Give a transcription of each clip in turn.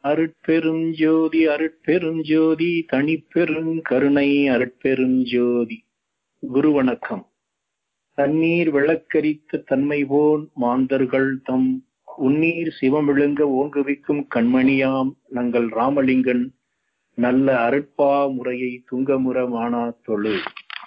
அருட்பெரும் ஜோதி அருட்பெரும் ஜோதி தனிப்பெரும் கருணை அருட்பெரும் ஜோதி குரு வணக்கம் தண்ணீர் விளக்கரித்த தன்மை போன் மாந்தர்கள் தம் உன்னீர் சிவம் விழுங்க ஓங்குவிக்கும் கண்மணியாம் நங்கள் ராமலிங்கன் நல்ல அருட்பா முறையை துங்கமுற மானா தொழு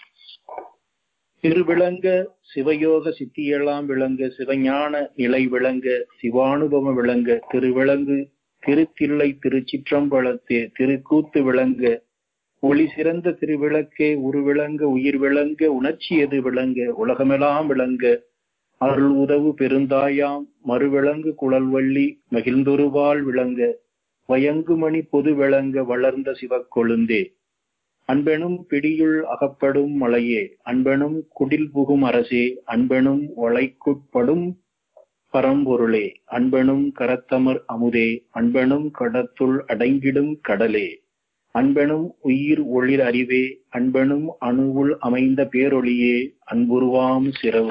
திருவிளங்க சிவயோக சித்தியெல்லாம் விளங்க சிவஞான நிலை விளங்க சிவானுபவம் விளங்க திருவிளங்கு திருத்தில்லை திருச்சிற்றம்பலத்தே திருக்கூத்து விளங்க ஒளி சிறந்த திருவிளக்கே உருவிளங்க உயிர் விளங்க உணர்ச்சி எது விளங்க உலகமெல்லாம் விளங்க அருள் உதவு பெருந்தாயாம் மறுவிளங்கு குழல்வள்ளி மகிழ்ந்தொருவாள் விளங்க வயங்குமணி பொது விளங்க வளர்ந்த சிவக்கொழுந்தே அன்பெனும் பிடியுள் அகப்படும் மலையே அன்பெனும் குடில் புகும் அரசே அன்பெனும் ஒளைக்குட்படும் பரம்பொருளே அன்பெனும் கரத்தமர் அமுதே அன்பெனும் கடத்துள் அடங்கிடும் கடலே அன்பெனும் உயிர் ஒளிர் அறிவே அன்பெனும் அணுவுள் அமைந்த பேரொளியே அன்புருவாம் சிறவு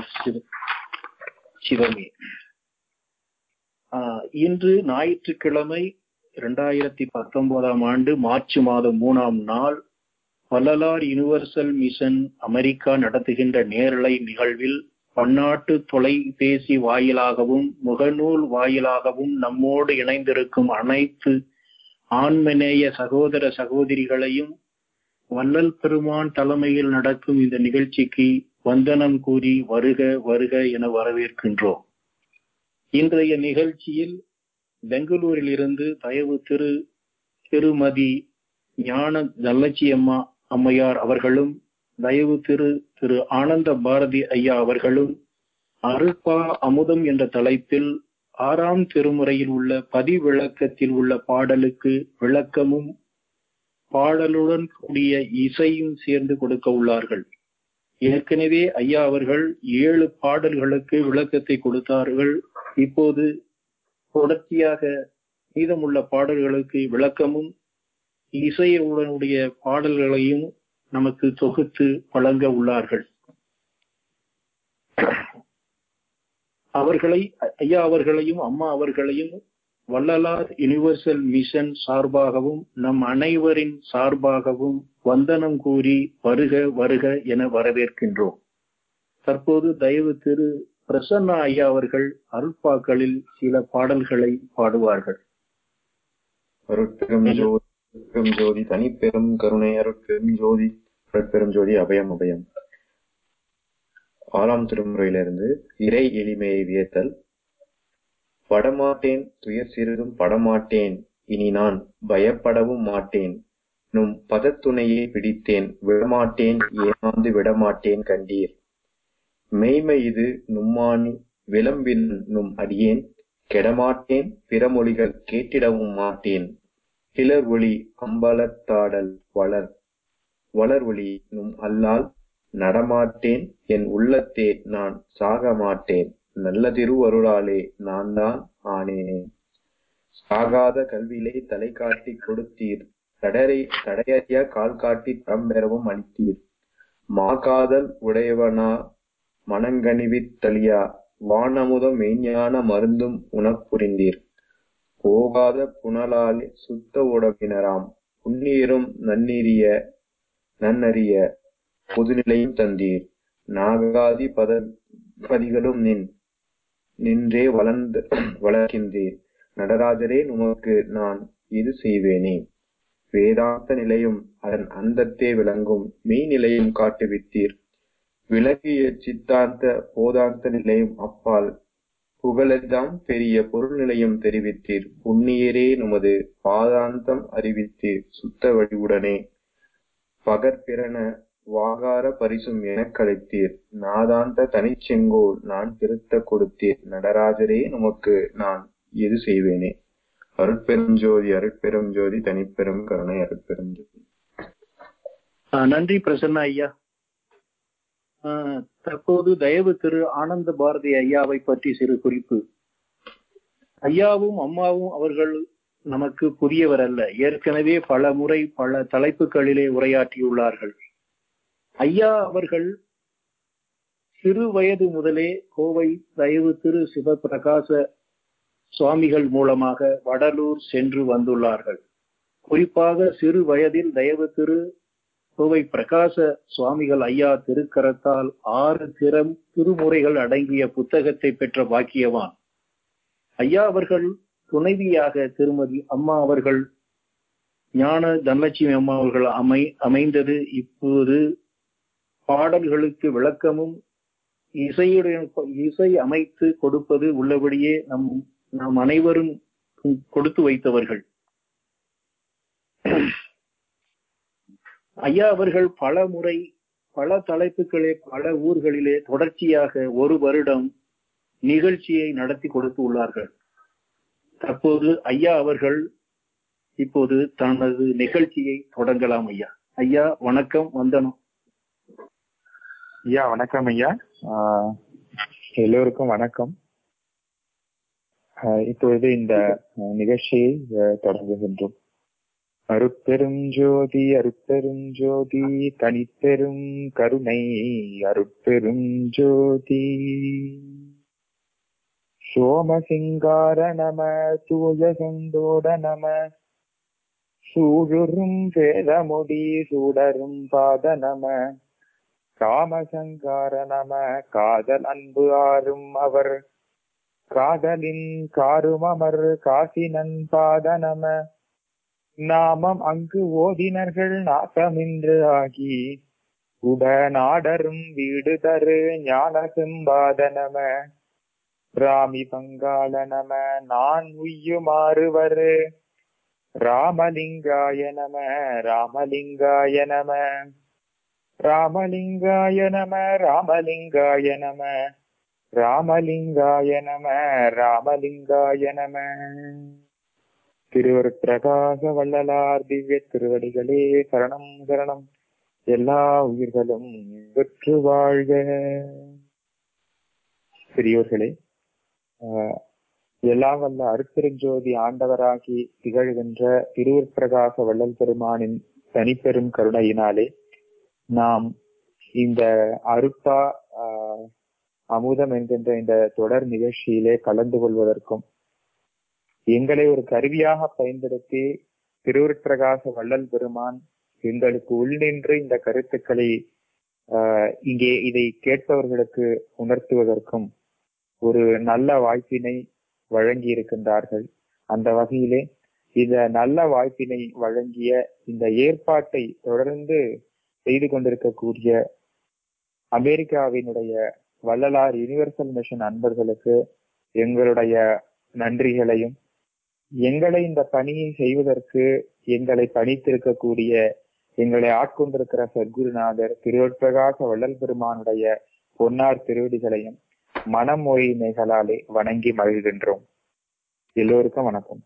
சிவமே ஆஹ் இன்று ஞாயிற்றுக்கிழமை இரண்டாயிரத்தி பத்தொன்பதாம் ஆண்டு மார்ச் மாதம் மூணாம் நாள் வள்ளலார் யுனிவர்சல் மிஷன் அமெரிக்கா நடத்துகின்ற நேரலை நிகழ்வில் பன்னாட்டு தொலைபேசி வாயிலாகவும் முகநூல் வாயிலாகவும் நம்மோடு இணைந்திருக்கும் அனைத்து ஆண்மநேய சகோதர சகோதரிகளையும் வள்ளல் பெருமான் தலைமையில் நடக்கும் இந்த நிகழ்ச்சிக்கு வந்தனம் கூறி வருக வருக என வரவேற்கின்றோம் இன்றைய நிகழ்ச்சியில் பெங்களூரில் இருந்து தயவு திரு திருமதி ஞான தல்லச்சி அம்மா அம்மையார் அவர்களும் தயவு திரு திரு ஆனந்த பாரதி ஐயா அவர்களும் அருள்பா அமுதம் என்ற தலைப்பில் ஆறாம் திருமுறையில் உள்ள பதிவிளக்கத்தில் உள்ள பாடலுக்கு விளக்கமும் பாடலுடன் கூடிய இசையும் சேர்ந்து கொடுக்க உள்ளார்கள் ஏற்கனவே ஐயா அவர்கள் ஏழு பாடல்களுக்கு விளக்கத்தை கொடுத்தார்கள் இப்போது தொடர்ச்சியாக மீதமுள்ள பாடல்களுக்கு விளக்கமும் இசையுடனுடைய பாடல்களையும் நமக்கு தொகுத்து வழங்க உள்ளார்கள் அவர்களை ஐயா அவர்களையும் அம்மா அவர்களையும் வள்ளலார் யுனிவர்சல் மிஷன் சார்பாகவும் நம் அனைவரின் சார்பாகவும் வந்தனம் கூறி வருக வருக என வரவேற்கின்றோம் தற்போது தயவு திரு பிரசன்னா ஐயா அவர்கள் அருட்பாக்களில் சில பாடல்களை பாடுவார்கள் அருட்பெரும் ஜோதி அருட்பெரும் ஜோதி தனிப்பெரும் கருணை அருட்பெரும் ஜோதி அருட்பெரும் ஜோதி அபயம் அபயம் ஆறாம் திருமுறையிலிருந்து இறை எளிமையை வியத்தல் படமாட்டேன் துயர் சிறிதும் படமாட்டேன் இனி நான் பயப்படவும் மாட்டேன் நும் பதத்துணையை பிடித்தேன் விடமாட்டேன் ஏமாந்து விடமாட்டேன் கண்டீர் மெய்மை இது நும்மானி விளம்பின் நும் அடியேன் கெடமாட்டேன் பிறமொழிகள் கேட்டிடவும் மாட்டேன் கிளர் ஒளி அம்பலத்தாடல் வளர் வளர் ஒளி நும் அல்லால் நடமாட்டேன் என் உள்ளத்தே நான் சாக மாட்டேன் நல்ல திருவருளாலே நான் தான் ஆனேனே சாகாத கல்வியிலே தலை காட்டி கொடுத்தீர் தடரை தடையறிய கால் காட்டி தரம் பெறவும் அளித்தீர் மாகாதல் உடையவனா மனங்கணிவித்தலியா வானமுதம் மெய்ஞான மருந்தும் உணப்புரிந்தீர் போகாத புனலாலே சுத்த உடம்பினராம் புன்னீரும் நன்னீரிய நன்னறிய பொதுநிலையும் தந்தீர் நாகாதி பத பதிகளும் நின் நின்றே வளர்ந்து வளர்க்கின்றீர் நடராஜரே உமக்கு நான் இது செய்வேனே வேதாந்த நிலையும் அதன் அந்தத்தே விளங்கும் மெய்நிலையும் காட்டுவித்தீர் விளங்கிய சித்தாந்த போதாந்த நிலையும் அப்பால் புகழெல்லாம் பெரிய பொருள் நிலையும் தெரிவித்தீர் புண்ணியரே நுமது பாதாந்தம் அறிவித்தீர் சுத்த வடிவுடனே பகற்பிறன வாகார பரிசும் எனக் கழித்தீர் நாதாந்த தனிச்செங்கோல் நான் திருத்த கொடுத்தீர் நடராஜரே நமக்கு நான் எது செய்வேனே அருட்பெரும் ஜோதி அருட்பெரும் ஜோதி தனிப்பெரும் கருணை அருட்பெரும் ஜோதி நன்றி பிரசன்னா ஐயா தற்போது தயவு திரு ஆனந்த பாரதி ஐயாவை பற்றி சிறு குறிப்பு ஐயாவும் அம்மாவும் அவர்கள் நமக்கு புதியவர் அல்ல ஏற்கனவே பல முறை பல தலைப்புகளிலே உரையாற்றியுள்ளார்கள் ஐயா அவர்கள் சிறு வயது முதலே கோவை தயவு திரு சிவபிரகாச சுவாமிகள் மூலமாக வடலூர் சென்று வந்துள்ளார்கள் குறிப்பாக சிறு வயதில் தயவு திரு கோவை பிரகாச சுவாமிகள் ஐயா திருக்கரத்தால் ஆறு திறம் திருமுறைகள் அடங்கிய புத்தகத்தை பெற்ற பாக்கியவான் ஐயா அவர்கள் துணைவியாக திருமதி அம்மா அவர்கள் ஞான தனலட்சுமி அம்மா அவர்கள் அமை அமைந்தது இப்போது பாடல்களுக்கு விளக்கமும் இசையுடன் இசை அமைத்து கொடுப்பது உள்ளபடியே நம் நாம் அனைவரும் கொடுத்து வைத்தவர்கள் ஐயா அவர்கள் பல முறை பல தலைப்புகளே பல ஊர்களிலே தொடர்ச்சியாக ஒரு வருடம் நிகழ்ச்சியை நடத்தி கொடுத்து உள்ளார்கள் தற்போது ஐயா அவர்கள் இப்போது தனது நிகழ்ச்சியை தொடங்கலாம் ஐயா ஐயா வணக்கம் வந்தனம் ஐயா வணக்கம் ஐயா ஆஹ் எல்லோருக்கும் வணக்கம் ஆஹ் இப்பொழுது இந்த ஆஹ், நிகழ்ச்சியை ஆஹ், தொடங்குகின்றோம் அருட்பெரும் ஜோதி அருட்பெரும் ஜோதி தனிப்பெரும் கருணை அருட்பெரும் ஜோதி சோமசிங்கார நம தூய செந்தோட நம சூழுறும் வேதமுடி சூடரும் பாத நம காமசங்கார நம காதல் அன்பு ஆறும் அவர் காதலின் காருமமர் காசினன் பாத நம நாமம் அங்கு ஓதினர்கள் நாசமின்று ஆகி உடனாடரும் வீடு தரு ஞான சிம்பாத நம ராமி பங்காள நம நான் உய்யுமாறுவரு ராமலிங்காய நம ராமலிங்காய நம ராமலிங்காய நம ராமலிங்காய நம ராமலிங்காய நம ராமலிங்காய நம திருவர் பிரகாச வள்ளலார் திவ்ய திருவடிகளே சரணம் சரணம் எல்லா உயிர்களும் வெற்று வாழ்க பெரியோர்களே ஆஹ் எல்லாம் வல்ல அருட்பெருஞ்சோதி ஆண்டவராகி திகழ்கின்ற திருவர் பிரகாச வள்ளல் பெருமானின் தனிப்பெரும் கருணையினாலே நாம் இந்த அருட்பா ஆஹ், அமுதம் என்கின்ற இந்த தொடர் நிகழ்ச்சியிலே கலந்து கொள்வதற்கும் எங்களை ஒரு கருவியாக பயன்படுத்தி திருவுருட்பிரகாச வள்ளல் பெருமான் எங்களுக்கு உள்நின்று இந்த கருத்துக்களை ஆஹ், இங்கே இதை கேட்பவர்களுக்கு உணர்த்துவதற்கும் ஒரு நல்ல வாய்ப்பினை வழங்கி இருக்கின்றார்கள் அந்த வகையிலே இந்த நல்ல வாய்ப்பினை வழங்கிய இந்த ஏற்பாட்டை தொடர்ந்து செய்து கொண்டிருக்கக்கூடிய அமெரிக்காவினுடைய வள்ளலார் யுனிவர்சல் மிஷன் அன்பர்களுக்கு எங்களுடைய நன்றிகளையும் எங்களை இந்த பணியை செய்வதற்கு எங்களை பணித்திருக்கக்கூடிய எங்களை ஆட்கொண்டிருக்கிற சத்குருநாதர் திருவற்பிரகாச வள்ளல் பெருமானுடைய பொன்னார் திருவடிகளையும் மனம் மொழிமைகளாலே வணங்கி மகிழ்கின்றோம் எல்லோருக்கும் வணக்கம்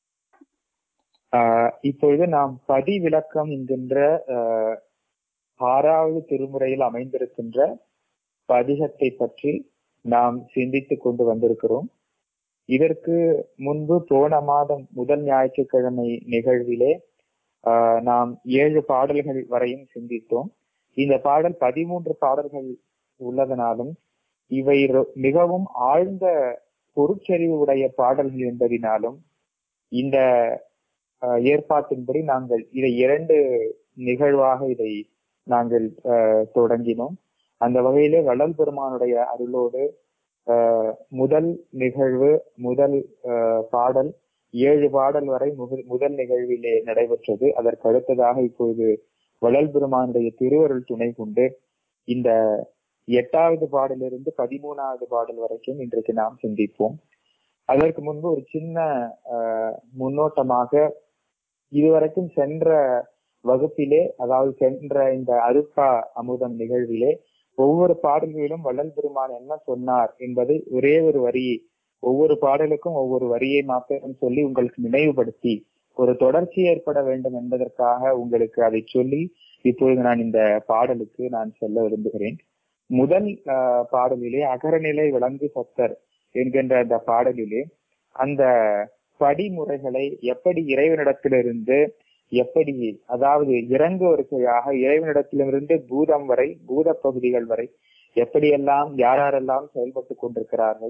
ஆஹ் இப்பொழுது நாம் பதி விளக்கம் என்கின்ற ஆஹ் ஆறாவது திருமுறையில் அமைந்திருக்கின்ற பதிகத்தை பற்றி நாம் சிந்தித்துக் கொண்டு வந்திருக்கிறோம் இதற்கு முன்பு போன மாதம் முதல் ஞாயிற்றுக்கிழமை நிகழ்விலே ஆஹ் நாம் ஏழு பாடல்கள் வரையும் சிந்தித்தோம் இந்த பாடல் பதிமூன்று பாடல்கள் உள்ளதனாலும் இவை ரொ- மிகவும் ஆழ்ந்த பொருட்செறிவு உடைய பாடல்கள் என்பதினாலும் இந்த ஆஹ், ஏற்பாட்டின்படி நாங்கள் இதை இரண்டு நிகழ்வாக இதை நாங்கள் ஆஹ், தொடங்கினோம் அந்த வகையிலே வள்ளல் பெருமானுடைய அருளோடு ஆஹ், முதல் நிகழ்வு முதல் ஆஹ், பாடல் ஏழு பாடல் வரை முகு- முதல் நிகழ்விலே நடைபெற்றது அதற்கு அடுத்ததாக இப்பொழுது வள்ளல் பெருமானுடைய திருவருள் துணை கொண்டு இந்த எட்டாவது பாடலிருந்து பதிமூணாவது பாடல் வரைக்கும் இன்றைக்கு நாம் சிந்திப்போம் அதற்கு முன்பு ஒரு சின்ன ஆஹ், முன்னோட்டமாக இதுவரைக்கும் சென்ற வகுப்பிலே அதாவது சென்ற இந்த அருப்பா அமுதம் நிகழ்விலே ஒவ்வொரு பாடல்களிலும் வள்ளல் பெருமான் என்ன சொன்னார் என்பதை ஒரே ஒரு வரி ஒவ்வொரு பாடலுக்கும் ஒவ்வொரு வரியை மாத்திரம் சொல்லி உங்களுக்கு நினைவுபடுத்தி ஒரு தொடர்ச்சி ஏற்பட வேண்டும் என்பதற்காக உங்களுக்கு அதை சொல்லி இப்பொழுது நான் இந்த பாடலுக்கு நான் செல்ல விரும்புகிறேன் முதல் ஆஹ், பாடலிலே அகரநிலை விளங்கு சத்தர் என்கின்ற அந்த பாடலிலே அந்த படிமுறைகளை எப்படி இறைவனிடத்திலிருந்து எப்படி அதாவது இறங்கு வரிசையாக இறைவனிடத்திலிருந்து பூதம் வரை பூத பகுதிகள் வரை எப்படியெல்லாம் யாரெல்லாம் செயல்பட்டு கொண்டிருக்கிறார்கள்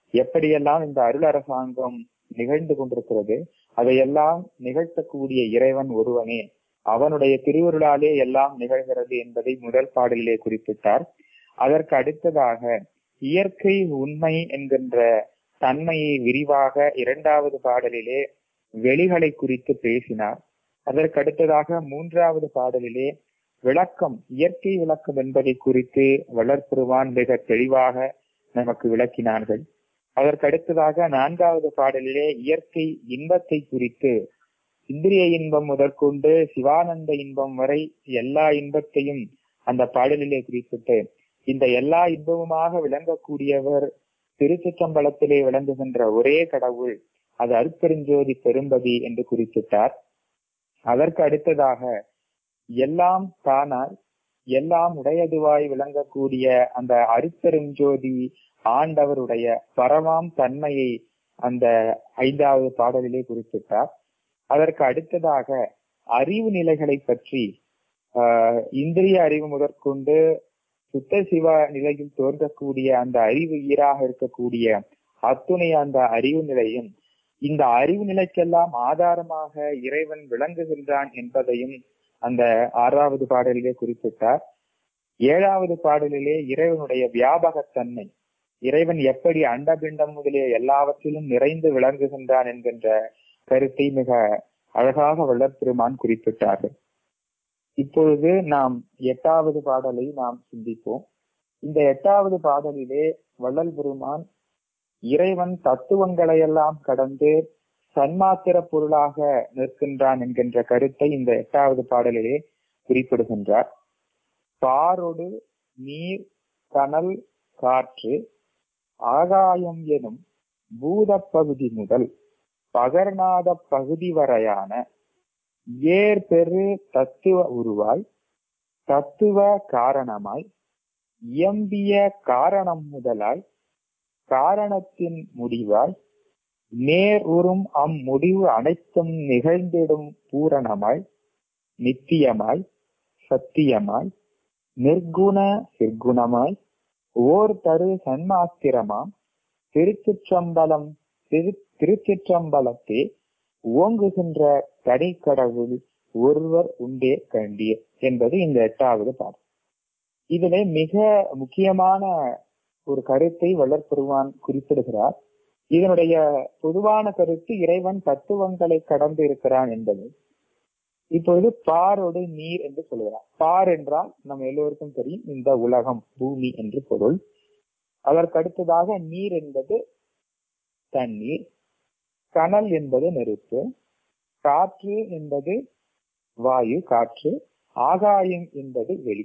எப்படியெல்லாம் இந்த அருள் அரசாங்கம் நிகழ்ந்து கொண்டிருக்கிறது அதையெல்லாம் நிகழ்த்தக்கூடிய இறைவன் ஒருவனே அவனுடைய திருவருளாலே எல்லாம் நிகழ்கிறது என்பதை முதல் பாடலிலே குறிப்பிட்டார் அதற்கு அடுத்ததாக இயற்கை உண்மை என்கின்ற தன்மையை விரிவாக இரண்டாவது பாடலிலே வெளிகளை குறித்து பேசினார் அதற்கு அடுத்ததாக மூன்றாவது பாடலிலே விளக்கம் இயற்கை விளக்கம் என்பதை குறித்து வளர்ப்பெருவான் மிக தெளிவாக நமக்கு விளக்கினார்கள் அதற்கு அடுத்ததாக நான்காவது பாடலிலே இயற்கை இன்பத்தை குறித்து இந்திரிய இன்பம் முதற்கொண்டு சிவானந்த இன்பம் வரை எல்லா இன்பத்தையும் அந்த பாடலிலே குறிப்பிட்டு இந்த எல்லா இன்பமுமாக விளங்கக்கூடியவர் திருச்சிற்றம்பலத்திலே விளங்குகின்ற ஒரே கடவுள் அது அருட்பெருஞ்சோதி பெரும்பதி என்று குறிப்பிட்டார் அதற்கு அடுத்ததாக எல்லாம் தானாய் எல்லாம் உடையதுவாய் விளங்கக்கூடிய அந்த அருட்பெருஞ்சோதி ஆண்டவருடைய பரமாம் தன்மையை அந்த ஐந்தாவது பாடலிலே குறிப்பிட்டார் அதற்கு அடுத்ததாக அறிவு நிலைகளை பற்றி ஆஹ் இந்திரிய அறிவு முதற்கொண்டு சுத்த சிவ நிலையில் தோன்றக்கூடிய அந்த அறிவு ஈராக இருக்கக்கூடிய அத்துணை அந்த அறிவு நிலையும் இந்த அறிவு நிலைக்கெல்லாம் ஆதாரமாக இறைவன் விளங்குகின்றான் என்பதையும் அந்த ஆறாவது பாடலிலே குறிப்பிட்டார் ஏழாவது பாடலிலே இறைவனுடைய வியாபகத்தன்மை இறைவன் எப்படி அண்டபிண்டம் முதலிய எல்லாவற்றிலும் நிறைந்து விளங்குகின்றான் என்கின்ற கருத்தை மிக அழகாக வளர்ப்பெருமான் குறிப்பிட்டார்கள் இப்பொழுது நாம் எட்டாவது பாடலை நாம் சிந்திப்போம் இந்த எட்டாவது பாடலிலே வள்ளல் பெருமான் இறைவன் தத்துவங்களை எல்லாம் கடந்து சன்மாத்திர பொருளாக நிற்கின்றான் என்கின்ற கருத்தை இந்த எட்டாவது பாடலிலே குறிப்பிடுகின்றார் பாரொடு நீர் கனல் காற்று ஆகாயம் எனும் பூதப்பகுதி முதல் பகர்நாத பகுதி வரையான ஏர் பெரு தத்துவ உருவாய் தத்துவ காரணமாய் இயம்பிய காரணம் முதலாய் காரணத்தின் முடிவாய் நேர் உறும் அம் முடிவு அனைத்தும் நிகழ்ந்திடும் பூரணமாய் நித்தியமாய் சத்தியமாய் நிர்குண சிற்குணமாய் ஓர் தரு சன்மாத்திரமாம் திருச்சிற்றம்பலம் திரு திருச்சிற்றம்பலத்தே ஓங்குகின்ற தனிக்கடவுள் ஒருவர் உண்டே கண்டிய என்பது இந்த எட்டாவது பாடல் இதுல மிக முக்கியமான ஒரு கருத்தை வளர்ப்பெருவான் குறிப்பிடுகிறார் இதனுடைய பொதுவான கருத்து இறைவன் தத்துவங்களை கடந்து இருக்கிறான் என்பது இப்பொழுது பாரோடு நீர் என்று சொல்லுகிறார் பார் என்றால் நம்ம எல்லோருக்கும் தெரியும் இந்த உலகம் பூமி என்று பொருள் அதற்கு அடுத்ததாக நீர் என்பது தண்ணீர் கனல் என்பது நெருப்பு காற்று என்பது வாயு காற்று ஆகாயம் என்பது வெளி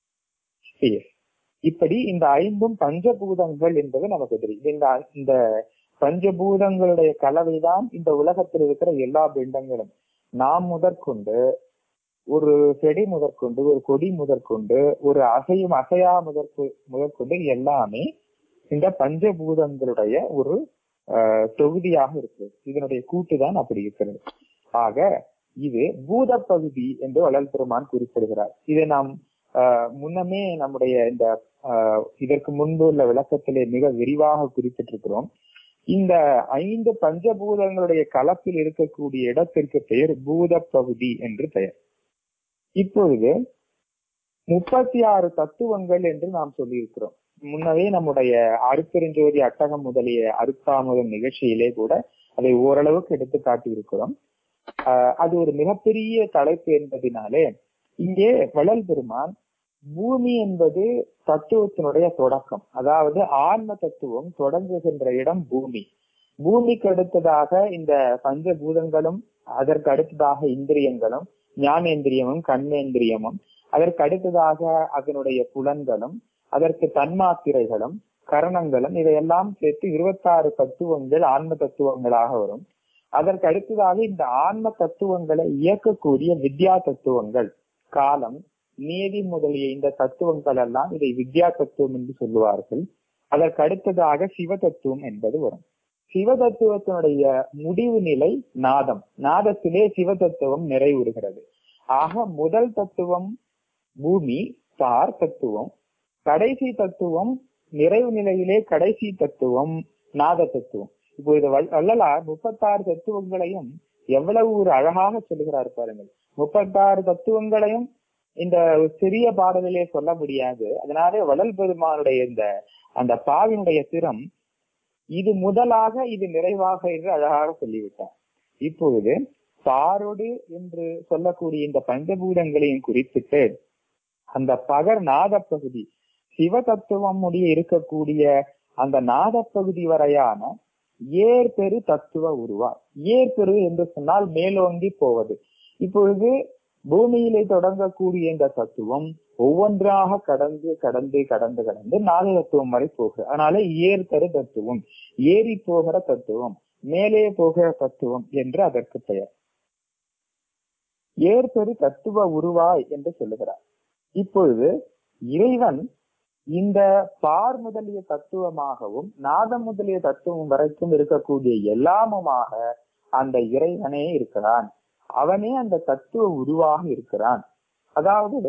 ஸ்பேஸ் இப்படி இந்த ஐந்தும் பஞ்சபூதங்கள் என்பது நமக்கு தெரியும் இந்த இந்த பஞ்சபூதங்களுடைய கலவைதான் இந்த உலகத்தில் இருக்கிற எல்லா பிண்டங்களும் நாம் முதற்கொண்டு ஒரு செடி முதற்கொண்டு ஒரு கொடி முதற்கொண்டு ஒரு அசையும் அசையா முதற்கு முதற்கொண்டு எல்லாமே இந்த பஞ்சபூதங்களுடைய ஒரு ஆஹ் தொகுதியாக இருக்கிறது இதனுடைய கூட்டுதான் அப்படி இருக்கிறது ஆக இது பூத பகுதி என்று வள்ளல் பெருமான் குறிப்பிடுகிறார் இதை நாம் ஆஹ் முன்னமே நம்முடைய இந்த ஆஹ் இதற்கு முன்பு உள்ள விளக்கத்திலே மிக விரிவாக குறிப்பிட்டிருக்கிறோம் இந்த ஐந்து பஞ்சபூதங்களுடைய கலப்பில் இருக்கக்கூடிய இடத்திற்கு பெயர் பூத பகுதி என்று பெயர் இப்பொழுது முப்பத்தி ஆறு தத்துவங்கள் என்று நாம் சொல்லியிருக்கிறோம் முன்னவே நம்முடைய அருப்பெருஞ்சோதி அட்டகம் முதலிய அருப்பாமுதல் நிகழ்ச்சியிலே கூட அதை ஓரளவுக்கு எடுத்து காட்டியிருக்கிறோம் ஆஹ் அது ஒரு மிகப்பெரிய தலைப்பு என்பதினாலே இங்கே வள்ளல் பெருமான் பூமி என்பது தத்துவத்தினுடைய தொடக்கம் அதாவது ஆன்ம தத்துவம் தொடங்குகின்ற இடம் பூமி பூமிக்கு அடுத்ததாக இந்த பஞ்சபூதங்களும் அதற்கு அடுத்ததாக இந்திரியங்களும் ஞானேந்திரியமும் கண்மேந்திரியமும் அதற்கு அடுத்ததாக அதனுடைய புலன்களும் அதற்கு தன்மாத்திரைகளும் கரணங்களும் இதையெல்லாம் சேர்த்து இருபத்தாறு தத்துவங்கள் ஆன்ம தத்துவங்களாக வரும் அதற்கு அடுத்ததாக இந்த ஆன்ம தத்துவங்களை இயக்கக்கூடிய வித்யா தத்துவங்கள் காலம் நீதி முதலிய இந்த தத்துவங்கள் எல்லாம் இதை வித்யா தத்துவம் என்று சொல்லுவார்கள் அதற்கு அடுத்ததாக சிவ தத்துவம் என்பது வரும் சிவ தத்துவத்தினுடைய முடிவு நிலை நாதம் நாதத்திலே சிவ தத்துவம் நிறைவுறுகிறது ஆக முதல் தத்துவம் பூமி தார் தத்துவம் கடைசி தத்துவம் நிறைவு நிலையிலே கடைசி தத்துவம் நாத தத்துவம் இப்போ இது வல்- வள்ளலார் முப்பத்தாறு தத்துவங்களையும் எவ்வளவு ஒரு அழகாக சொல்லுகிறார் பாருங்கள் முப்பத்தாறு தத்துவங்களையும் இந்த சிறிய பாடலிலே சொல்ல முடியாது அதனாலே வள்ளல் பெருமானுடைய இந்த அந்த பாவினுடைய திறம் இது முதலாக இது நிறைவாக என்று அழகாக சொல்லிவிட்டார் இப்பொழுது பாரொடு என்று சொல்லக்கூடிய இந்த பஞ்சபூதங்களையும் குறிப்பிட்டு அந்த பகர் நாத பகுதி சிவ தத்துவம் முடிய இருக்கக்கூடிய அந்த நாத பகுதி வரையான ஏற்பெரு தத்துவ உருவா ஏற்பெரு என்று சொன்னால் மேலோங்கி போவது இப்பொழுது பூமியிலே தொடங்கக்கூடிய இந்த தத்துவம் ஒவ்வொன்றாக கடந்து கடந்து கடந்து கடந்து நாத தத்துவம் வரை போகுது அதனால ஏற்பெரு தத்துவம் ஏறி போகிற தத்துவம் மேலே போகிற தத்துவம் என்று அதற்கு பெயர் ஏற்பெரு தத்துவ உருவாய் என்று சொல்லுகிறார் இப்பொழுது இறைவன் இந்த பார் முதலிய தத்துவமாகவும் நாதம் முதலிய தத்துவம் வரைக்கும் இருக்கக்கூடிய எல்லாமுமாக அந்த இறைவனே இருக்கிறான் அவனே அந்த தத்துவ உருவாக இருக்கிறான் அதாவது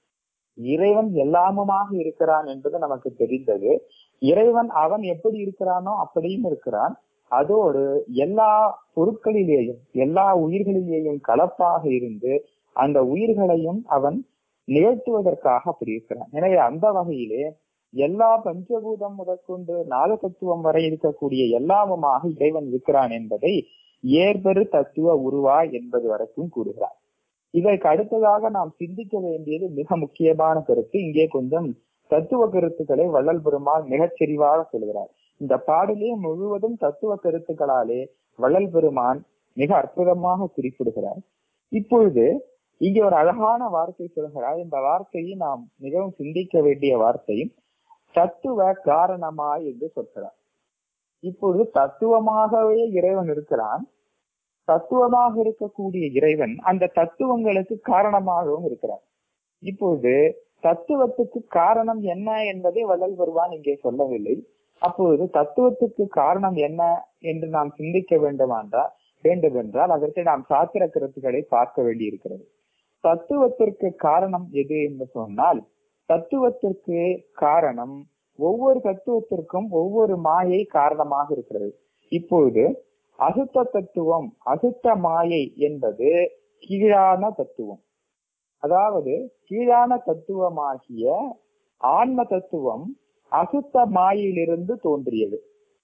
இறைவன் எல்லாமுமாக இருக்கிறான் என்பது நமக்கு தெரிந்தது இறைவன் அவன் எப்படி இருக்கிறானோ அப்படியும் இருக்கிறான் அதோடு எல்லா பொருட்களிலேயும் எல்லா உயிர்களிலேயும் கலப்பாக இருந்து அந்த உயிர்களையும் அவன் நிகழ்த்துவதற்காக அப்படி இருக்கிறான் எனவே அந்த வகையிலே எல்லா பஞ்சபூதம் முதற்கொண்டு நாக தத்துவம் வரை இருக்கக்கூடிய எல்லாமுமாக இறைவன் இருக்கிறான் என்பதை ஏற்பெரு தத்துவ உருவாய் என்பது வரைக்கும் கூறுகிறார் இதற்கு அடுத்ததாக நாம் சிந்திக்க வேண்டியது மிக முக்கியமான கருத்து இங்கே கொஞ்சம் தத்துவ கருத்துக்களை வள்ளல் பெருமாள் மிகச் செறிவாக சொல்கிறார் இந்த பாடலே முழுவதும் தத்துவ கருத்துக்களாலே வள்ளல் பெருமான் மிக அற்புதமாக குறிப்பிடுகிறார் இப்பொழுது இங்கே ஒரு அழகான வார்த்தை சொல்கிறார் இந்த வார்த்தையை நாம் மிகவும் சிந்திக்க வேண்டிய வார்த்தை தத்துவ காரணமாய் என்று சொல்கிறார் இப்பொழுது தத்துவமாகவே இறைவன் இருக்கிறான் தத்துவமாக இருக்கக்கூடிய இறைவன் அந்த தத்துவங்களுக்கு காரணமாகவும் இருக்கிறார் இப்பொழுது தத்துவத்துக்கு காரணம் என்ன என்பதை வள்ளல் பெருவான் இங்கே சொல்லவில்லை அப்பொழுது தத்துவத்துக்கு காரணம் என்ன என்று நாம் சிந்திக்க வேண்டுமென்றால் வேண்டுமென்றால் அதற்கு நாம் சாத்திர கருத்துக்களை பார்க்க வேண்டி இருக்கிறது தத்துவத்திற்கு காரணம் எது என்று சொன்னால் தத்துவத்திற்கு காரணம் ஒவ்வொரு தத்துவத்திற்கும் ஒவ்வொரு மாயை காரணமாக இருக்கிறது இப்பொழுது அசுத்த தத்துவம் அசுத்த மாயை என்பது கீழான தத்துவம் அதாவது கீழான தத்துவமாகிய ஆன்ம தத்துவம் அசுத்த மாயிலிருந்து தோன்றியது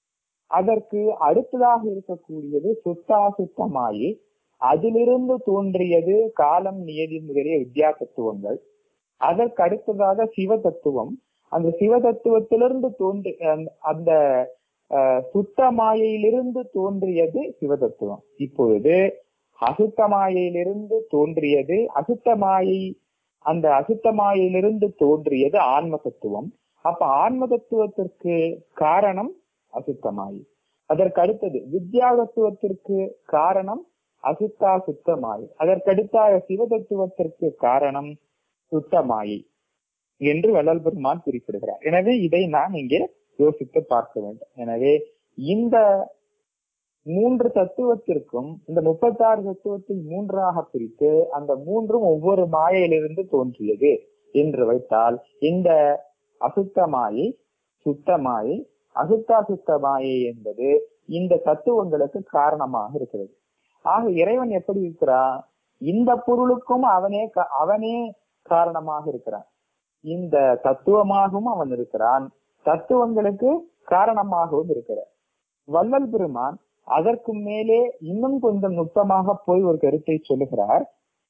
அதற்கு அடுத்ததாக இருக்கக்கூடியது சுத்தாசுத்த மாயை அதிலிருந்து தோன்றியது காலம் நியதி முதலிய வித்யா தத்துவங்கள் அதற்கு அடுத்ததாக சிவ தத்துவம் அந்த சிவ தத்துவத்திலிருந்து தோன்றி அந்த- அந்த அஹ், சுத்த மாயையிலிருந்து தோன்றியது சிவ தத்துவம் இப்பொழுது அசுத்த மாயையிலிருந்து தோன்றியது அசுத்த மாயை அந்த அசுத்த மாயையிலிருந்து தோன்றியது ஆன்ம தத்துவம் அப்ப ஆன்ம தத்துவத்திற்கு காரணம் அசுத்த மாயை அதற்கு அடுத்தது வித்யா தத்துவத்திற்கு காரணம் அசுத்தா சுத்த மாயை அதற்கடுத்தாக சிவ தத்துவத்திற்கு காரணம் சுத்த மாயை என்று வள்ளல் பெருமான் குறிப்பிடுகிறார் எனவே இதை நாம் இங்கே யோசித்து பார்க்க வேண்டும் எனவே இந்த மூன்று தத்துவத்திற்கும் இந்த முப்பத்தாறு தத்துவத்தில் மூன்றாக பிரித்து அந்த மூன்றும் ஒவ்வொரு மாயையிலிருந்து தோன்றியது என்று வைத்தால் இந்த அசுத்த மாயை சுத்த மாயை அசுத்தா சுத்த மாயை என்பது இந்த தத்துவங்களுக்கு காரணமாக இருக்கிறது ஆக இறைவன் எப்படி இருக்கிறான் இந்த பொருளுக்கும் அவனே கா- அவனே காரணமாக இருக்கிறான் இந்த தத்துவமாகவும் அவன் இருக்கிறான் தத்துவங்களுக்கு காரணமாகவும் இருக்கிறார் வள்ளல் பெருமான் அதற்கு மேலே இன்னும் கொஞ்சம் நுட்பமாக போய் ஒரு கருத்தை சொல்லுகிறார்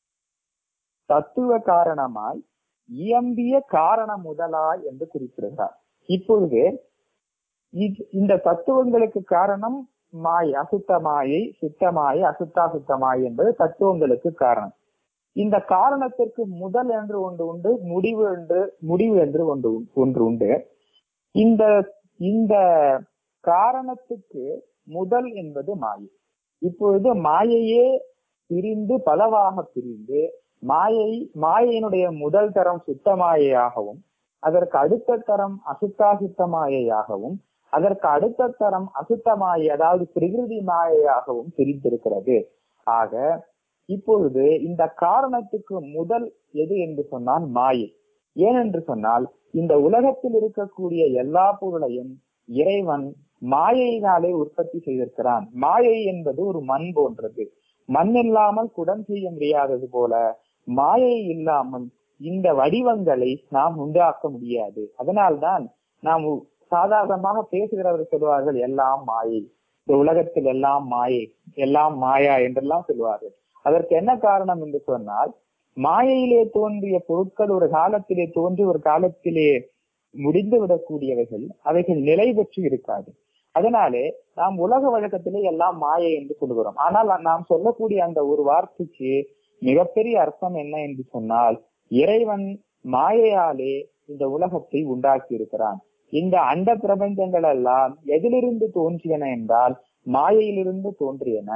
தத்துவ காரணமாய் இயம்பிய காரண முதலாய் என்று குறிப்பிடுகிறார் இப்பொழுது இத்- இந்த தத்துவங்களுக்கு காரணம் மாயை அசுத்த மாயை சுத்த மாயை அசுத்தா சுத்த மாயை என்பது தத்துவங்களுக்கு காரணம் இந்த காரணத்திற்கு முதல் என்று ஒன்று உண்டு முடிவு என்று முடிவு என்று ஒன்று உண்டு- ஒன்று உண்டு இந்த இந்த காரணத்துக்கு முதல் என்பது மாயை இப்பொழுது மாயையே பிரிந்து பலவாக பிரிந்து மாயை மாயையினுடைய முதல் தரம் சுத்த மாயையாகவும் அதற்கு அடுத்த தரம் அசுத்தாசுத்த மாயையாகவும் அதற்கு அடுத்த தரம் அசுத்த மாயை அதாவது பிரகிருதி மாயையாகவும் பிரிந்திருக்கிறது ஆக இப்பொழுது இந்த காரணத்துக்கு முதல் எது என்று சொன்னால் மாயை ஏனென்று சொன்னால் இந்த உலகத்தில் இருக்கக்கூடிய எல்லா பொருளையும் இறைவன் மாயையினாலே உற்பத்தி செய்திருக்கிறான் மாயை என்பது ஒரு மண் போன்றது மண் இல்லாமல் குடம் செய்ய முடியாதது போல மாயை இல்லாமல் இந்த வடிவங்களை நாம் உண்டாக்க முடியாது அதனால்தான் நாம் உ- சாதாரணமாக பேசுகிறவர் சொல்வார்கள் எல்லாம் மாயை இந்த உலகத்தில் எல்லாம் மாயை எல்லாம் மாயா என்றெல்லாம் சொல்வார்கள் அதற்கு என்ன காரணம் என்று சொன்னால் மாயையிலே தோன்றிய பொருட்கள் ஒரு காலத்திலே தோன்றி ஒரு காலத்திலே முடிந்து விடக்கூடியவைகள் அவைகள் நிலை பெற்று இருக்காது அதனாலே நாம் உலக வழக்கத்திலே எல்லாம் மாயை என்று சொல்கிறோம் ஆனால் நாம் சொல்லக்கூடிய அந்த ஒரு வார்த்தைக்கு மிகப்பெரிய அர்த்தம் என்ன என்று சொன்னால் இறைவன் மாயையாலே இந்த உலகத்தை உண்டாக்கி இருக்கிறான் இந்த அண்ட பிரபஞ்சங்கள் எல்லாம் எதிலிருந்து தோன்றியன என்றால் மாயையிலிருந்து தோன்றியன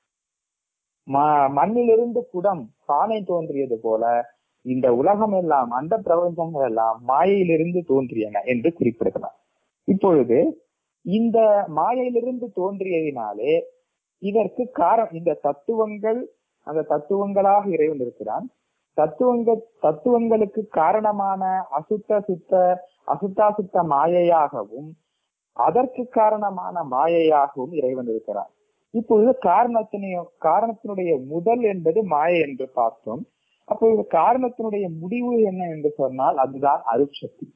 ம- மண்ணிலிருந்து குடம் பானை தோன்றியது போல இந்த உலகம் எல்லாம் அண்ட பிரபஞ்சங்கள் எல்லாம் மாயையிலிருந்து தோன்றியன என்று குறிப்பிடுகிறார் இப்பொழுது இந்த மாயையிலிருந்து தோன்றியதினாலே இதற்கு காரணம் இந்த தத்துவங்கள் அந்த தத்துவங்களாக இறைவன் இருக்கிறான் தத்துவங்க தத்துவங்களுக்கு காரணமான அசுத்த சுத்த அசுத்தாசுத்த மாயையாகவும் அதற்கு காரணமான மாயையாகவும் இறைவன் இருக்கிறான் இப்பொழுது காரணத்தினைய காரணத்தினுடைய முதல் என்பது மாயை என்று பார்த்தோம் அப்பொழுது காரணத்தினுடைய முடிவு என்ன என்று சொன்னால் அதுதான் அருட்சக்தி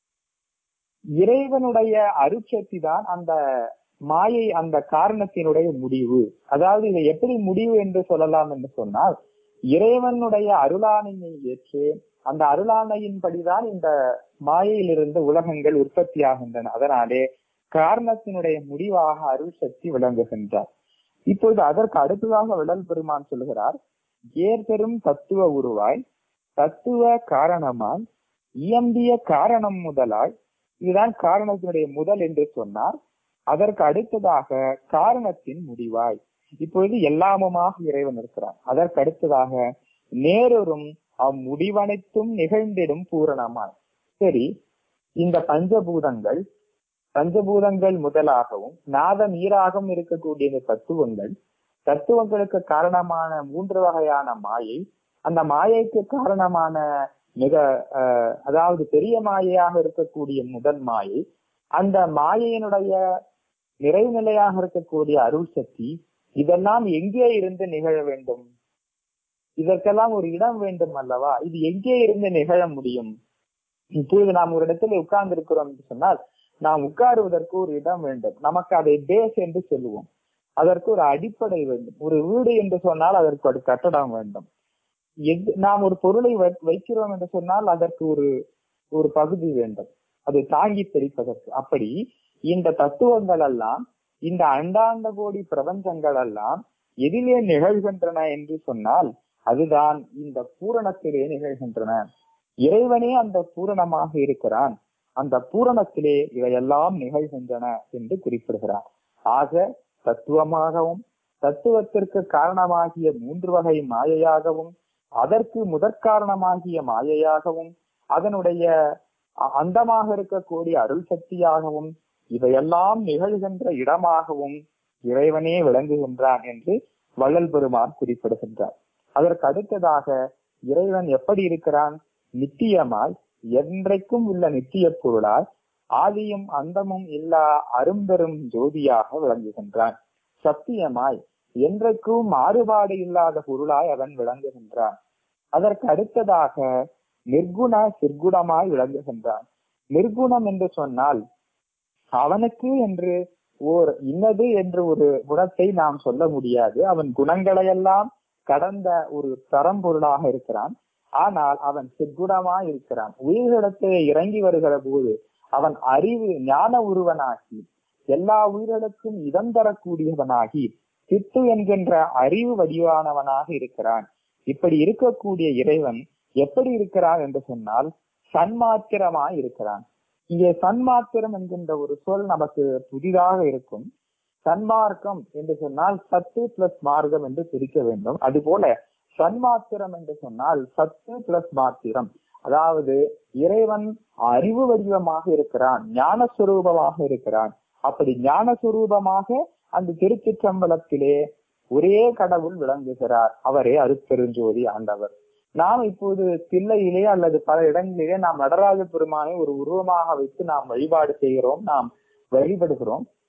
இறைவனுடைய அருட்சக்தி தான் அந்த மாயை அந்த காரணத்தினுடைய முடிவு அதாவது இதை எப்படி முடிவு என்று சொல்லலாம் என்று சொன்னால் இறைவனுடைய அருளாணையை ஏற்று அந்த அருளாணையின்படிதான் இந்த மாயையிலிருந்து உலகங்கள் உற்பத்தியாகின்றன அதனாலே காரணத்தினுடைய முடிவாக அருள் சக்தி விளங்குகின்றார் இப்பொழுது அதற்கு அடுத்ததாக விடல் பெருமான் சொல்கிறார் ஏற்பெரும் தத்துவ உருவாய் தத்துவ காரணமாய் இயம்பிய காரணம் முதலாய் இதுதான் காரணத்தினுடைய முதல் என்று சொன்னார் அதற்கு அடுத்ததாக காரணத்தின் முடிவாய் இப்பொழுது எல்லாமுமாக இறைவன் இருக்கிறான் அதற்கு அடுத்ததாக நேரொரும் அம்முடிவனைத்தும் நிகழ்ந்திடும் பூரணமாய் சரி இந்த பஞ்சபூதங்கள் பஞ்சபூதங்கள் முதலாகவும் நாதம் ஈராகவும் இருக்கக்கூடிய இந்த தத்துவங்கள் தத்துவங்களுக்கு காரணமான மூன்று வகையான மாயை அந்த மாயைக்கு காரணமான மிக அஹ், அதாவது பெரிய மாயையாக இருக்கக்கூடிய முதல் மாயை அந்த மாயையினுடைய நிறைநிலையாக இருக்கக்கூடிய அருள் சக்தி இதெல்லாம் எங்கே இருந்து நிகழ வேண்டும் இதற்கெல்லாம் ஒரு இடம் வேண்டும் அல்லவா இது எங்கே இருந்து நிகழ முடியும் இப்பொழுது நாம் ஒரு இடத்துல உட்கார்ந்து இருக்கிறோம் என்று சொன்னால் நாம் உட்காருவதற்கு ஒரு இடம் வேண்டும் நமக்கு அதை பேஸ் என்று சொல்லுவோம் அதற்கு ஒரு அடிப்படை வேண்டும் ஒரு வீடு என்று சொன்னால் அதற்கு ஒரு கட்டடம் வேண்டும் எது நாம் ஒரு பொருளை வை- வைக்கிறோம் என்று சொன்னால் அதற்கு ஒரு ஒரு பகுதி வேண்டும் அதை தாங்கி பிடிப்பதற்கு அப்படி இந்த தத்துவங்கள் எல்லாம் இந்த அண்டாண்ட கோடி பிரபஞ்சங்கள் எல்லாம் எதிலே நிகழ்கின்றன என்று சொன்னால் அதுதான் இந்த பூரணத்திலே நிகழ்கின்றன இறைவனே அந்த பூரணமாக இருக்கிறான் அந்த பூரணத்திலே இவையெல்லாம் நிகழ்கின்றன என்று குறிப்பிடுகிறார் ஆக தத்துவமாகவும் தத்துவத்திற்கு காரணமாகிய மூன்று வகை மாயையாகவும் அதற்கு முதற்காரணமாகிய மாயையாகவும் அதனுடைய அ- அந்தமாக இருக்கக்கூடிய அருள் சக்தியாகவும் இவையெல்லாம் நிகழ்கின்ற இடமாகவும் இறைவனே விளங்குகின்றான் என்று வள்ளல் பெருமான் குறிப்பிடுகின்றார் அதற்கு அடுத்ததாக இறைவன் எப்படி இருக்கிறான் நித்தியமாய் என்றைக்கும் உள்ள நித்திய பொருளாய் ஆதியும் அந்தமும் இல்லா அரும்பெரும் ஜோதியாக விளங்குகின்றான் சத்தியமாய் என்றைக்கும் மாறுபாடு இல்லாத பொருளாய் அவன் விளங்குகின்றான் அதற்கு அடுத்ததாக நிர்குண சிற்குணமாய் விளங்குகின்றான் நிர்குணம் என்று சொன்னால் அவனுக்கு என்று ஓர் இன்னது என்று ஒரு குணத்தை நாம் சொல்ல முடியாது அவன் குணங்களையெல்லாம் கடந்த ஒரு தரம்பொருளாக இருக்கிறான் ஆனால் அவன் சிற்குணமாய் இருக்கிறான் உயிர்களிடத்திலே இறங்கி வருகிற போது அவன் அறிவு ஞான உருவனாகி எல்லா உயிர்களுக்கும் இதம் தரக்கூடியவனாகி சித்து என்கின்ற அறிவு வடிவானவனாக இருக்கிறான் இப்படி இருக்கக்கூடிய இறைவன் எப்படி இருக்கிறான் என்று சொன்னால் சன்மாத்திரமாய் இருக்கிறான் இங்கே சன்மாத்திரம் என்கின்ற ஒரு சொல் நமக்கு புதிதாக இருக்கும் சன்மார்க்கம் என்று சொன்னால் சத்து பிளஸ் மார்க்கம் என்று பிரிக்க வேண்டும் அதுபோல சன்மாத்திரம் என்று சொன்னால் சத்து பிளஸ் மாத்திரம் அதாவது இறைவன் அறிவு வடிவமாக இருக்கிறான் ஞான சுரூபமாக இருக்கிறான் அப்படி ஞான சுரூபமாக அந்த திருச்சிற்றம்பலத்திலே ஒரே கடவுள் விளங்குகிறார் அவரே அருட்பெருஞ்சோதி ஆண்டவர் நாம் இப்போது தில்லையிலே அல்லது பல இடங்களிலே நாம் நடராஜ பெருமானை ஒரு உருவமாக வைத்து நாம் வழிபாடு செய்கிறோம் நாம் வழிபடுகிறோம்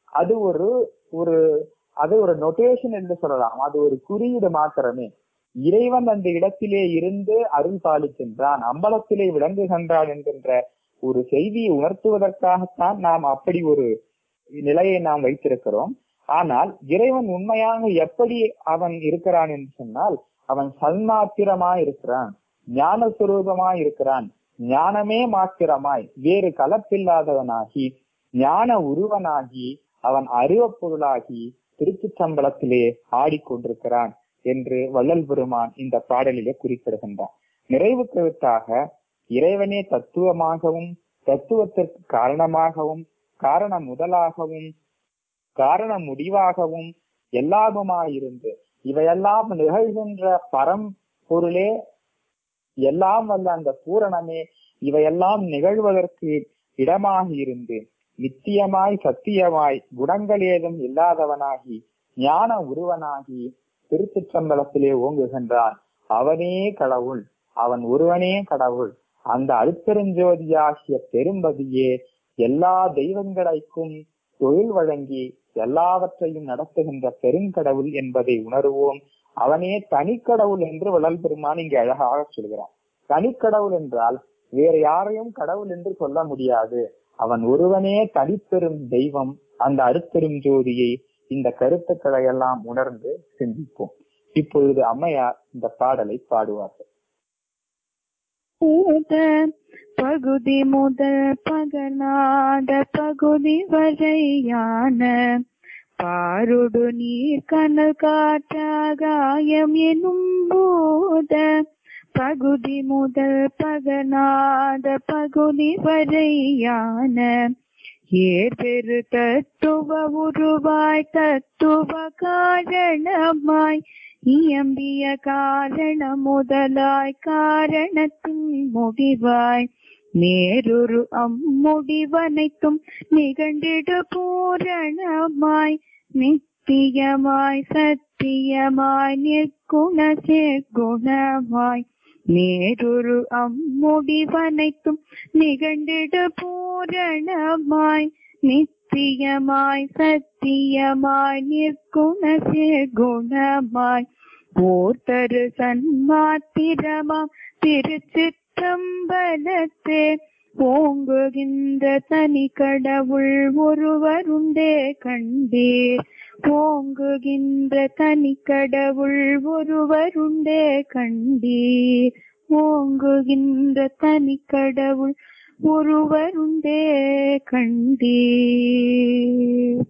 அது ஒரு ஒரு அது ஒரு நொட்டேஷன் என்று சொல்லலாம் அது ஒரு குறியீடு மாத்திரமே இறைவன் அந்த இடத்திலே இருந்து அருள் பாலிக்கின்றான் அம்பலத்திலே விளங்குகின்றான் என்கின்ற ஒரு செய்தியை உணர்த்துவதற்காகத்தான் நாம் அப்படி ஒரு நிலையை நாம் வைத்திருக்கிறோம் ஆனால் இறைவன் உண்மையாக எப்படி அவன் இருக்கிறான் என்று சொன்னால் அவன் சன்மாத்திரமாய் இருக்கிறான் ஞான சுரூபமாய் இருக்கிறான் ஞானமே மாத்திரமாய் வேறு கலப்பில்லாதவனாகி ஞான உருவனாகி அவன் அறிவப் பொருளாகி திருச்சிற்றம்பலத்திலே ஆடிக்கொண்டிருக்கிறான் என்று வள்ளல் பெருமான் இந்த பாடலிலே குறிப்பிடுகின்றான் நிறைவு கருத்தாக இறைவனே தத்துவமாகவும் தத்துவத்திற்கு காரணமாகவும் காரண முதலாகவும் காரண முடிவாகவும் எல்லாமுமாயிருந்து இவையெல்லாம் நிகழ்கின்ற பரம் பொருளே எல்லாம் வல்ல அந்த பூரணமே இவையெல்லாம் நிகழ்வதற்கு இடமாக இருந்து நித்தியமாய் சத்தியமாய் குணங்கள் ஏதும் இல்லாதவனாகி ஞான உருவனாகி திருச்சிற்றம்பலத்திலே ஓங்குகின்றான் அவனே கடவுள் அவன் ஒருவனே கடவுள் அந்த அருப்பெருஞ்சோதியாகிய பெரும்பதியே எல்லா தெய்வங்களுக்கும் தொழில் வழங்கி எல்லாவற்றையும் நடத்துகின்ற பெருங்கடவுள் என்பதை உணர்வோம் அவனே தனிக்கடவுள் என்று வள்ளல் பெருமான் இங்கு அழகாக சொல்கிறான் தனிக்கடவுள் என்றால் வேறு யாரையும் கடவுள் என்று சொல்ல முடியாது அவன் ஒருவனே தனிப்பெரும் தெய்வம் அந்த அருப்பெரும் ஜோதியை இந்த கருத்துக்களை எல்லாம் உணர்ந்து சிந்திப்போம் இப்பொழுது அம்மையார் இந்த பாடலை பாடுவார்கள் பூத பகுதி முதல் பகனாத பகுதி வரையான பாருடு நீர் கனல் காற்றாகாயம் எனும் போத பகுதி முதல் பகனாத பகுதி வரையான ஏற்பெரு தத்துவ உருவாய் தத்துவ காரணமாய் இயம்பிய காரண முதலாய் காரணத்தின் முடிவாய் நேரொரு அம்முடிவனைத்தும் நிகண்டிடு பூரணமாய் நித்தியமாய் சத்தியமாய் நிற்குண குணமாய் நேரொரு அம்முடிவனைத்தும் நிகண்டிடு பூரணமாய் நித்தியமாய் சத்தியமாய் நிற்குண குணமாய் ஓர்த்தரு சன்மாத்திரமாம் திருச்சிற்றம்பலத்தே ஓங்குகின்ற தனி கடவுள் ஒருவருண்டே கண்டீர் ஓங்குகின்ற தனி கடவுள் ஒருவருண்டே கண்டீர் ஓங்குகின்ற தனி கடவுள் ஒருவருண்டே கண்டீர்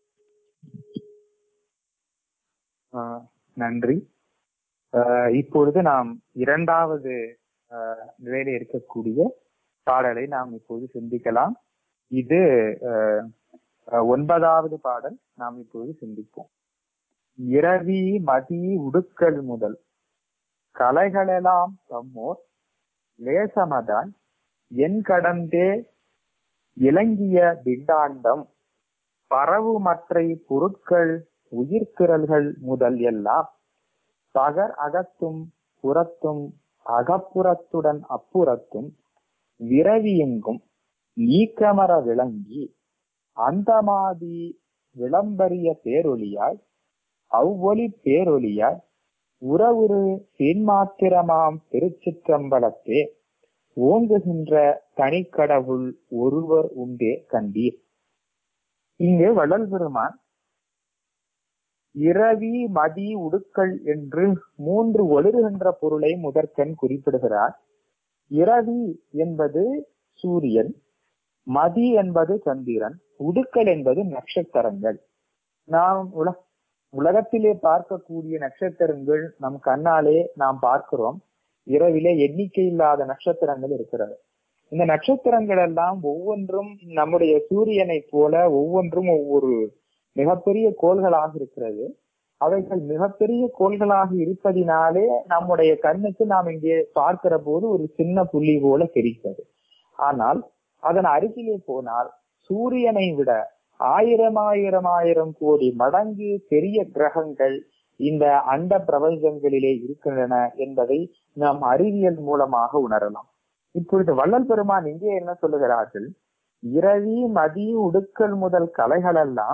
ஆஹ் நன்றி ஆஹ் இப்பொழுது நாம் இரண்டாவது ஆஹ் நிலையில இருக்கக்கூடிய பாடலை நாம் இப்போது சிந்திக்கலாம் இது ஆஹ் ஆஹ் ஒன்பதாவது பாடல் நாம் இப்போது சிந்திப்போம் இரவி மதி உடுக்கல் முதல் கலைகளெல்லாம் தம்மோர் லேசமதான் என் கடந்தே இலங்கிய பிண்டாண்டம் பரவுமற்றை பொருட்கள் உயிர்த்திரல்கள் முதல் எல்லாம் பகர் அகத்தும் புறத்தும் அகப்புறத்துடன் அப்புறத்தும் விரவியெங்கும் நீக்கமர விளங்கி அந்தமாதி விளம்பரிய பேரொளியாய் அவ்வொளி பேரொளியாய் உறவுரு சீன்மாத்திரமாம் திருச்சிற்றம்பலத்தே ஓங்குகின்ற தனிக்கடவுள் ஒருவர் உண்டே கண்டீர் இங்கு வள்ளல் பெருமான் இரவி மதி உடுக்கல் என்று மூன்று ஒளிருகின்ற பொருளை முதற்கண் குறிப்பிடுகிறார் இரவி என்பது சூரியன் மதி என்பது சந்திரன் உடுக்கல் என்பது நட்சத்திரங்கள் நாம் உல உலகத்திலே பார்க்கக்கூடிய நட்சத்திரங்கள் நம் கண்ணாலே நாம் பார்க்கிறோம் இரவிலே எண்ணிக்கை இல்லாத நட்சத்திரங்கள் இருக்கிறது இந்த நட்சத்திரங்கள் எல்லாம் ஒவ்வொன்றும் நம்முடைய சூரியனை போல ஒவ்வொன்றும் ஒவ்வொரு மிகப்பெரிய கோள்களாக இருக்கிறது அவைகள் மிகப்பெரிய கோள்களாக இருப்பதினாலே நம்முடைய கண்ணுக்கு நாம் இங்கே பார்க்கிற போது ஒரு சின்ன புள்ளி போல தெரிகிறது ஆனால் அதன் அருகிலே போனால் சூரியனை விட ஆயிரம் ஆயிரம் ஆயிரம் கோடி மடங்கு பெரிய கிரகங்கள் இந்த அண்ட பிரபஞ்சங்களிலே இருக்கின்றன என்பதை நாம் அறிவியல் மூலமாக உணரலாம் இப்பொழுது வள்ளல் பெருமான் இங்கே என்ன சொல்லுகிறார்கள் இரவி மதி உடுக்கல் முதல் கலைகளெல்லாம்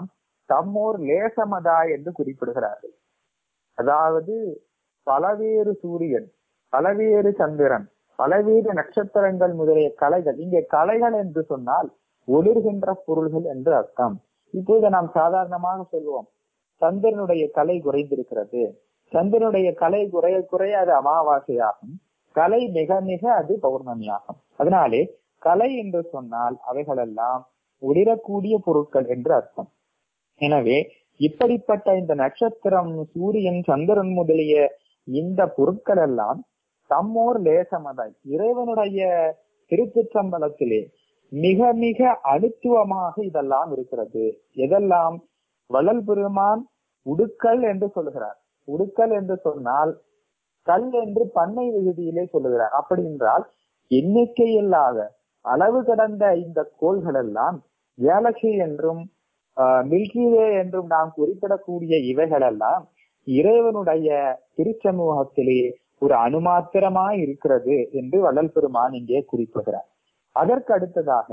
தம்மோர் லேசமதா என்று குறிப்பிடுகிறார்கள் அதாவது பலவேறு சூரியன் பலவேறு சந்திரன் பலவேறு நட்சத்திரங்கள் முதலிய கலைகள் இங்கே கலைகள் என்று சொன்னால் ஒளிர்கின்ற பொருள்கள் என்று அர்த்தம் இப்போது நாம் சாதாரணமாக சொல்லுவோம் சந்திரனுடைய கலை குறைந்திருக்கிறது சந்திரனுடைய கலை குறைய குறைய அது அமாவாசையாகும் கலை மிக மிக அது பௌர்ணமியாகும் அதனாலே கலை என்று சொன்னால் அவைகளெல்லாம் ஒளிரக்கூடிய பொருட்கள் என்று அர்த்தம் எனவே இப்படிப்பட்ட இந்த நட்சத்திரம் சூரியன் சந்திரன் முதலிய இந்த பொருட்கள் எல்லாம் தம்மோர் லேசமதாய் இறைவனுடைய திருச்சிற்றம்பலத்திலே மிக மிக அனுத்துவமாக இதெல்லாம் இருக்கிறது எதெல்லாம் வள்ளல் பெருமான் உடுக்கல் என்று சொல்லுகிறார் உடுக்கல் என்று சொன்னால் கல் என்று பண்ணை விகுதியிலே சொல்லுகிறார் அப்படி என்றால் எண்ணிக்கை இல்லாத அளவு கடந்த இந்த கோள்கள் எல்லாம் கேலக்சி என்றும் மில்கிவே என்றும் நாம் குறிப்பிடக்கூடிய இவைகளெல்லாம் இறைவனுடைய திருச்சமூகத்திலே ஒரு அணுமாத்திரமாய் இருக்கிறது என்று வள்ளல் பெருமான் இங்கே குறிப்பிடுகிறார் அதற்கு அடுத்ததாக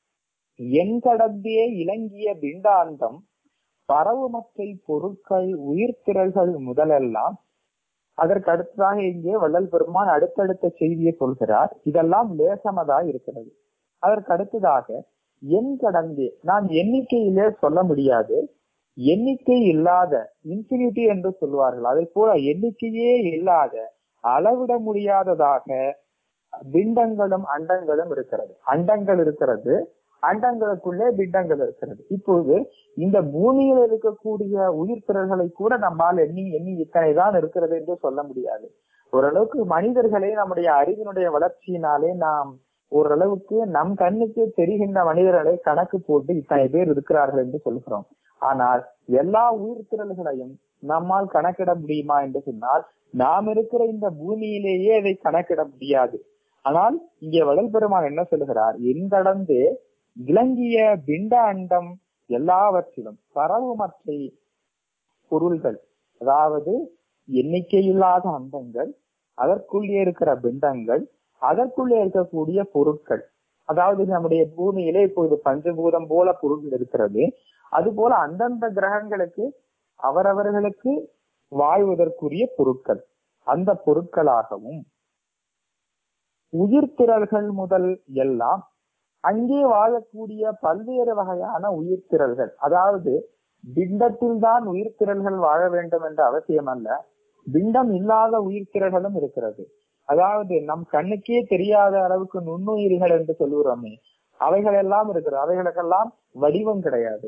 என் கடந்தே இலங்கிய பிண்டாந்தம் பரவுமற்றை பொருட்கள் உயிர்த்திரள்கள் முதலெல்லாம் அதற்கு அடுத்ததாக இங்கே வள்ளல் பெருமான் அடுத்தடுத்த செய்தியை சொல்கிறார் இதெல்லாம் லேசமதா இருக்கிறது அதற்கு அடுத்ததாக என் கடந்தே நான் எண்ணிக்கையிலே சொல்ல முடியாது எண்ணிக்கை இல்லாத இன்ஃபினிட்டி என்று சொல்வார்கள் அதே போல எண்ணிக்கையே இல்லாத அளவிட முடியாததாக பிண்டங்களும் அண்டங்களும் இருக்கிறது அண்டங்கள் இருக்கிறது அண்டங்களுக்குள்ளே பிண்டங்கள் இருக்கிறது இப்போது இந்த பூமியில் இருக்கக்கூடிய உயிர் திரள்களை கூட நம்மால் எண்ணி எண்ணி இத்தனை தான் இருக்கிறது என்று சொல்ல முடியாது ஓரளவுக்கு மனிதர்களை நம்முடைய அறிவினுடைய வளர்ச்சியினாலே நாம் ஓரளவுக்கு நம் கண்ணுக்கு தெரிகின்ற மனிதர்களை கணக்கு போட்டு இத்தனை பேர் இருக்கிறார்கள் என்று சொல்கிறோம் ஆனால் எல்லா உயிர் திரள்களையும் நம்மால் கணக்கிட முடியுமா என்று சொன்னால் நாம் இருக்கிற இந்த பூமியிலேயே அதை கணக்கிட முடியாது ஆனால் இங்கே வடல் பெருமான் என்ன சொல்லுகிறார் எங்கடந்து விளங்கிய பிண்ட அண்டம் எல்லாவற்றிலும் பரவுமற்றை பொருள்கள் அதாவது எண்ணிக்கையில்லாத அண்டங்கள் அதற்குள்ளே இருக்கிற பிண்டங்கள் அதற்குள்ளே இருக்கக்கூடிய பொருட்கள் அதாவது நம்முடைய பூமியிலே இப்போது பஞ்சபூதம் போல பொருட்கள் இருக்கிறது அது போல அந்தந்த கிரகங்களுக்கு அவரவர்களுக்கு வாழ்வதற்குரிய பொருட்கள் அந்த பொருட்களாகவும் உயிர்த்திரள்கள் முதல் எல்லாம் அங்கே வாழக்கூடிய பல்வேறு வகையான உயிர்த்திரள்கள் அதாவது பிண்டத்தில் தான் உயிர்த்திரள்கள் வாழ வேண்டும் என்ற அவசியம் அல்ல பிண்டம் இல்லாத உயிர்த்திரள்களும் இருக்கிறது அதாவது நம் கண்ணுக்கே தெரியாத அளவுக்கு நுண்ணுயிர்கள் என்று சொல்லுகிறோமே அவைகள் எல்லாம் இருக்கிறது அவைகளுக்கெல்லாம் வடிவம் கிடையாது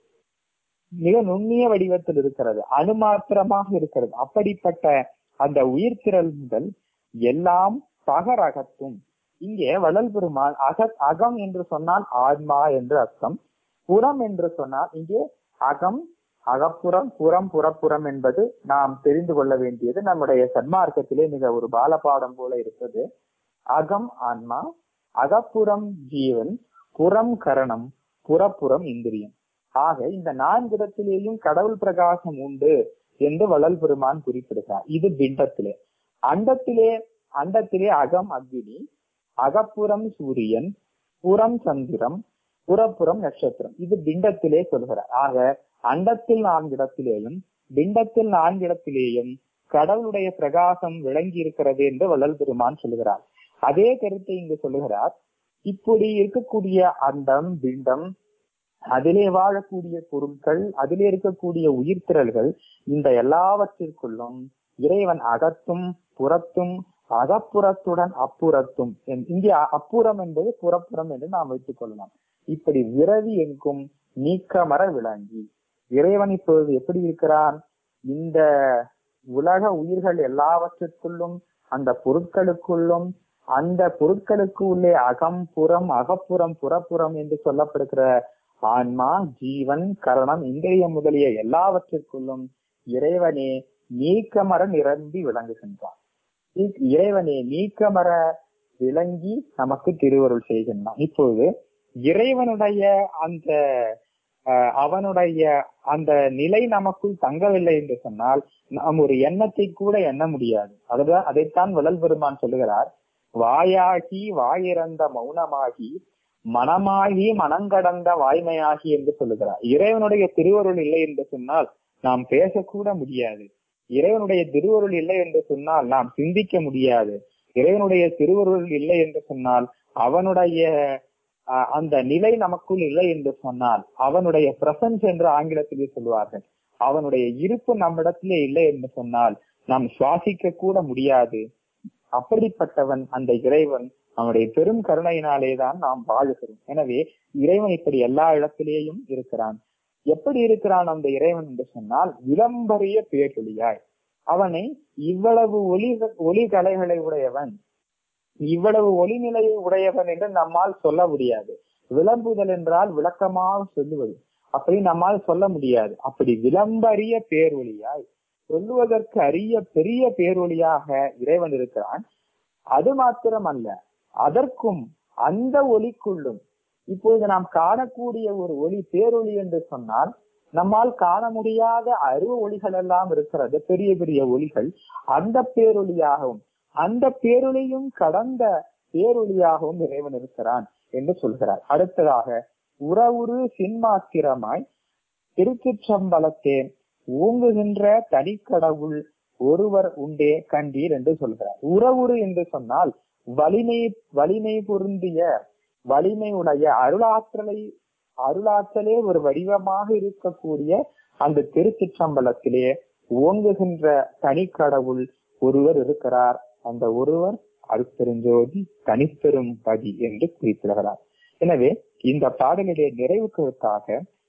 மிக நுண்ணிய வடிவத்தில் இருக்கிறது அணுமாத்திரமாக இருக்கிறது அப்படிப்பட்ட அந்த உயிர்த்திரள் முதல் எல்லாம் பகரகத்தும் இங்கே வள்ளல் பெருமாள் அக அகம் என்று சொன்னால் ஆத்மா என்று அர்த்தம் புறம் என்று சொன்னால் இங்கே அகம் அகப்புறம் புறம் புறப்புறம் என்பது நாம் தெரிந்து கொள்ள வேண்டியது நம்முடைய சன்மார்க்கத்திலே மிக ஒரு பாலபாடம் போல இருப்பது அகம் ஆன்மா அகப்புறம் ஜீவன் புறம் கரணம் புறப்புறம் இந்திரியம் ஆக இந்த நான்கிடத்திலேயும் கடவுள் பிரகாசம் உண்டு என்று வள்ளல் பெருமான் குறிப்பிடுகிறார் இது பிண்டத்திலே அண்டத்திலே அண்டத்திலே அகம் அக்னி அகப்புறம் சூரியன் புறம் சந்திரம் புறப்புறம் நட்சத்திரம் இது பிண்டத்திலே சொல்கிறார் ஆக அண்டத்தில் நான்கிடத்திலேயும் பிண்டத்தில் நான்கிடத்திலேயும் கடவுளுடைய பிரகாசம் விளங்கி இருக்கிறது என்று வள்ளல் பெருமான் சொல்லுகிறார் அதே கருத்தை இங்கு சொல்லுகிறார் இப்படி இருக்கக்கூடிய அண்டம் பிண்டம் அதிலே வாழக்கூடிய பொருட்கள் அதிலே இருக்கக்கூடிய உயிர்த்திரள்கள் இந்த எல்லாவற்றிற்குள்ளும் இறைவன் அகத்தும் புறத்தும் அகப்புறத்துடன் அப்புறத்தும் இங்கே அப்புறம் என்பது புறப்புறம் என்று நாம் வைத்துக் கொள்ளலாம் இப்படி விரவி எங்கும் நீக்கமர விளங்கி இறைவன் இப்பொழுது எப்படி இருக்கிறான் இந்த உலக உயிர்கள் எல்லாவற்றிற்குள்ளும் அந்த பொருட்களுக்குள்ளும் அந்த பொருட்களுக்கு உள்ளே அகம் புறம் அகப்புறம் புறப்புறம் என்று சொல்லப்படுகிற ஆன்மா ஜீவன் கரணம் இந்திரிய முதலிய எல்லாவற்றிற்குள்ளும் இறைவனே நீக்கமர நிரம்பி விளங்குகின்றான் இறைவனே நீக்கமர விளங்கி நமக்கு திருவருள் செய்கின்றான் இப்போது இறைவனுடைய அந்த அவனுடைய அந்த நிலை நமக்குள் தங்கவில்லை என்று சொன்னால் நாம் ஒரு எண்ணத்தை கூட எண்ண முடியாது அதுதான் அதைத்தான் விழல் பெருமான் சொல்லுகிறார் வாயாகி வாயிறந்த மௌனமாகி மனமாகி மனங்கடந்த வாய்மையாகி என்று சொல்லுகிறார் இறைவனுடைய திருவருள் இல்லை என்று சொன்னால் நாம் பேசக்கூட முடியாது இறைவனுடைய திருவருள் இல்லை என்று சொன்னால் நாம் சிந்திக்க முடியாது இறைவனுடைய திருவருள் இல்லை என்று சொன்னால் அவனுடைய அஹ், அந்த நிலை நமக்குள் இல்லை என்று சொன்னால் அவனுடைய பிரசன்ஸ் என்று ஆங்கிலத்திலே சொல்வார்கள் அவனுடைய இருப்பு நம்மிடத்திலே இல்லை என்று சொன்னால் நாம் சுவாசிக்க கூட முடியாது அப்படிப்பட்டவன் அந்த இறைவன் அவனுடைய பெரும் கருணையினாலே தான் நாம் வாழுகிறோம் எனவே இறைவன் இப்படி எல்லா இடத்திலேயும் இருக்கிறான் எப்படி இருக்கிறான் அந்த இறைவன் என்று சொன்னால் விளம்பரிய பேரொழியாய் அவனை இவ்வளவு ஒளி ஒளி கலைகளை உடையவன் இவ்வளவு ஒளிநிலையை உடையவன் என்று நம்மால் சொல்ல முடியாது விளம்புதல் என்றால் விளக்கமாக சொல்லுவது அப்படி நம்மால் சொல்ல முடியாது அப்படி விளம்பரிய பேரொழியாய் சொல்லுவதற்கு அரிய பெரிய பேரொழியாக இறைவன் இருக்கிறான் அது மாத்திரம் அல்ல அதற்கும் அந்த ஒளிக்குள்ளும் இப்பொழுது நாம் காணக்கூடிய ஒரு ஒளி பேரொளி என்று சொன்னால் நம்மால் காண முடியாத அருவ ஒளிகள் எல்லாம் இருக்கிறது பெரிய பெரிய ஒளிகள் அந்த பேரொளியாகவும் அந்த பேரொளியும் கடந்த பேரொளியாகவும் இறைவன் இருக்கிறான் என்று சொல்கிறார் அடுத்ததாக உறவுரு சின்மாத்திரமாய் திருச்சிற்றம்பலத்தே ஓங்குகின்ற தனிக்கடவுள் ஒருவர் உண்டே கண்டீர் என்று சொல்கிறார் உறவுரு என்று சொன்னால் வலிமை வலிமை பொருந்திய வலிமை உடைய அருளாற்றலை அருளாற்றலே ஒரு வடிவமாக இருக்கக்கூடிய அந்த திருச்சிற்றம்பலத்திலே ஓங்குகின்ற தனிக்கடவுள் ஒருவர் இருக்கிறார் அந்த ஒருவர் அருட்பெருஞ்சோதி தனிப்பெரும் பதி என்று குறிப்பிடுகிறார் எனவே இந்த பாடலுடைய நிறைவு கருத்தாக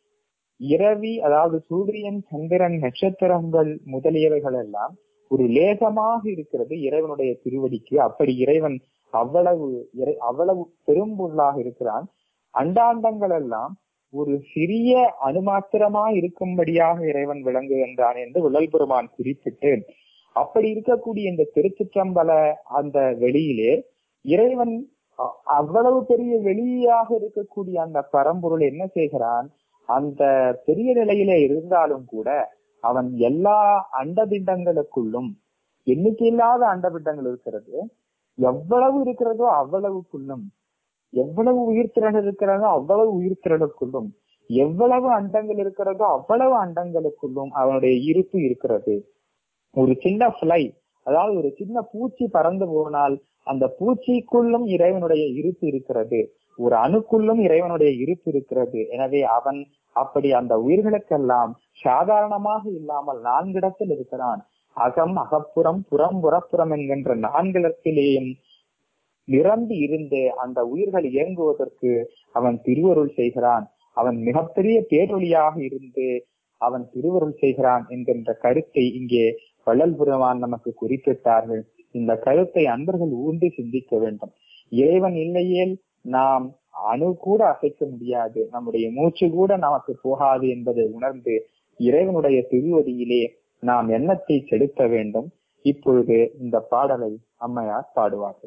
இரவி அதாவது சூரியன் சந்திரன் நட்சத்திரங்கள் முதலியவைகள் எல்லாம் ஒரு லேசமாக இருக்கிறது இறைவனுடைய திருவடிக்கு அப்படி இறைவன் அவ்வளவு இறை- அவ்வளவு பெரும்பொருளாக இருக்கிறான் அண்டாண்டங்கள் எல்லாம் ஒரு சிறிய அணுமாத்திரமா இருக்கும்படியாக இறைவன் விளங்குகின்றான் என்று விழல் பெருமான் குறிப்பிட்டு அப்படி இருக்கக்கூடிய இந்த திருச்சிற்றம்பல அந்த வெளியிலே இறைவன் அ- அவ்வளவு பெரிய வெளியாக இருக்கக்கூடிய அந்த பரம்பொருள் என்ன செய்கிறான் அந்த பெரிய நிலையிலே இருந்தாலும் கூட அவன் எல்லா அண்டபிண்டங்களுக்குள்ளும் எண்ணிக்கையில்லாத அண்டபிண்டங்கள் இருக்கிறது எவ்வளவு இருக்கிறதோ அவ்வளவுக்குள்ளும் எவ்வளவு உயிர்த்திறன் இருக்கிறதோ அவ்வளவு உயிர்த்திறனுக்குள்ளும் எவ்வளவு அண்டங்கள் இருக்கிறதோ அவ்வளவு அண்டங்களுக்குள்ளும் அவனுடைய இருப்பு இருக்கிறது ஒரு சின்ன ஃபிளை அதாவது ஒரு சின்ன பூச்சி பறந்து போனால் அந்த பூச்சிக்குள்ளும் இறைவனுடைய இருப்பு இருக்கிறது ஒரு அணுக்குள்ளும் இறைவனுடைய இருப்பு இருக்கிறது எனவே அவன் அப்படி அந்த உயிர்களுக்கெல்லாம் சாதாரணமாக இல்லாமல் நான்கிடத்தில் இருக்கிறான் அகம் அகப்புறம் புறம் புறப்புறம் என்கின்ற நான்கிடத்திலேயும் நிரம்பி இருந்து அந்த உயிர்கள் இயங்குவதற்கு அவன் திருவருள் செய்கிறான் அவன் மிகப்பெரிய பேரொழியாக இருந்து அவன் திருவருள் செய்கிறான் என்கின்ற கருத்தை இங்கே வள்ளல் பெருமான் நமக்கு குறிப்பிட்டார்கள் இந்த கருத்தை அன்பர்கள் ஊன்றி சிந்திக்க வேண்டும் இறைவன் இல்லையேல் நாம் அணு கூட அசைக்க முடியாது நம்முடைய மூச்சு கூட நமக்கு போகாது என்பதை உணர்ந்து இறைவனுடைய திருவடியிலே நாம் எண்ணத்தை செலுத்த வேண்டும் இப்பொழுது இந்த பாடலை அம்மையார் பாடுவார்கள்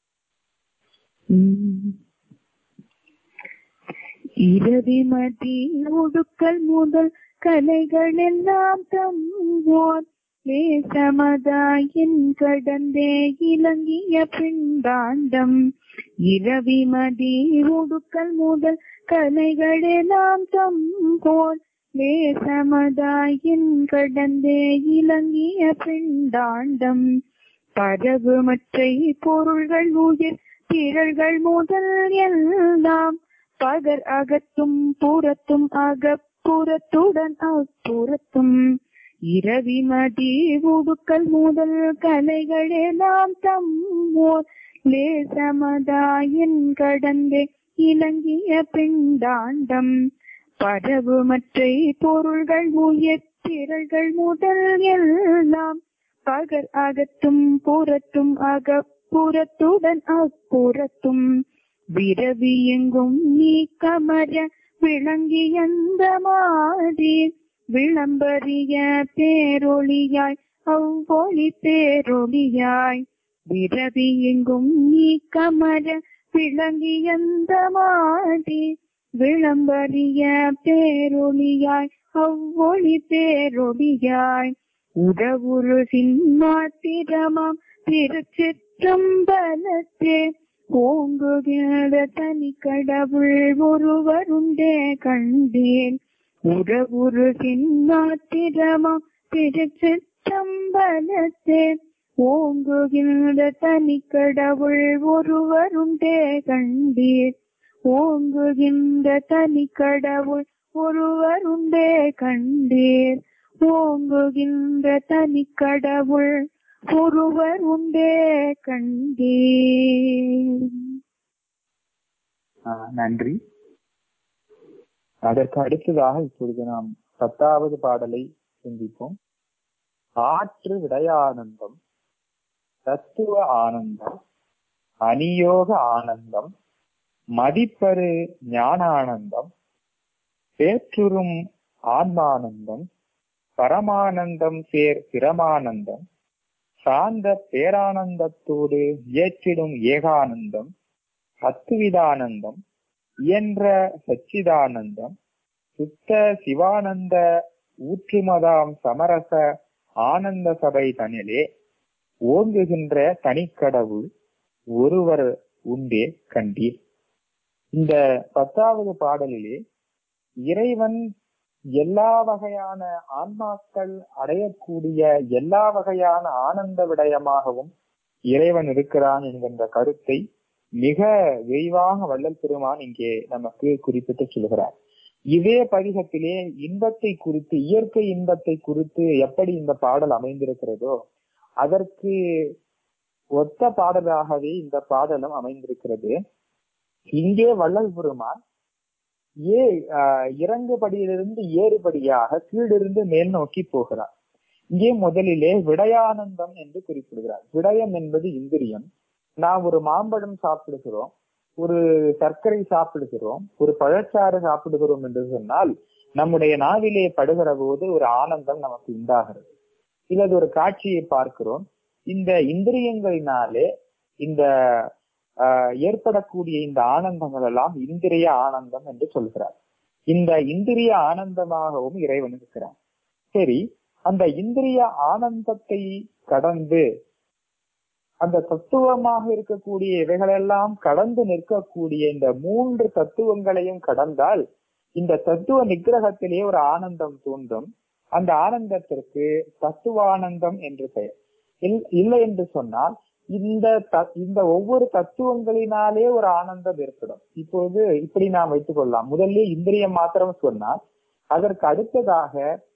இரவிமதி ஒடுக்கல் முதல் கலைகள் எல்லாம் தம்மோர் லேசமதாயின் கடந்தே இலங்கிய பிண்டாண்டம் இரவிமதி ஒடுக்கல் முதல் கலைகள் எல்லாம் தம்போர் லேசமதாயின் கடந்தே இலங்கிய பிண்டாண்டம் பரவுமற்றை பொருள்கள் உயிர் திரள்கள் முதல் எல்லாம் பகர் அகத்தும் புறத்தும் அகப்புறத்துடன் அப்புறத்தும் இரவி மதி உடுக்கல் முதல் கலைகள் எல்லாம் தம்மோர் லேசமதாயின் கடந்தே இலங்கிய பிண்டாண்டம் பரவுமற்றை பொருள்கள் உயிர் திரள்கள் முதல் எல்லாம் பகர் அகத்தும் புறத்தும் அகப்புறத்துடன் அப்புறத்தும் விரவி எங்கும் நீ கமர விளங்கி அந்த மாதிரி விளம்பரிய பேரொளியாய் அவ்வொளி பேரொளியாய் விரவி எங்கும் நீ கமர விளங்கி அந்த மாதிரி விளம்பரிய பேரொளியாய் அவ்வொளி பேரொளியாய் உறவுரு சின்மாத்திரமாம் திருச்சிற்றம்பலத்தே ஓங்குகிற தனி கடவுள் ஒருவருண்டே கண்டேன் உறவுரு சின்னாத்திரமா திருச்சிற்றம்பலத்தே ஓங்குகின்ற தனி கடவுள் ஒருவருண்டே கண்டீர் ஓங்குகின்ற தனி கடவுள் ஒருவருண்டே கண்டீர் ஓங்குகின்ற தனி கடவுள் ஒருவர் உண்டே கண்டீர் ஆஹ் நன்றி அதற்கு அடுத்ததாக இப்பொழுது நாம் பத்தாவது பாடலை சிந்திப்போம் ஆற்று விடயானந்தம் தத்துவ ஆனந்தம் அநியோக ஆனந்தம் மதிப்பரு ஞானானந்தம் பேற்றுறும் ஆன்மானந்தம் பரமானந்தம் சேர் பிரமானந்தம் சாந்த பேரானந்தத்தோடு ஏற்றிடும் ஏகானந்தம் அத்துவிதானந்தம் இயன்ற சச்சிதானந்தம் சுத்த சிவானந்த ஊற்றுமதாம் சமரச ஆனந்த சபை தனிலே ஓங்குகின்ற தனிக்கடவுள் ஒருவர் உண்டே கண்டீர் இந்த பத்தாவது பாடலிலே இறைவன் எல்லா வகையான ஆன்மாக்கள் அடையக்கூடிய எல்லா வகையான ஆனந்த விடயமாகவும் இறைவன் இருக்கிறான் என்கின்ற கருத்தை மிக விரிவாக வள்ளல் பெருமான் இங்கே நமக்கு குறிப்பிட்டு சொல்கிறார் இதே பதிகத்திலே இன்பத்தை குறித்து இயற்கை இன்பத்தை குறித்து எப்படி இந்த பாடல் அமைந்திருக்கிறதோ அதற்கு ஒத்த பாடலாகவே இந்த பாடலும் அமைந்திருக்கிறது இங்கே வள்ளல் பெருமான் ஏ ஆஹ் இறங்குபடியிலிருந்து ஏறுபடியாக கீழிருந்து மேல் நோக்கி போகிறார் இங்கே முதலிலே விடயானந்தம் என்று குறிப்பிடுகிறார் விடயம் என்பது இந்திரியம் நாம் ஒரு மாம்பழம் சாப்பிடுகிறோம் ஒரு சர்க்கரை சாப்பிடுகிறோம் ஒரு பழச்சாறு சாப்பிடுகிறோம் என்று சொன்னால் நம்முடைய நாவிலே படுகிற போது ஒரு ஆனந்தம் நமக்கு உண்டாகிறது இல்லது ஒரு காட்சியை பார்க்கிறோம் இந்த இந்திரியங்களினாலே இந்த ஆஹ் ஏற்படக்கூடிய இந்த ஆனந்தங்கள் எல்லாம் இந்திரிய ஆனந்தம் என்று சொல்கிறார் இந்த இந்திரிய ஆனந்தமாகவும் இறைவன் இருக்கிறார் சரி அந்த இந்திரிய ஆனந்தத்தை கடந்து அந்த தத்துவமாக இருக்கக்கூடிய இவைகளெல்லாம் கடந்து நிற்கக்கூடிய இந்த மூன்று தத்துவங்களையும் கடந்தால் இந்த தத்துவ நிகிரகத்திலே ஒரு ஆனந்தம் தோன்றும் அந்த ஆனந்தத்திற்கு தத்துவானந்தம் என்று பெயர் இல்லை என்று சொன்னால் இந்த இந்த ஒவ்வொரு தத்துவங்களினாலே ஒரு ஆனந்தம் ஏற்படும் இப்போது இப்படி நாம் வைத்துக் கொள்ளலாம் முதல்ல இந்திரியம் மாத்திரம் சொன்னால் அதற்கு அடுத்ததாக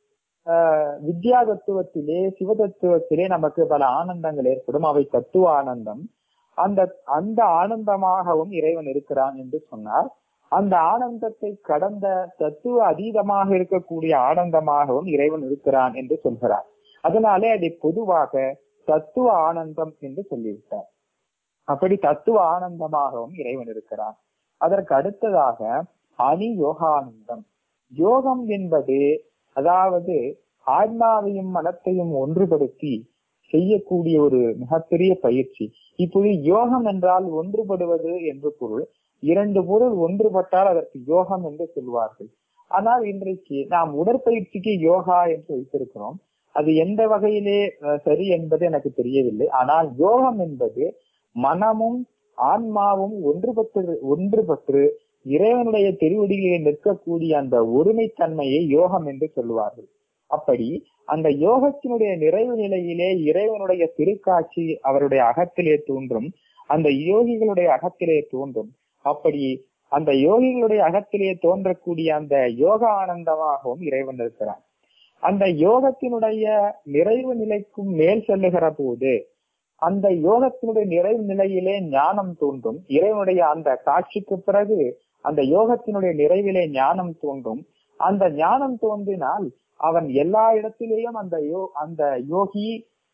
வித்யா தத்துவத்திலே சிவ தத்துவத்திலே நமக்கு பல ஆனந்தங்கள் ஏற்படும் அவை தத்துவ ஆனந்தம் அந்த அந்த ஆனந்தமாகவும் இறைவன் இருக்கிறான் என்று சொன்னார் அந்த ஆனந்தத்தை கடந்த தத்துவ அதீதமாக இருக்கக்கூடிய ஆனந்தமாகவும் இறைவன் இருக்கிறான் என்று சொல்கிறார் அதனாலே அதை பொதுவாக தத்துவ ஆனந்தம் என்று சொல்லிவிட்டார் அப்படி தத்துவ ஆனந்தமாகவும் இறைவன் இருக்கிறான் அதற்கு அடுத்ததாக அணி யோகானந்தம் யோகம் என்பது அதாவது ஆன்மாவையும் மனத்தையும் ஒன்றுபடுத்தி செய்யக்கூடிய ஒரு மிகப்பெரிய பயிற்சி இப்போது யோகம் என்றால் ஒன்றுபடுவது என்று பொருள் இரண்டு பொருள் ஒன்றுபட்டால் அதற்கு யோகம் என்று சொல்வார்கள் ஆனால் இன்றைக்கு நாம் உடற்பயிற்சிக்கு யோகா என்று வைத்திருக்கிறோம் அது எந்த வகையிலே சரி என்பது எனக்கு தெரியவில்லை ஆனால் யோகம் என்பது மனமும் ஆன்மாவும் ஒன்றுபட்டு ஒன்றுபட்டு இறைவனுடைய திருவடியிலே நிற்கக்கூடிய அந்த ஒருமைத்தன்மையை யோகம் என்று சொல்லுவார்கள் அப்படி அந்த யோகத்தினுடைய நிறைவு நிலையிலே இறைவனுடைய திருக்காட்சி அவருடைய அகத்திலே தோன்றும் அந்த யோகிகளுடைய அகத்திலே தோன்றும் அப்படி அந்த யோகிகளுடைய அகத்திலே தோன்றக்கூடிய அந்த யோக ஆனந்தமாகவும் இறைவன் இருக்கிறான் அந்த யோகத்தினுடைய நிறைவு நிலைக்கும் மேல் செல்லுகிற போது அந்த யோகத்தினுடைய நிறைவு நிலையிலே ஞானம் தோன்றும் இறைவனுடைய அந்த காட்சிக்கு பிறகு அந்த யோகத்தினுடைய நிறைவிலே ஞானம் தோன்றும் அந்த ஞானம் தோன்றினால் அவன் எல்லா இடத்திலேயும் அந்த யோ அந்த யோகி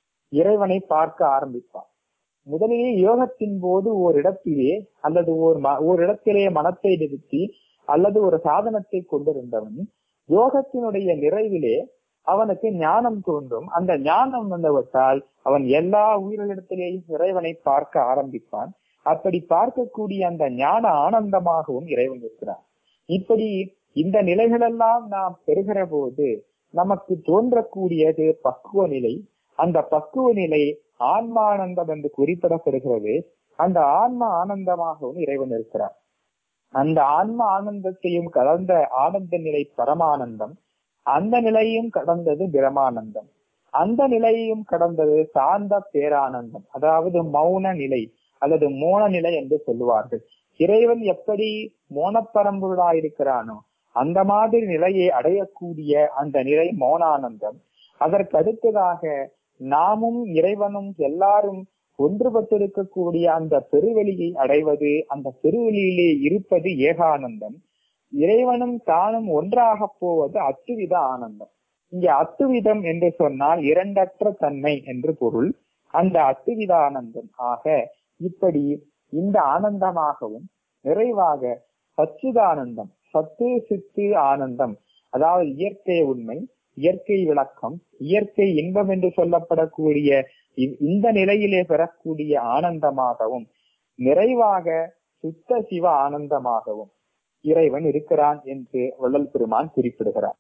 இறைவனை பார்க்க ஆரம்பிப்பான் முதலிலே யோகத்தின் போது ஒரு இடத்திலே அல்லது ஒரு ஒரு இடத்திலே மனத்தை நிறுத்தி அல்லது ஒரு சாதனத்தை கொண்டிருந்தவன் யோகத்தினுடைய நிறைவிலே அவனுக்கு ஞானம் தோன்றும் அந்த ஞானம் வந்தவற்றால் அவன் எல்லா உயிரிடத்திலேயும் இறைவனை பார்க்க ஆரம்பிப்பான் அப்படி பார்க்கக்கூடிய அந்த ஞான ஆனந்தமாகவும் இறைவன் இருக்கிறான் இப்படி இந்த நிலைகளெல்லாம் நாம் பெறுகிற போது நமக்கு தோன்றக்கூடியது பக்குவ நிலை அந்த பக்குவ நிலை ஆன்மானந்தம் என்று குறிப்பிடப்படுகிறது அந்த ஆன்ம ஆனந்தமாகவும் இறைவன் இருக்கிறார் அந்த ஆன்ம ஆனந்தத்தையும் கடந்த ஆனந்த நிலை பரமானந்தம் அந்த நிலையும் கடந்தது பிரமானந்தம் அந்த நிலையையும் கடந்தது சார்ந்த பேரானந்தம் அதாவது மௌன நிலை அல்லது மோன நிலை என்று சொல்லுவார்கள் இறைவன் எப்படி மோனப்பரம்பொருளாயிருக்கிறானோ அந்த மாதிரி நிலையை அடையக்கூடிய அந்த நிலை மௌனானந்தம் அதற்கு அடுத்ததாக நாமும் இறைவனும் எல்லாரும் ஒன்றுபட்டிருக்கக்கூடிய அந்த பெருவெளியை அடைவது அந்த பெருவெளியிலே இருப்பது ஏகானந்தம் இறைவனும் தானும் ஒன்றாக போவது அத்துவித ஆனந்தம் இங்கே அத்துவிதம் என்று சொன்னால் இரண்டற்ற தன்மை என்று பொருள் அந்த அத்துவித ஆனந்தம் ஆக இப்படி இந்த ஆனந்தமாகவும் நிறைவாக சச்சிதானந்தம் சத்து சித்து ஆனந்தம் அதாவது இயற்கை உண்மை இயற்கை விளக்கம் இயற்கை இன்பம் என்று சொல்லப்படக்கூடிய இந்த நிலையிலே பெறக்கூடிய ஆனந்தமாகவும் நிறைவாக சுத்த சிவ ஆனந்தமாகவும் இறைவன் இருக்கிறான் என்று வள்ளல் பெருமான் குறிப்பிடுகிறார்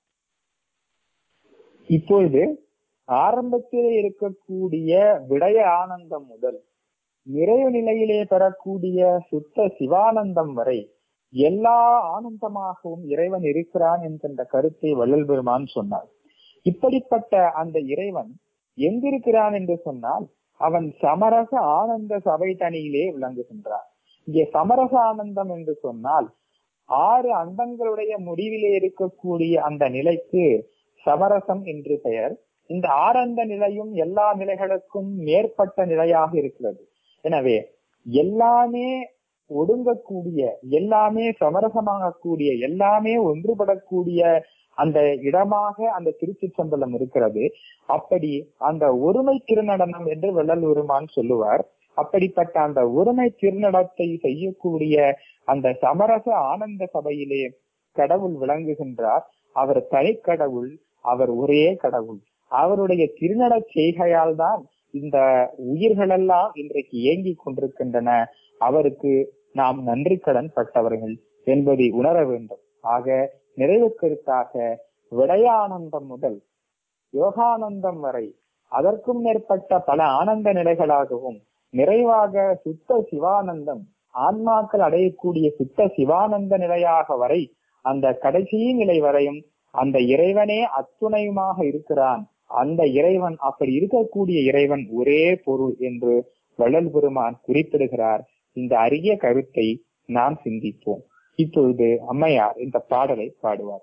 இப்பொழுது ஆரம்பத்திலே இருக்கக்கூடிய விடய ஆனந்தம் முதல் நிறைவு நிலையிலே பெறக்கூடிய சுத்த சிவானந்தம் வரை எல்லா ஆனந்தமாகவும் இறைவன் இருக்கிறான் என்கின்ற கருத்தை வள்ளல் பெருமான் சொன்னார் இப்படிப்பட்ட அந்த இறைவன் எங்கிருக்கிறான் என்று சொன்னால் அவன் சமரச ஆனந்த சபை தனியிலே விளங்குகின்றான் இங்கே சமரச ஆனந்தம் என்று சொன்னால் ஆறு அண்டங்களுடைய முடிவிலே இருக்கக்கூடிய அந்த நிலைக்கு சமரசம் என்று பெயர் இந்த ஆரந்த நிலையும் எல்லா நிலைகளுக்கும் மேற்பட்ட நிலையாக இருக்கிறது எனவே எல்லாமே ஒடுங்கக்கூடிய எல்லாமே சமரசமாகக்கூடிய எல்லாமே ஒன்றுபடக்கூடிய அந்த இடமாக அந்த திருச்சி சம்பளம் இருக்கிறது அப்படி அந்த ஒருமை திருநடனம் என்று வள்ளலூருமான் சொல்லுவார் அப்படிப்பட்ட அந்த ஒருமை திருநடத்தை செய்யக்கூடிய அந்த சமரச ஆனந்த சபையிலே கடவுள் விளங்குகின்றார் அவர் தனிக்கடவுள் அவர் ஒரே கடவுள் அவருடைய திருநட செய்கையால் தான் இந்த உயிர்களெல்லாம் இன்றைக்கு இயங்கிக் கொண்டிருக்கின்றன அவருக்கு நாம் நன்றி கடன் பட்டவர்கள் என்பதை உணர வேண்டும் ஆக நிறைவு கருத்தாக விடயானந்தம் முதல் யோகானந்தம் வரை அதற்கும் மேற்பட்ட பல ஆனந்த நிலைகளாகவும் நிறைவாக சுத்த சிவானந்தம் ஆன்மாக்கள் அடையக்கூடிய சுத்த சிவானந்த நிலையாக வரை அந்த கடைசி நிலை வரையும் அந்த இறைவனே அத்துணையுமாக இருக்கிறான் அந்த இறைவன் அப்படி இருக்கக்கூடிய இறைவன் ஒரே பொருள் என்று வள்ளல் பெருமான் குறிப்பிடுகிறார் இந்த அரிய கருத்தை நாம் சிந்திப்போம் இப்பொழுது அம்மையார் இந்த பாடலை பாடுவார்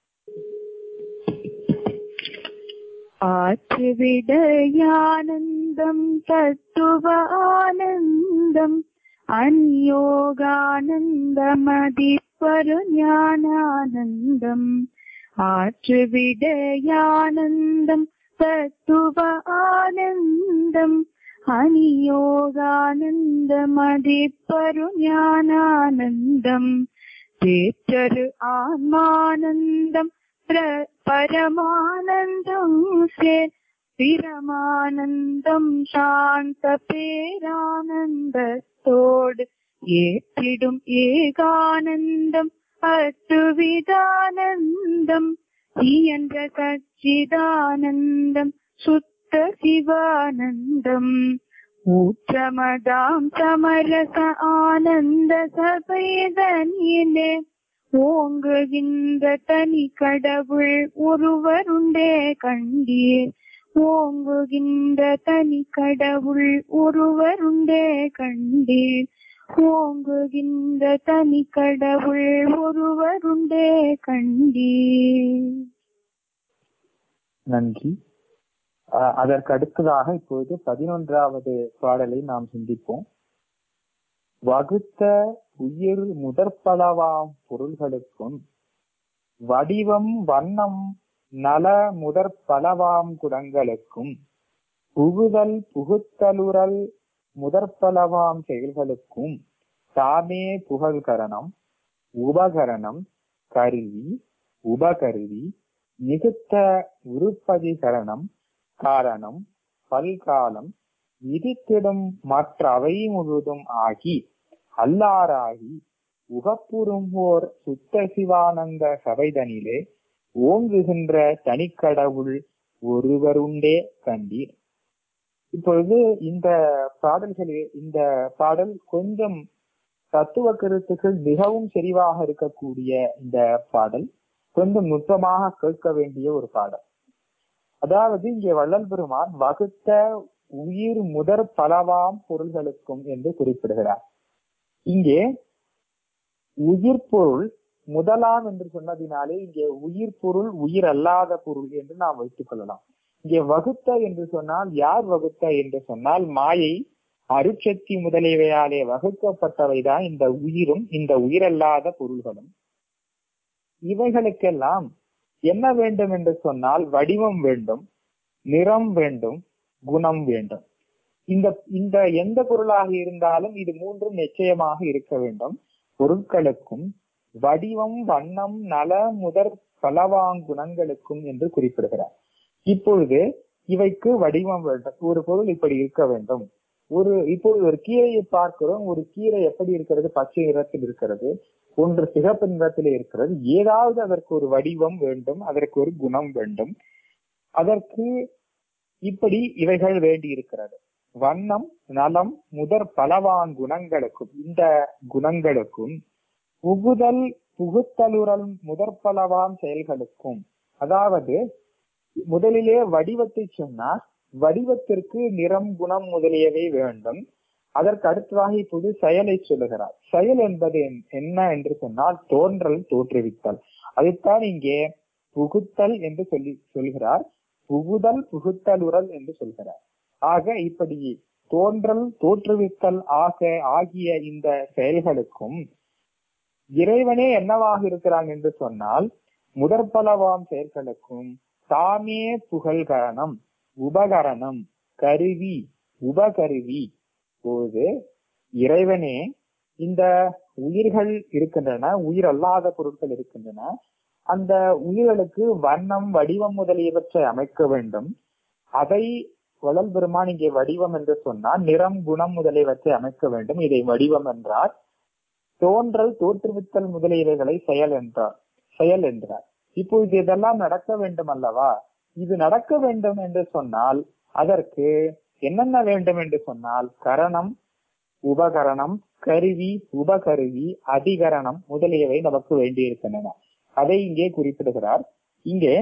ஆற்றுவிடயானந்தம் தத்துவ ஆனந்தம் அந்யோகானந்தமதிப்பரு ஞானானந்தம் ஆற்றுவிடயானந்தம் தத்துவ ஆனந்தம் அநியோகானந்தமதிப்பரு ஞானானந்தம் தேற்றரு ஆன்மானந்தம் பரமானந்தம் சேர் பிரமானந்தம் சாந்த பேரானந்தத்தோடு ஏற்றிடும் ஏகானந்தம் அத்துவிதானந்தம் இயன்ற கச்சிதானந்தம் சுத்த சிவானந்தம் ஊற்றமதாம் சமரச ஆனந்த சபைதனிலே ஓங்குகின்ற தனி கடவுள் ஒருவருண்டே கண்டீர் ஓங்குகின்ற தனி கடவுள் ஒருவருண்டே கண்டீர் ஓங்குகின்ற தனி கடவுள் ஒருவருண்டே கண்டீர் நன்றி அதற்கு அடுத்ததாக இப்பொழுது பதினொன்றாவது பாடலை நாம் சிந்திப்போம் வகுத்த உயிர் முதற்பலவாம் பொருள்களுக்கும் வடிவம் வண்ணம் நல முதற்பலவாம் குணங்களுக்கும் புகுதல் புகுத்தலுறல் முதற்பலவாம் செயல்களுக்கும் தாமே புகழ்கரணம் உபகரணம் கருவி உபகருவி மிகுத்த உருப்பதிகரணம் காரணம் பல்காலம் விதித்திடும் மற்றவை முழுதும் ஆகி அல்லாராகி உகப்புறும்போர் சுத்த சிவானந்த சபைதனிலே ஓங்குகின்ற தனிக்கடவுள் ஒருவருண்டே கண்டீர் இப்பொழுது இந்த பாடல்களில் இந்த பாடல் கொஞ்சம் தத்துவ கருத்துக்கள் மிகவும் செறிவாக இருக்கக்கூடிய இந்த பாடல் கொஞ்சம் நுட்பமாக கேட்க வேண்டிய ஒரு பாடல் அதாவது இங்கே வள்ளல் பெருமான் வகுத்த உயிர் முதற் பலவாம் பொருள்களுக்கும் என்று குறிப்பிடுகிறார் இங்கே உயிர் பொருள் முதலாம் என்று சொன்னதினாலே இங்கே உயிர் பொருள் உயிர் அல்லாத பொருள் என்று நாம் வைத்துக் கொள்ளலாம் இங்கே வகுத்த என்று சொன்னால் யார் வகுத்த என்று சொன்னால் மாயை அருட்சக்தி முதலியவையாலே வகுக்கப்பட்டவைதான் இந்த உயிரும் இந்த உயிரல்லாத பொருள்களும் இவைகளுக்கெல்லாம் என்ன வேண்டும் என்று சொன்னால் வடிவம் வேண்டும் நிறம் வேண்டும் குணம் வேண்டும் இந்த இந்த எந்த பொருளாக இருந்தாலும் இது மூன்றும் நிச்சயமாக இருக்க வேண்டும் பொருட்களுக்கும் வடிவம் வண்ணம் நல முதற் பலவாங்குணங்களுக்கும் என்று குறிப்பிடுகிறார் இப்பொழுது இவைக்கு வடிவம் வேண்டும் ஒரு பொருள் இப்படி இருக்க வேண்டும் ஒரு இப்பொழுது ஒரு கீரையை பார்க்கிறோம் ஒரு கீரை எப்படி இருக்கிறது பச்சை நிறத்தில் இருக்கிறது ஒன்று சிகப்பு நிறத்தில் இருக்கிறது ஏதாவது அதற்கு ஒரு வடிவம் வேண்டும் அதற்கு ஒரு குணம் வேண்டும் அதற்கு இப்படி இவைகள் வேண்டி இருக்கிறது வண்ணம் நலம் முதற் பலவான் குணங்களுக்கும் இந்த குணங்களுக்கும் புகுதல் புகுத்தலுறல் முதற்பலவான் செயல்களுக்கும் அதாவது முதலிலே வடிவத்தை சொன்னார் வடிவத்திற்கு நிறம் குணம் முதலியவை வேண்டும் அதற்கு அடுத்ததாக இப்போது செயலை சொல்லுகிறார் செயல் என்பது என்ன என்று சொன்னால் தோன்றல் தோற்றுவித்தல் அதைத்தான் இங்கே புகுத்தல் என்று சொல்லி சொல்கிறார் புகுதல் புகுத்தலுறல் என்று சொல்கிறார் ஆக இப்படி தோன்றல் தோற்றுவித்தல் ஆக ஆகிய இந்த செயல்களுக்கும் இறைவனே என்னவாக இருக்கிறான் என்று சொன்னால் முதற்பலவாம் செயல்களுக்கும் தாமே புகழ்கரணம் உபகரணம் கருவி உபகருவி போது இறைவனே இந்த உயிர்கள் இருக்கின்றன உயிர் அல்லாத பொருட்கள் இருக்கின்றன அந்த உயிர்களுக்கு வண்ணம் வடிவம் முதலியவற்றை அமைக்க வேண்டும் அதை வளல் பெருமான் இங்கே வடிவம் என்று சொன்னால் நிறம் குணம் முதலியவற்றை அமைக்க வேண்டும் இதை வடிவம் என்றார் தோன்றல் தோற்றுவித்தல் முதலியவைகளை செயல் என்றார் செயல் என்றார் இப்பொழுது இதெல்லாம் நடக்க வேண்டும் அல்லவா இது நடக்க வேண்டும் என்று சொன்னால் அதற்கு என்னென்ன வேண்டும் என்று சொன்னால் கரணம் உபகரணம் கருவி உபகருவி அதிகரணம் முதலியவை நமக்கு வேண்டியிருக்கின்றன அதை இங்கே குறிப்பிடுகிறார் இங்கே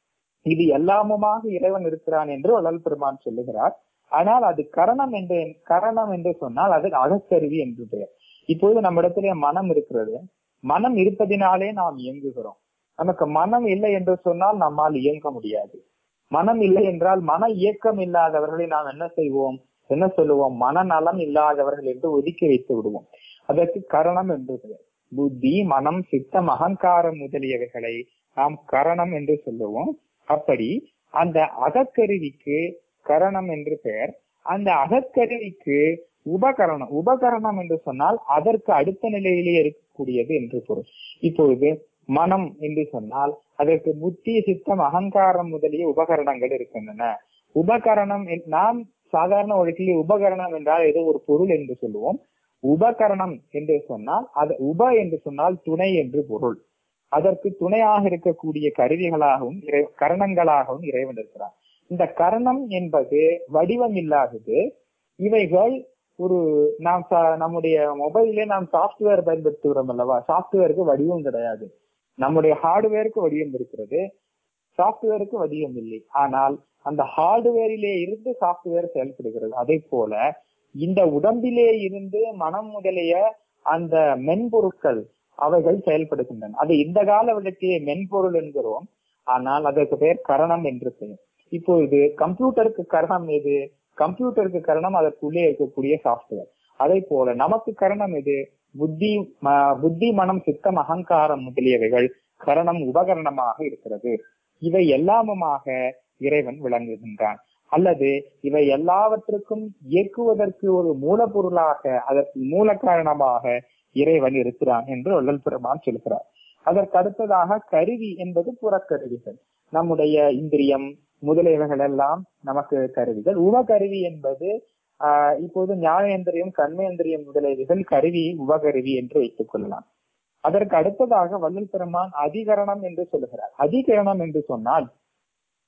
இது எல்லாமுமாக இறைவன் இருக்கிறான் என்று வள்ளல் பெருமான் சொல்லுகிறார் ஆனால் அது கரணம் என்று கரணம் என்று சொன்னால் அது அகக்கருவி என்று பெயர் இப்போது நம்ம இடத்துல மனம் இருக்கிறது மனம் இருப்பதினாலே நாம் இயங்குகிறோம் நமக்கு மனம் இல்லை என்று சொன்னால் நம்மால் இயங்க முடியாது மனம் இல்லை என்றால் மன இயக்கம் இல்லாதவர்களை நாம் என்ன செய்வோம் என்ன சொல்லுவோம் மனநலம் இல்லாதவர்கள் என்று ஒதுக்கி வைத்து விடுவோம் அதற்கு கரணம் என்று பெயர் புத்தி மனம் சித்தம் அகங்காரம் முதலியவைகளை நாம் கரணம் என்று சொல்லுவோம் அப்படி அந்த அகக்கருவிக்கு கரணம் என்று பெயர் அந்த அகக்கருவிக்கு உபகரணம் உபகரணம் என்று சொன்னால் அதற்கு அடுத்த நிலையிலே இருக்கக்கூடியது என்று பொருள் இப்பொழுது மனம் என்று சொன்னால் அதற்கு புத்தி சித்தம் அகங்காரம் முதலிய உபகரணங்கள் இருக்கின்றன உபகரணம் நாம் சாதாரண வழக்கில் உபகரணம் என்றால் ஏதோ ஒரு பொருள் என்று சொல்லுவோம் உபகரணம் என்று சொன்னால் அது உப என்று சொன்னால் துணை என்று பொருள் அதற்கு துணையாக இருக்கக்கூடிய கருவிகளாகவும் இறை கரணங்களாகவும் இறைவன் இருக்கிறார் இந்த கரணம் என்பது வடிவம் இல்லாதது இவைகள் ஒரு நாம் நம்முடைய மொபைல்ல நாம் சாப்ட்வேர் பயன்படுத்துகிறோம் அல்லவா சாப்ட்வேருக்கு வடிவம் கிடையாது நம்முடைய ஹார்ட்வேருக்கு வடிவம் இருக்கிறது சாப்ட்வேருக்கு வடிவம் இல்லை ஆனால் அந்த ஹார்ட்வேரிலே இருந்து சாப்ட்வேர் செயல்படுகிறது அதே போல இந்த உடம்பிலே இருந்து மனம் முதலிய அந்த மென்பொருட்கள் அவைகள் செயல்படுகின்றன அது இந்த கால வழக்கிலே மென்பொருள் என்கிறோம் ஆனால் அதற்கு பெயர் கரணம் என்று பெயர் இப்பொழுது கம்ப்யூட்டருக்கு கரணம் எது கம்ப்யூட்டருக்கு கரணம் அதற்குள்ளே இருக்கக்கூடிய சாப்ட்வேர் அதே போல நமக்கு கரணம் எது புத்தி புத்தி மனம் சித்தம் அகங்காரம் முதலியவைகள் கரணம் உபகரணமாக இருக்கிறது இவை எல்லாமுமாக இறைவன் விளங்குகின்றான் அல்லது இவை எல்லாவற்றுக்கும் இயக்குவதற்கு ஒரு மூலப்பொருளாக அதற்கு மூல காரணமாக இறைவன் இருக்கிறான் என்று வள்ளல் பெருமான் சொல்கிறார் அதற்கு அடுத்ததாக கருவி என்பது புறக்கருவிகள் நம்முடைய இந்திரியம் முதலியவைகள் எல்லாம் நமக்கு கருவிகள் உபகருவி என்பது ஆஹ் இப்போது ஞானேந்திரியம் கர்மேந்திரியம் முதலியவைகள் கருவி உபகருவி என்று வைத்துக் கொள்ளலாம் அதற்கு அடுத்ததாக வள்ளல் பெருமான் அதிகரணம் என்று சொல்லுகிறார் அதிகரணம் என்று சொன்னால்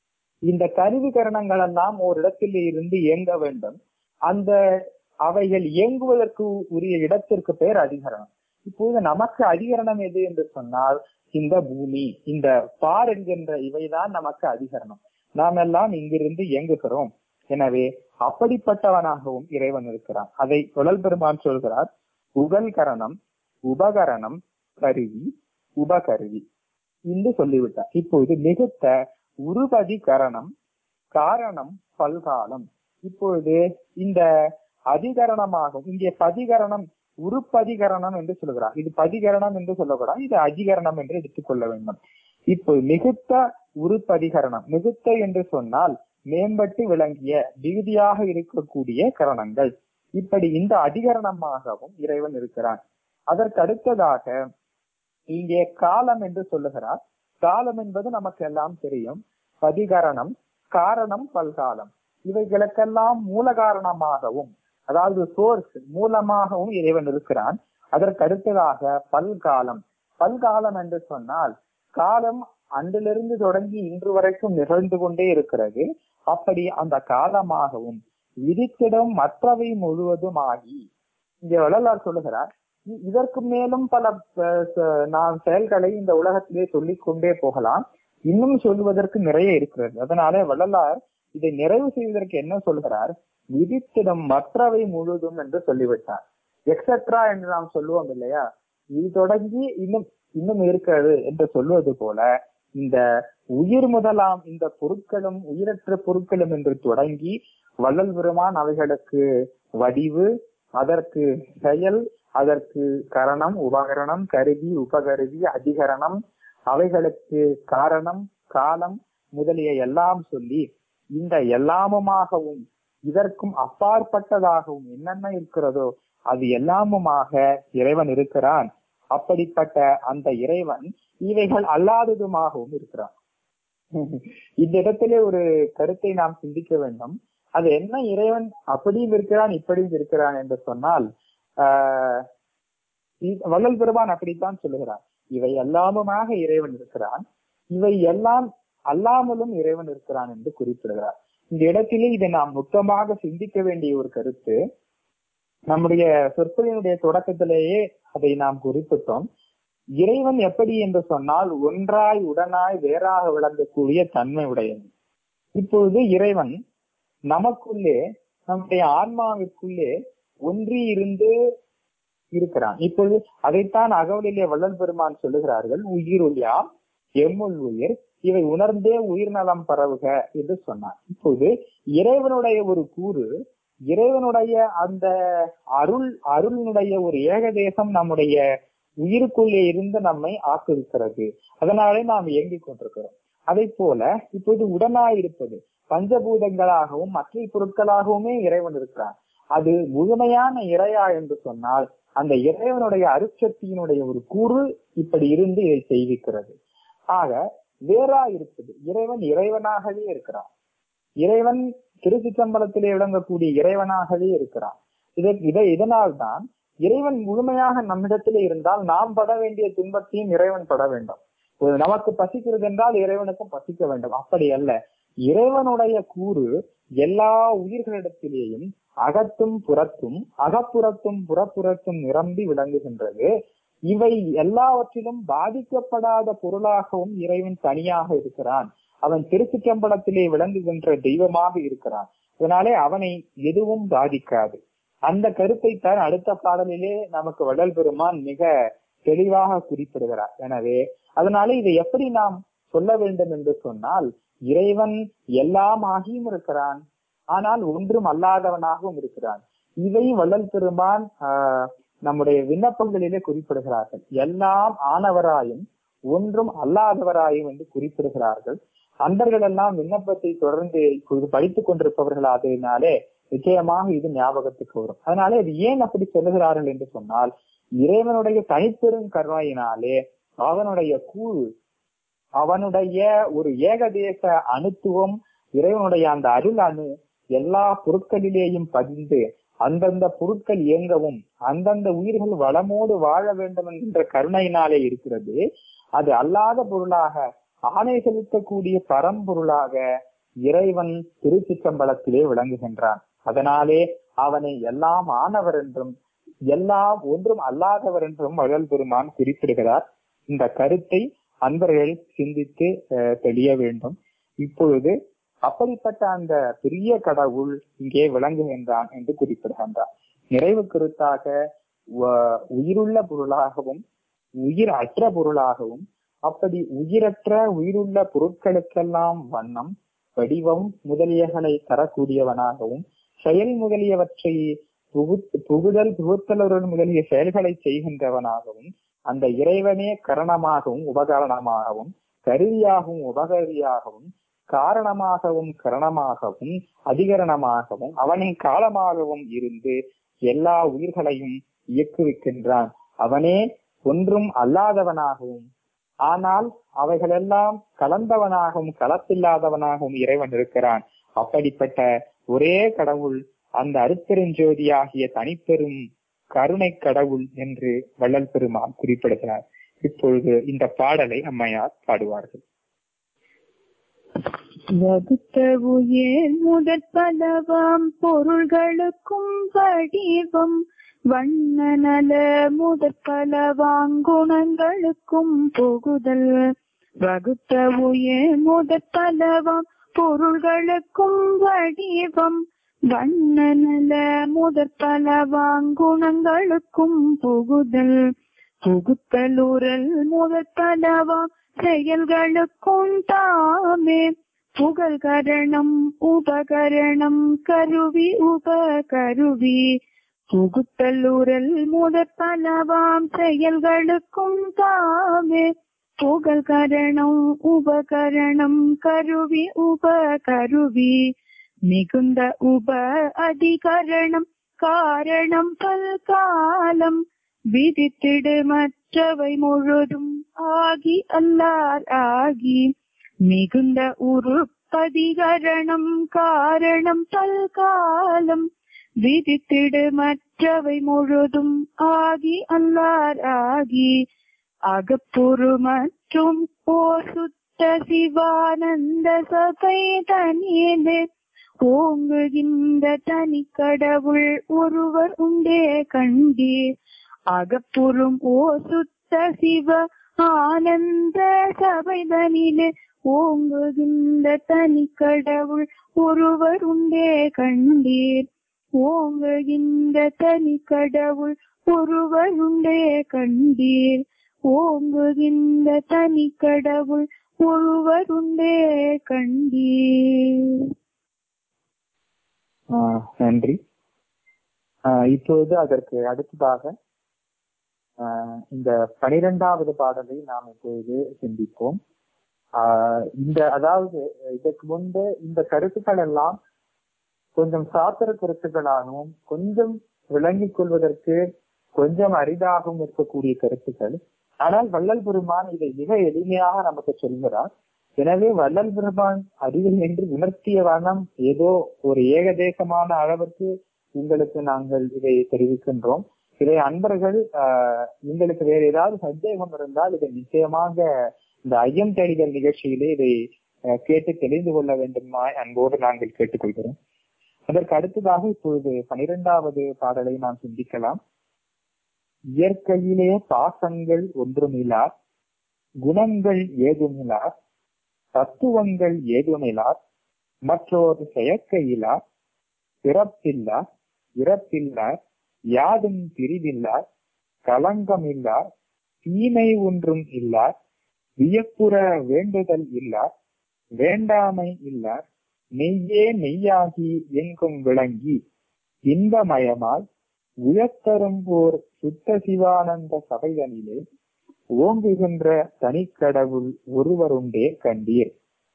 இந்த கருவி கரணங்கள் எல்லாம் ஒரு இடத்தில் இருந்து இயங்க வேண்டும் அந்த அவைகள் இயங்குவதற்கு உரிய இடத்திற்கு பெயர் அதிகரணம் இப்போது நமக்கு அதிகரணம் எது என்று சொன்னால் இந்த பூமி இந்த பார் என்கின்ற இவைதான் நமக்கு அதிகரணம் நாம் எல்லாம் இங்கிருந்து இயங்குகிறோம் எனவே அப்படிப்பட்டவனாகவும் இறைவன் இருக்கிறான் அதை சுழல் பெருமான் சொல்கிறார் உகல் கரணம் உபகரணம் கருவி உபகருவி என்று சொல்லிவிட்டார் இப்போது மிகுத்த உருபதி கரணம் காரணம் பல்காலம் இப்பொழுது இந்த அதிகரணமாகும் இங்கே பதிகரணம் உருப்பதிகரணம் என்று சொல்கிறார் இது பதிகரணம் என்று சொல்லக்கூடாது இது அதிகரணம் என்று எடுத்துக்கொள்ள வேண்டும் இப்போ மிகுத்த உருப்பதிகரணம் மிகுத்த என்று சொன்னால் மேம்பட்டு விளங்கிய மிகுதியாக இருக்கக்கூடிய கரணங்கள் இப்படி இந்த அதிகரணமாகவும் இறைவன் இருக்கிறான் அதற்கு அடுத்ததாக இங்கே காலம் என்று சொல்லுகிறார் காலம் என்பது நமக்கு எல்லாம் தெரியும் பதிகரணம் காரணம் பல்காலம் இவைகளுக்கெல்லாம் மூல காரணமாகவும் அதாவது சோர்ஸ் மூலமாகவும் இறைவன் இருக்கிறான் அதற்கு அடுத்ததாக பல்காலம் பல்காலம் என்று சொன்னால் காலம் அன்றிலிருந்து தொடங்கி இன்று வரைக்கும் நிகழ்ந்து கொண்டே இருக்கிறது அப்படி அந்த காலமாகவும் விதித்திடம் மற்றவை முழுவதும் ஆகி இங்கே வள்ளலார் சொல்லுகிறார் இ- இதற்கு மேலும் பல அஹ், ச- நாம் செயல்களை இந்த உலகத்திலே சொல்லிக் கொண்டே போகலாம் இன்னும் சொல்வதற்கு நிறைய இருக்கிறது அதனாலே வள்ளலார் இதை நிறைவு செய்வதற்கு என்ன சொல்கிறார் விதித்திடம் மற்றவை முழுதும் என்று சொல்லிவிட்டார் எக்ஸெட்ரா என்று நாம் சொல்லுவோம் இல்லையா இது தொடங்கி இன்னும் இன்னும் இருக்கிறது என்று சொல்வது போல இந்த உயிர் முதலாம் இந்த பொருட்களும் உயிரற்ற பொருட்களும் என்று தொடங்கி வள்ளல் பெருமான் அவைகளுக்கு வடிவு அதற்கு செயல் அதற்கு கரணம் உபகரணம் கருவி உபகருவி அதிகரணம் அவைகளுக்கு காரணம் காலம் முதலிய எல்லாம் சொல்லி இந்த எல்லாமுமாகவும் இதற்கும் அப்பாற்பட்டதாகவும் என்னென்ன இருக்கிறதோ அது எல்லாமுமாக இறைவன் இருக்கிறான் அப்படிப்பட்ட அந்த இறைவன் இவைகள் அல்லாததுமாகவும் இருக்கிறான் இந்த இடத்திலே ஒரு கருத்தை நாம் சிந்திக்க வேண்டும் அது என்ன இறைவன் அப்படியும் இருக்கிறான் இப்படியும் இருக்கிறான் என்று சொன்னால் ஆஹ் இ- வள்ளல் பெருமான் அப்படித்தான் சொல்லுகிறான் இவை எல்லாமுமாக இறைவன் இருக்கிறான் இவை எல்லாம் அல்லாமலும் இறைவன் இருக்கிறான் என்று குறிப்பிடுகிறார் இந்த இடத்திலே இதை நாம் நுட்பமாக சிந்திக்க வேண்டிய ஒரு கருத்து நம்முடைய சொற்பொழியினுடைய தொடக்கத்திலேயே அதை நாம் குறிப்பிட்டோம் இறைவன் எப்படி என்று சொன்னால் ஒன்றாய் உடனாய் வேறாக விளங்கக்கூடிய தன்மை உடையது இப்பொழுது இறைவன் நமக்குள்ளே நம்முடைய ஆன்மாவிற்குள்ளே ஒன்றி இருந்து இருக்கிறான் இப்பொழுது அதைத்தான் அகவலிலே வள்ளல் பெருமான் சொல்லுகிறார்கள் உயிர் ஒளியாம் எம்முள் உயிர் இவை உணர்ந்தே உயிர் நலம் பரவுக என்று சொன்னார் இப்போது இறைவனுடைய ஒரு கூறு இறைவனுடைய அந்த அருள் அருளினுடைய ஒரு ஏகதேசம் நம்முடைய உயிருக்குள்ளே இருந்து நம்மை ஆக்குவிக்கிறது அதனாலே நாம் இயங்கிக் கொண்டிருக்கிறோம் அதை போல இப்போது உடனாயிருப்பது பஞ்சபூதங்களாகவும் மற்ற பொருட்களாகவுமே இறைவன் இருக்கிறான் அது முழுமையான இறையா என்று சொன்னால் அந்த இறைவனுடைய அருட்சக்தியினுடைய ஒரு கூறு இப்படி இருந்து இதை செய்விக்கிறது ஆக வேறா இருப்பது இறைவன் இறைவனாகவே இருக்கிறான் இறைவன் திருச்சிற்றம்பலத்திலே விளங்கக்கூடிய இறைவனாகவே இருக்கிறான் இதை இதை இதனால்தான் இறைவன் முழுமையாக நம்மிடத்திலே இருந்தால் நாம் பட வேண்டிய துன்பத்தையும் இறைவன் பட வேண்டும் ஒரு நமக்கு பசிக்கிறது என்றால் இறைவனுக்கும் பசிக்க வேண்டும் அப்படி அல்ல இறைவனுடைய கூறு எல்லா உயிர்களிடத்திலேயும் அகத்தும் புறத்தும் அகப்புறத்தும் புறப்புறத்தும் நிரம்பி விளங்குகின்றது இவை எல்லாவற்றிலும் பாதிக்கப்படாத பொருளாகவும் இறைவன் தனியாக இருக்கிறான் அவன் திருச்சிற்றம்பலத்திலே விளங்குகின்ற தெய்வமாக இருக்கிறான் அதனாலே அவனை எதுவும் பாதிக்காது அந்த கருத்தை தான் அடுத்த பாடலிலே நமக்கு வள்ளல் பெருமான் மிக தெளிவாக குறிப்பிடுகிறார் எனவே அதனால இதை எப்படி நாம் சொல்ல வேண்டும் என்று சொன்னால் இறைவன் எல்லாம் ஆகியும் இருக்கிறான் ஆனால் ஒன்றும் அல்லாதவனாகவும் இருக்கிறான் இதை வள்ளல் பெருமான் ஆஹ் நம்முடைய விண்ணப்பங்களிலே குறிப்பிடுகிறார்கள் எல்லாம் ஆனவராயும் ஒன்றும் அல்லாதவராயும் என்று குறிப்பிடுகிறார்கள் அன்பர்கள் எல்லாம் விண்ணப்பத்தை தொடர்ந்து இப்பொழுது படித்துக் கொண்டிருப்பவர்கள் ஆதலினாலே நிச்சயமாக இது ஞாபகத்துக்கு வரும் அதனாலே இது ஏன் அப்படி சொல்லுகிறார்கள் என்று சொன்னால் இறைவனுடைய தனிப்பெரும் கருணையினாலே அவனுடைய கூழ் அவனுடைய ஒரு ஏகதேச அணுத்துவம் இறைவனுடைய அந்த அருள் அணு எல்லா பொருட்களிலேயும் பதிந்து அந்தந்த பொருட்கள் இயங்கவும் அந்தந்த உயிர்கள் வளமோடு வாழ வேண்டும் என்கின்ற கருணையினாலே இருக்கிறது அது அல்லாத பொருளாக ஆணை செலுத்தக்கூடிய பரம்பொருளாக இறைவன் திருச்சிற்றம்பலத்திலே விளங்குகின்றான் அதனாலே அவனை எல்லாம் ஆனவர் என்றும் எல்லாம் ஒன்றும் அல்லாதவர் என்றும் வள்ளல் பெருமான் குறிப்பிடுகிறார் இந்த கருத்தை அன்பர்கள் சிந்தித்து அஹ், தெளிய வேண்டும் இப்பொழுது அப்படிப்பட்ட அந்த பெரிய கடவுள் இங்கே விளங்குகின்றான் என்று குறிப்பிடுகின்றார் நிறைவு கருத்தாக வ- உயிருள்ள பொருளாகவும் உயிர் அற்ற பொருளாகவும் அப்படி உயிரற்ற உயிருள்ள பொருட்களுக்கெல்லாம் வண்ணம் வடிவம் முதலியகளை தரக்கூடியவனாகவும் செயல் முதலியவற்றை புகு- புகுதல் புகுத்தலுடன் முதலிய செயல்களை செய்கின்றவனாகவும் அந்த இறைவனே கரணமாகவும் உபகரணமாகவும் கருவியாகவும் உபகருவியாகவும் காரணமாகவும் கரணமாகவும் அதிகரணமாகவும் அவனே காலமாகவும் இருந்து எல்லா உயிர்களையும் இயக்குவிக்கின்றான் அவனே ஒன்றும் அல்லாதவனாகவும் ஆனால் அவைகளெல்லாம் கலந்தவனாகவும் கலப்பில்லாதவனாகவும் இறைவன் இருக்கிறான் அப்படிப்பட்ட ஒரே கடவுள் அந்த அருப்பெருஞ்சோதியாகிய தனிப்பெரும் கருணை கடவுள் என்று வள்ளல் பெருமான் குறிப்பிடுகிறார் இப்பொழுது இந்த பாடலை அம்மையார் பாடுவார்கள் வகுத்த உயிர் முதற் பலவாம் பொருள்களுக்கும் வடிவம் வண்ண நல முதற் பலவாங் குணங்களுக்கும் புகுதல் வகுத்த உயிர் முதற் பலவாம் பொருள்களுக்கும் வடிவம் வண்ண நல முதற் பலவாங் குணங்களுக்கும் புகுதல் புகுத்தலுறல் முதற் பலவாம் செயல்களுக்கும் தாமே புகழ் கரணம் உபகரணம் கருவி உபகருவி புகுத்தலுறல் முதற் பலவாம் செயல்களுக்கும் தாமே புகழ் கரணம் உபகரணம் கருவி உபகருவி மிகுந்த உப அதிகரணம் காரணம் பல்காலம் விதித்திடு மற்றவை முழுதும் ஆகி அல்லார் ஆகி மிகுந்த உருப்பதிகரணம் காரணம் பல்காலம் விதித்திடு மற்றவை முழுதும் ஆகி அல்லார் ஆகி அகப்புறு மற்றும் ஓர் சுத்த சிவானந்த சபை தனியது ஓங்குகின்ற தனி கடவுள் ஒருவர் உண்டே கண்டீர் அகப்புறம் ஓ சுத்த சிவ ஆனந்த சபைதனிலே ஓங்குகின்ற தனி கடவுள் ஒருவர் உண்டே கண்டீர் ஓங்குகின்ற தனி கடவுள் ஒருவர் உண்டே கண்டீர் ஓங்குகின்ற தனி கடவுள் ஒருவர் உண்டே கண்டீர் ஆஹ் நன்றி ஆஹ் இப்பொழுது அதற்கு அடுத்ததாக ஆஹ் இந்த பனிரெண்டாவது பாடலை நாம் இப்பொழுது சிந்திப்போம் ஆஹ் இந்த அதாவது இதற்கு முன்பு இந்த கருத்துக்கள் எல்லாம் கொஞ்சம் சாத்திர கருத்துக்களாகவும் கொஞ்சம் விளங்கிக் கொள்வதற்கு கொஞ்சம் அரிதாகவும் இருக்கக்கூடிய கருத்துக்கள் ஆனால் வள்ளல் பெருமான் இதை மிக எளிமையாக நமக்கு சொல்கிறார் எனவே வள்ளல் பெருமான் அறிவில் என்று உணர்த்திய வண்ணம் ஏதோ ஒரு ஏகதேசமான அளவுக்கு உங்களுக்கு நாங்கள் இதை தெரிவிக்கின்றோம் இதை அன்பர்கள் ஆஹ் உங்களுக்கு வேற ஏதாவது சந்தேகம் இருந்தால் இதை நிச்சயமாக இந்த ஐயம் தேடிதல் நிகழ்ச்சியிலே இதை ஆஹ் கேட்டு தெரிந்து கொள்ள வேண்டுமாய் அன்போடு நாங்கள் கேட்டுக்கொள்கிறோம் அதற்கு அடுத்ததாக இப்பொழுது பனிரெண்டாவது பாடலை நாம் சிந்திக்கலாம் இயற்கையிலே பாசங்கள் ஒன்றுமில்லார் குணங்கள் ஏதுமில்லார் தத்துவங்கள் ஏதுமில்லார் மற்றொரு செயற்கையிலார் பிறப்பில்லார் இறப்பில்லார் யாதும் பிரிவில்லார் களங்கமில்லார் தீமை ஒன்றும் இல்லார் வியப்புற வேண்டுதல் இல்லார் வேண்டாமை இல்லார் மெய்யே மெய்யாகி எங்கும் விளங்கி இன்பமயமாய் உயர்த்தரும் போர் சுத்த சிவானந்த சபைதனிலே ஓங்குகின்ற தனிக்கடவுள் ஒருவருண்டே கண்டீர்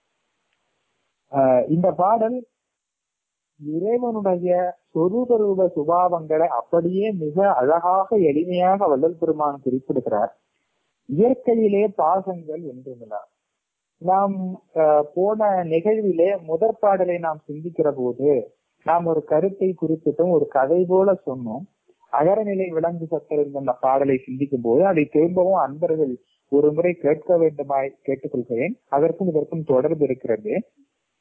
ஆஹ் இந்த பாடல் இறைவனுடைய சொரூபரூப சுபாவங்களை அப்படியே மிக அழகாக எளிமையாக வள்ளல் பெருமான் குறிப்பிடுகிறார் இயற்கையிலே பாசங்கள் ஒன்றுமில்லா நாம் ஆஹ் போன நிகழ்விலே முதற் பாடலை நாம் சிந்திக்கிற போது நாம் ஒரு கருத்தை குறிப்பிட்டோம் ஒரு கதை போல சொன்னோம் அகரநிலை விலங்கு சத்திருந்த அந்த பாடலை சிந்திக்கும் போது அதை திரும்பவும் அன்பர்கள் ஒரு முறை கேட்க வேண்டுமாய் கேட்டுக்கொள்கிறேன் அதற்கும் இதற்கும் தொடர்பு இருக்கிறது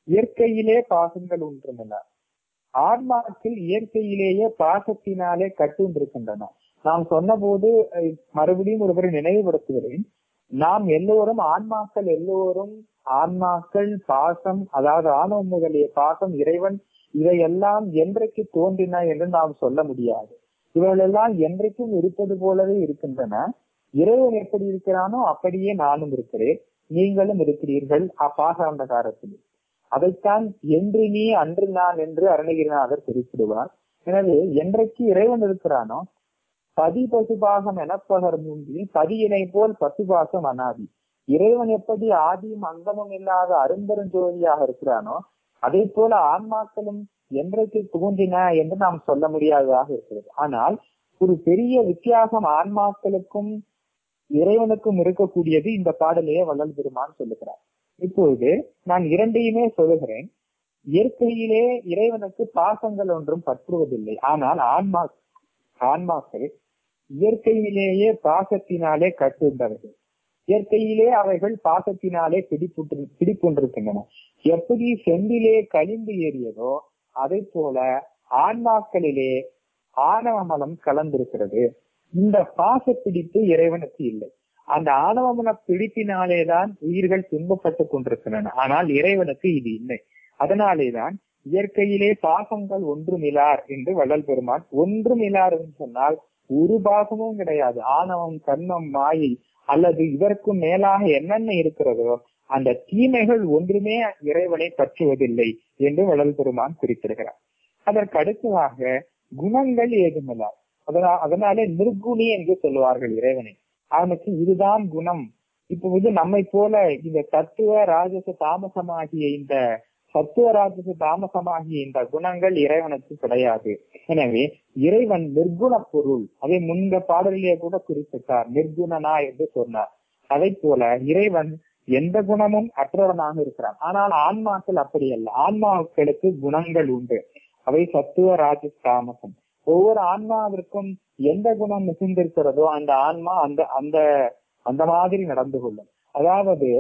இயற்கையிலே பாசங்கள் ஒன்றுமில்ல ஆன்மாக்கள் இயற்கையிலேயே பாசத்தினாலே கட்டுண்டிருக்கின்றன நாம் சொன்னபோது அஹ், மறுபடியும் ஒருவரை நினைவுபடுத்துகிறேன் நாம் எல்லோரும் ஆன்மாக்கள் எல்லோரும் ஆன்மாக்கள் பாசம் அதாவது ஆணவம் முதலிய பாசம் இறைவன் இவையெல்லாம் என்றைக்கு தோன்றின என்று நாம் சொல்ல முடியாது இவைகளெல்லாம் என்றைக்கும் இருப்பது போலவே இருக்கின்றன இறைவன் எப்படி இருக்கிறானோ அப்படியே நானும் இருக்கிறேன் நீங்களும் இருக்கிறீர்கள் அப்பாசாந்த காலத்தில் அதைத்தான் என்று நீ அன்று நான் என்று அருணகிரிநாதர் குறிப்பிடுவார் எனவே என்றைக்கு இறைவன் இருக்கிறானோ பதி பசுபாகம் எனப்பகர் மூன்றில் பதியினை போல் பசுபாசம் அனாதி இறைவன் எப்படி ஆதியும் அந்தமும் இல்லாத அரும்பெருஞ்சோதியாக இருக்கிறானோ அதே போல ஆன்மாக்களும் என்றைக்கு தோன்றின என்று நாம் சொல்ல முடியாததாக இருக்கிறது ஆனால் ஒரு பெரிய வித்தியாசம் ஆன்மாக்களுக்கும் இறைவனுக்கும் இருக்கக்கூடியது இந்த பாடலையே வள்ளல் பெருமான் சொல்லுகிறார் இப்பொழுது நான் இரண்டையுமே சொல்லுகிறேன் இயற்கையிலே இறைவனுக்கு பாசங்கள் ஒன்றும் பற்றுவதில்லை ஆனால் ஆன்மா ஆன்மாக்கள் இயற்கையிலேயே பாசத்தினாலே கட்டுண்டவர்கள் இயற்கையிலே அவைகள் பாசத்தினாலே பிடிப்புற்று பிடிப்புண்டிருக்கின்றன எப்படி செம்பிலே கலிந்து ஏறியதோ அதை போல ஆன்மாக்களிலே ஆணவ மலம் கலந்திருக்கிறது இந்த பாச பிடிப்பு இறைவனுக்கு இல்லை அந்த ஆணவமன பிடிப்பினாலேதான் உயிர்கள் துன்பப்பட்டுக் கொண்டிருக்கின்றன ஆனால் இறைவனுக்கு இது இல்லை அதனாலேதான் இயற்கையிலே பாசங்கள் ஒன்றுமிலார் என்று வள்ளல் பெருமான் ஒன்றுமிலார் என்று சொன்னால் ஒரு பாசமும் கிடையாது ஆணவம் கர்மம் மாயை அல்லது இதற்கும் மேலாக என்னென்ன இருக்கிறதோ அந்த தீமைகள் ஒன்றுமே இறைவனை பற்றுவதில்லை என்று வள்ளல் பெருமான் குறிப்பிடுகிறார் அதற்கு அடுத்ததாக குணங்கள் ஏதுமில்ல அதனா அதனாலே நிர்குணி என்று சொல்லுவார்கள் இறைவனை அவனுக்கு இதுதான் குணம் இப்பொழுது நம்மை போல இந்த தத்துவ ராஜச தாமசமாகிய இந்த சத்துவ ராஜச தாமசமாகிய இந்த குணங்கள் இறைவனுக்கு கிடையாது எனவே இறைவன் நிர்குண பொருள் அதை முந்த பாடலிலே கூட குறிப்பிட்டார் நிர்குணனா என்று சொன்னார் அதை போல இறைவன் எந்த குணமும் அற்றவனாக இருக்கிறான் ஆனால் ஆன்மாக்கள் அப்படி அல்ல ஆன்மாக்களுக்கு குணங்கள் உண்டு அவை சத்துவ ராஜ தாமசம் ஒவ்வொரு ஆன்மாவிற்கும் எந்த குணம் மிகுந்திருக்கிறதோ அந்த ஆன்மா அந்த அந்த அந்த மாதிரி நடந்து கொள்ளும் அதாவது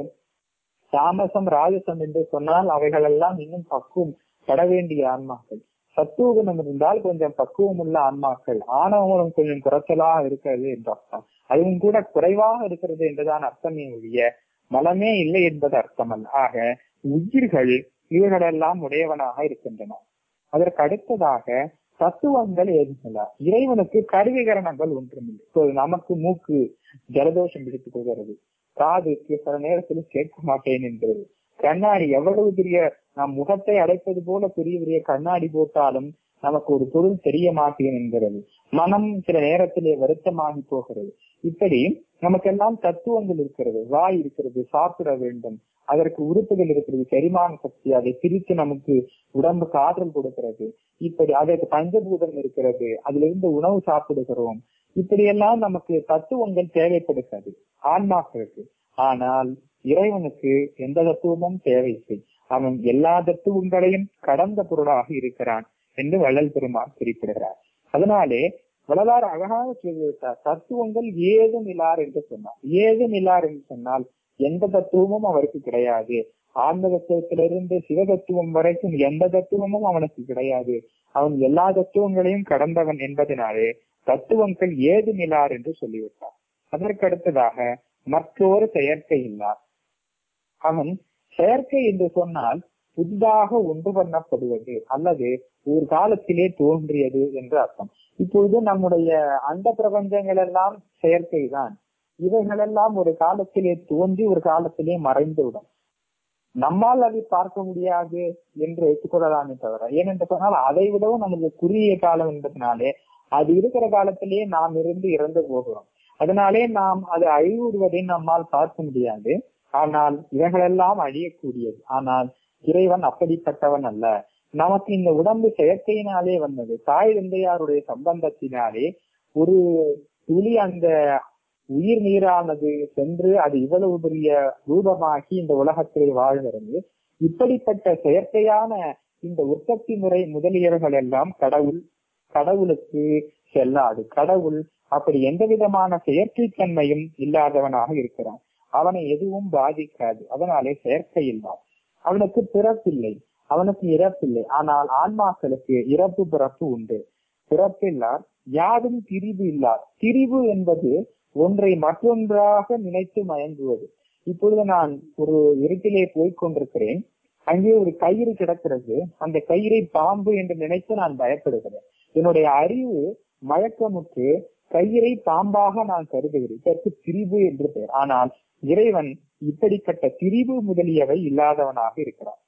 தாமசம் ராஜசம் என்று சொன்னால் அவைகள் எல்லாம் இன்னும் பக்குவம் பட வேண்டிய ஆன்மாக்கள் சத்துவ குணம் இருந்தால் கொஞ்சம் பக்குவம் உள்ள ஆன்மாக்கள் ஆணவம் கொஞ்சம் குறைச்சலா இருக்கிறது என்று அர்த்தம் அதுவும் கூட குறைவாக இருக்கிறது என்றுதான் அர்த்தமே ஒழிய மலமே இல்லை என்பது அர்த்தம் அல்ல ஆக உயிர்கள் இவைகளெல்லாம் உடையவனாக இருக்கின்றன அதற்கு அடுத்ததாக தத்துவங்கள் எதுமில்ல இறைவனுக்கு கருவிகரணங்கள் ஒன்றுமில்லை இப்போது நமக்கு மூக்கு ஜலதோஷம் பிடித்துக் கொள்கிறது காதுக்கு சில நேரத்தில் கேட்க மாட்டேன் என்பது கண்ணாடி எவ்வளவு பெரிய நம் முகத்தை அடைப்பது போல பெரிய பெரிய கண்ணாடி போட்டாலும் நமக்கு ஒரு பொருள் தெரிய மாட்டேன் என்கிறது மனம் சில நேரத்திலே வருத்தமாகி போகிறது இப்படி நமக்கெல்லாம் தத்துவங்கள் இருக்கிறது வாய் இருக்கிறது சாப்பிட வேண்டும் அதற்கு உறுப்புகள் இருக்கிறது செரிமான சக்தி அதை பிரித்து நமக்கு உடம்புக்கு ஆற்றல் கொடுக்கிறது இப்படி அதற்கு பஞ்சபூதம் இருக்கிறது அதிலிருந்து உணவு சாப்பிடுகிறோம் இப்படியெல்லாம் நமக்கு தத்துவங்கள் தேவைப்படுகிறது ஆன்மாக்களுக்கு ஆனால் இறைவனுக்கு எந்த தத்துவமும் தேவையில்லை அவன் எல்லா தத்துவங்களையும் கடந்த பொருளாக இருக்கிறான் என்று வள்ளல் பெருமான் குறிப்பிடுகிறார் அதனாலே வள்ளலார் அழகாக சொல்லிவிட்டார் தத்துவங்கள் ஏதும் இல்லார் என்று சொன்னார் ஏதும் இல்லார் என்று சொன்னால் எந்த தத்துவமும் அவருக்கு கிடையாது ஆன்ம தத்துவத்திலிருந்து சிவ தத்துவம் வரைக்கும் எந்த தத்துவமும் அவனுக்கு கிடையாது அவன் எல்லா தத்துவங்களையும் கடந்தவன் என்பதனாலே தத்துவங்கள் ஏதுமில்லார் என்று சொல்லிவிட்டார் அதற்கு அடுத்ததாக மற்றொரு செயற்கை இல்லார் அவன் செயற்கை என்று சொன்னால் புதிதாக ஒன்று பண்ணப்படுவது அல்லது ஒரு காலத்திலே தோன்றியது என்று அர்த்தம் இப்பொழுது நம்முடைய அந்த பிரபஞ்சங்கள் எல்லாம் செயற்கை தான் இவைகளெல்லாம் ஒரு காலத்திலே தோன்றி ஒரு காலத்திலே மறைந்து விடும் நம்மால் அதை பார்க்க முடியாது என்று எடுத்துக்கொள்ளலாமே தவிர ஏனென்று சொன்னால் அதை விடவும் நமக்கு குறுகிய காலம் என்பதனாலே அது இருக்கிற காலத்திலேயே நாம் இருந்து இறந்து போகிறோம் அதனாலே நாம் அது அழிவுறுவதை நம்மால் பார்க்க முடியாது ஆனால் இவைகளெல்லாம் அழியக்கூடியது ஆனால் இறைவன் அப்படிப்பட்டவன் அல்ல நமக்கு இந்த உடம்பு செயற்கையினாலே வந்தது தாய் தந்தையாருடைய சம்பந்தத்தினாலே ஒரு துளி அந்த உயிர் நீரானது சென்று அது இவ்வளவு பெரிய ரூபமாகி இந்த உலகத்திலே வாழ்கிறது இப்படிப்பட்ட செயற்கையான இந்த உற்பத்தி முறை முதலியவர்கள் எல்லாம் கடவுள் கடவுளுக்கு செல்லாது கடவுள் அப்படி எந்த விதமான செயற்கை தன்மையும் இல்லாதவனாக இருக்கிறான் அவனை எதுவும் பாதிக்காது அதனாலே செயற்கை இல்லா அவனுக்கு பிறப்பில்லை அவனுக்கு இறப்பில்லை ஆனால் ஆன்மாக்களுக்கு இறப்பு பிறப்பு உண்டு பிறப்பில்லார் யாரும் திரிவு இல்லார் திரிவு என்பது ஒன்றை மற்றொன்றாக நினைத்து மயங்குவது இப்பொழுது நான் ஒரு இருட்டிலே போய்க் கொண்டிருக்கிறேன் அங்கே ஒரு கயிறு கிடக்கிறது அந்த கயிறை பாம்பு என்று நினைத்து நான் பயப்படுகிறேன் என்னுடைய அறிவு மயக்கமுற்று கயிறை பாம்பாக நான் கருதுகிறேன் இதற்கு திரிவு என்று பெயர் ஆனால் இறைவன் இப்படிப்பட்ட திரிவு முதலியவை இல்லாதவனாக இருக்கிறான்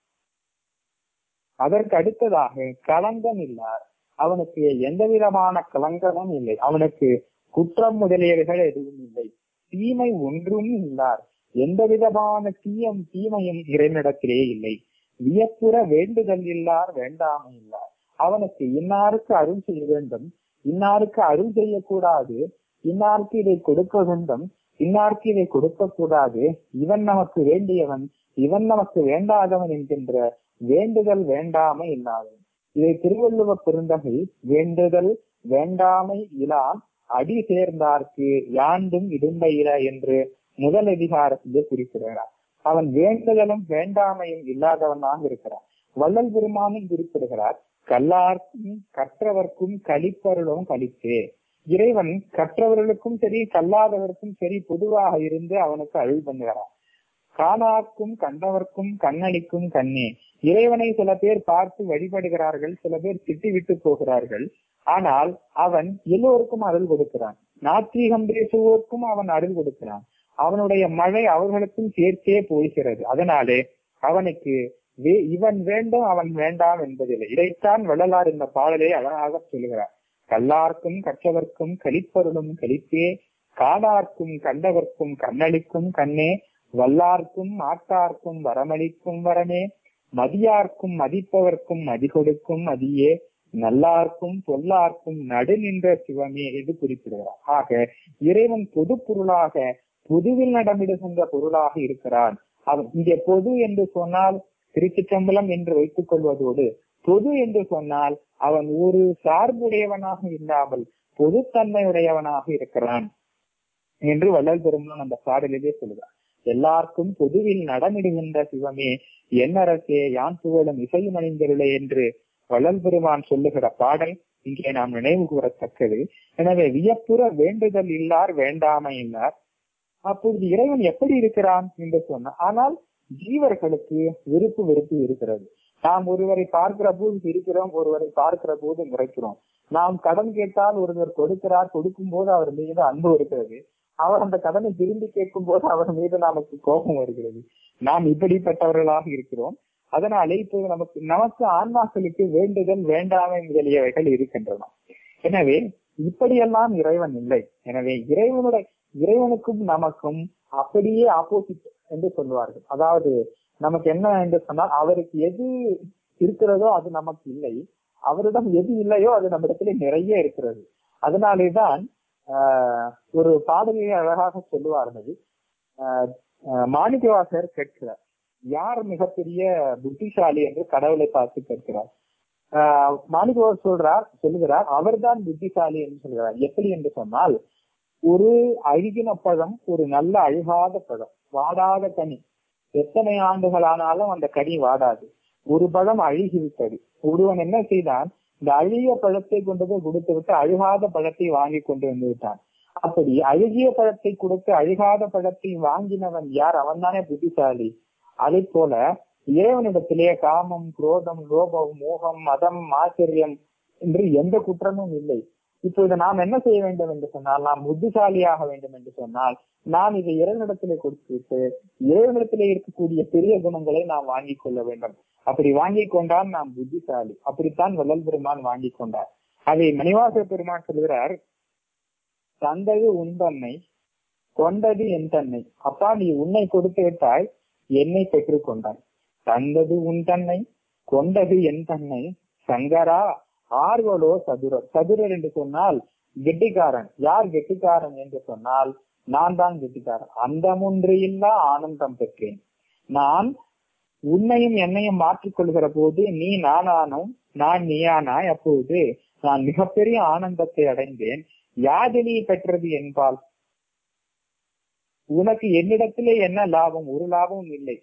அதற்கு அடுத்ததாக களங்கம் இல்லார் அவனுக்கு எந்த விதமான களங்கமும் இல்லை அவனுக்கு குற்றம் முதலியவைகள் எதுவும் இல்லை தீமை ஒன்றும் இல்லார் எந்த விதமான தீயம் தீமையும் இறைவனிடத்திலே இல்லை வியப்புற வேண்டுதல் இல்லார் வேண்டாமை இல்லார் அவனுக்கு இன்னாருக்கு அருள் செய்ய வேண்டும் இன்னாருக்கு அருள் செய்யக்கூடாது இன்னாருக்கு இதை கொடுக்க வேண்டும் இன்னாருக்கு இதை கொடுக்க கூடாது இவன் நமக்கு வேண்டியவன் இவன் நமக்கு வேண்டாதவன் என்கின்ற வேண்டுதல் வேண்டாமை இல்லாதவன் இதை திருவள்ளுவ பெருந்தகை வேண்டுதல் வேண்டாமை இலா அடி சேர்ந்தார்க்கு யாண்டும் இடும்பையில என்று முதல் அதிகாரத்திலே குறிப்பிடுகிறார் அவன் வேண்டுதலும் வேண்டாமையும் இல்லாதவனாக இருக்கிறான் வள்ளல் பெருமானும் குறிப்பிடுகிறார் கல்லார்க்கும் கற்றவர்க்கும் கலிப்பருளும் கலிப்பே இறைவன் கற்றவர்களுக்கும் சரி கல்லாதவருக்கும் சரி பொதுவாக இருந்து அவனுக்கு அருள் பண்ணுகிறான் காணார்க்கும் கண்டவர்க்கும் கண்ணளிக்கும் கண்ணே இறைவனை சில பேர் பார்த்து வழிபடுகிறார்கள் சில பேர் திட்டிவிட்டு போகிறார்கள் ஆனால் அவன் எல்லோருக்கும் அருள் கொடுக்கிறான் நாத்திகம் பேசுவோருக்கும் அவன் அருள் கொடுக்கிறான் அவனுடைய மழை அவர்களுக்கும் சேர்த்தே போகிறது அதனாலே அவனுக்கு வே- இவன் வேண்டும் அவன் வேண்டாம் என்பதில்லை இதைத்தான் வள்ளலார் இந்த பாடலை அழகாக சொல்லுகிறார் கல்லார்க்கும் கற்றவர்க்கும் கலிப்பருளும் கலிப்பே காடார்க்கும் கண்டவர்க்கும் கண்ணளிக்கும் கண்ணே வல்லார்க்கும் மாட்டார்க்கும் வரமளிக்கும் வரமே மதியார்க்கும் மதிப்பவர்க்கும் மதி கொடுக்கும் மதியே நல்லார்க்கும் பொல்லார்க்கும் நடு நின்ற சிவமே என்று குறிப்பிடுகிறார் ஆக இறைவன் பொது பொருளாக பொதுவில் நடமிடுகின்ற பொருளாக இருக்கிறான் அவன் இங்கே பொது என்று சொன்னால் திருச்சிற்றம்பலம் என்று வைத்துக் கொள்வதோடு பொது என்று சொன்னால் அவன் ஒரு சார்புடையவனாக இல்லாமல் பொதுத்தன்மையுடையவனாக இருக்கிறான் என்று வள்ளல் பெருமான் அந்த பாடலிலே சொல்லுகிறார் எல்லாருக்கும் பொதுவில் நடமிடுகின்ற சிவமே என்னரசே யான் புகழும் இசையும் அணிந்தருளே என்று வள்ளல் பெருமான் சொல்லுகிற பாடல் இங்கே நாம் நினைவு கூறத்தக்கது எனவே வியப்புற வேண்டுதல் இல்லார் வேண்டாமை இல்லார் அப்பொழுது இறைவன் எப்படி இருக்கிறான் என்று சொன்ன ஆனால் ஜீவர்களுக்கு விருப்பு வெறுப்பு இருக்கிறது நாம் ஒருவரை பார்க்கிற போது சிரிக்கிறோம் ஒருவரை பார்க்கிற போது முறைக்கிறோம் நாம் கடன் கேட்டால் ஒருவர் கொடுக்கிறார் கொடுக்கும் போது அவர் மீது அன்பு இருக்கிறது அவர் அந்த கடனை திரும்பி கேட்கும் போது அவர் மீது நமக்கு கோபம் வருகிறது நாம் இப்படிப்பட்டவர்களாக இருக்கிறோம் அதனாலே இப்போது நமக்கு நமக்கு ஆன்மாக்களுக்கு வேண்டுதல் வேண்டாமை முதலியவைகள் இருக்கின்றன எனவே இப்படியெல்லாம் இறைவன் இல்லை எனவே இறைவனுடைய இறைவனுக்கும் நமக்கும் அப்படியே ஆப்போசிட் என்று சொல்லுவார்கள் அதாவது நமக்கு என்ன என்று சொன்னால் அவருக்கு எது இருக்கிறதோ அது நமக்கு இல்லை அவரிடம் எது இல்லையோ அது நம்மிடத்திலே நிறைய இருக்கிறது அதனாலேதான் ஆஹ் ஒரு பாடலிலே அழகாக சொல்லுவார்கள் ஆஹ் ஆஹ் மாணிக்கவாசகர் கேட்கிறார் யார் மிகப்பெரிய புத்திசாலி என்று கடவுளை பார்த்து கேட்கிறார் ஆஹ் மாணிக்கவாசர் சொல்றார் சொல்லுகிறார் அவர்தான் புத்திசாலி என்று சொல்கிறார் எப்படி என்று சொன்னால் ஒரு அழுகின பழம் ஒரு நல்ல அழுகாத பழம் வாடாத கனி எத்தனை ஆண்டுகள் ஆனாலும் அந்த கனி வாடாது ஒரு பழம் அழுகி விட்டது ஒருவன் என்ன செய்தான் இந்த அழுகிய பழத்தை கொண்டு போய் கொடுத்து விட்டு அழுகாத பழத்தை வாங்கி கொண்டு வந்து விட்டான் அப்படி அழுகிய பழத்தை கொடுத்து அழுகாத பழத்தை வாங்கினவன் யார் அவன் தானே புத்திசாலி அதை போல இறைவனிடத்திலே காமம் குரோதம் லோபம் மோகம் மதம் ஆச்சரியம் என்று எந்த குற்றமும் இல்லை இப்போது நாம் என்ன செய்ய வேண்டும் என்று சொன்னால் நாம் புத்திசாலியாக வேண்டும் என்று சொன்னால் நாம் இதை இறைவனிடத்திலே கொடுத்துவிட்டு இறைவனிடத்திலே இருக்கக்கூடிய பெரிய குணங்களை நாம் வாங்கிக் கொள்ள வேண்டும் அப்படி வாங்கிக் கொண்டால் நாம் புத்திசாலி அப்படித்தான் வள்ளல் பெருமான் வாங்கிக் கொண்டார் அதை மணிவாச பெருமான் சொல்கிறார் தந்தது உன் தன்னை கொண்டது என் தன்னை அப்பா நீ உன்னை கொடுத்து விட்டாய் என்னை பெற்றுக் கொண்டாய் தந்தது உன் தன்னை கொண்டது என் தன்னை சங்கரா ஆர்வலோ சதுரர் சதுரர் என்று சொன்னால் கெட்டிக்காரன் யார் கெட்டிக்காரன் என்று சொன்னால் நான் தான் கெட்டிக்காரன் அந்தமொன்று இல்லா ஆனந்தம் பெற்றேன் நான் உன்னையும் என்னையும் மாற்றிக் கொள்கிற போது நீ நானானும் நான் நீயானாய் அப்போது நான் மிகப்பெரிய ஆனந்தத்தை அடைந்தேன் யாதினி பெற்றது என்பால் உனக்கு என்னிடத்திலே என்ன லாபம் ஒரு லாபமும் இல்லை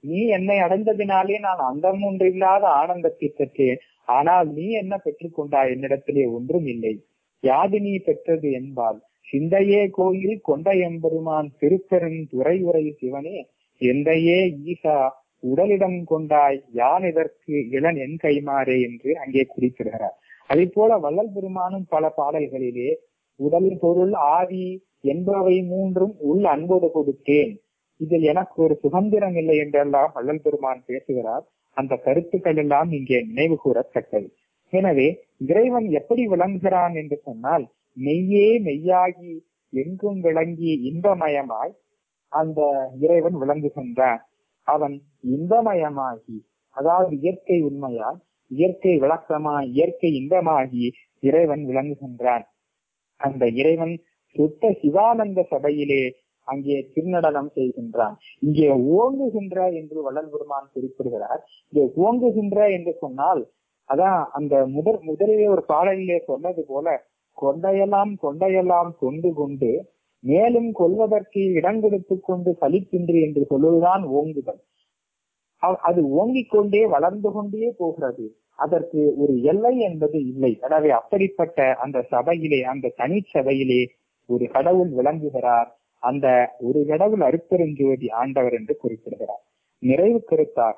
நீ என்னை அடைந்ததினாலே நான் அந்தம் ஒன்றில்லாத ஆனந்தத்தை பெற்றேன் ஆனால் நீ என்ன பெற்றுக்கொண்டாய் என்னிடத்திலே ஒன்றும் இல்லை யாது நீ பெற்றது என்பால் சிந்தையே கோயில் கொண்ட எம்பெருமான் திருப்பெரும் துறை உரை சிவனே எந்தையே ஈசா உடலிடம் கொண்டாய் யான் இதற்கு இளன் என் கைமாறே என்று அங்கே குறிப்பிடுகிறார் அதே போல வள்ளல் பெருமானும் பல பாடல்களிலே உடல் பொருள் ஆவி என்பவை மூன்றும் உள் அன்போடு கொடுத்தேன் இதில் எனக்கு ஒரு சுதந்திரம் இல்லை என்றெல்லாம் வள்ளல் பெருமான் பேசுகிறார் அந்த கருத்துக்கள் எல்லாம் இங்கே நினைவு கூறத்தக்கது எனவே இறைவன் எப்படி விளங்குகிறான் என்று சொன்னால் மெய்யே மெய்யாகி எங்கும் விளங்கி இன்பமயமாய் அந்த இறைவன் விளங்குகின்றான் அவன் இன்பமயமாகி அதாவது இயற்கை உண்மையால் இயற்கை விளக்கமாய் இயற்கை இன்பமாகி இறைவன் விளங்குகின்றான் அந்த இறைவன் சுத்த சிவானந்த சபையிலே அங்கே திருநடனம் செய்கின்றான் இங்கே ஓங்குகின்ற என்று வள்ளல் பெருமான் குறிப்பிடுகிறார் இங்கே ஓங்குகின்ற என்று சொன்னால் அதான் அந்த முதல் முதலிலே ஒரு பாடலிலே சொன்னது போல கொண்டையெல்லாம் கொண்டையெல்லாம் கொண்டு கொண்டு மேலும் கொள்வதற்கு இடம் கொடுத்து கொண்டு சலிக்கின்று என்று சொல்வதுதான் ஓங்குதல் அ- அது ஓங்கிக் கொண்டே வளர்ந்து கொண்டே போகிறது அதற்கு ஒரு எல்லை என்பது இல்லை எனவே அப்படிப்பட்ட அந்த சபையிலே அந்த தனிச்சபையிலே ஒரு கடவுள் விளங்குகிறார் அந்த ஒரு கடவுள் அருப்பெருஞ்சோதி ஆண்டவர் என்று குறிப்பிடுகிறார் நிறைவு கருத்தாக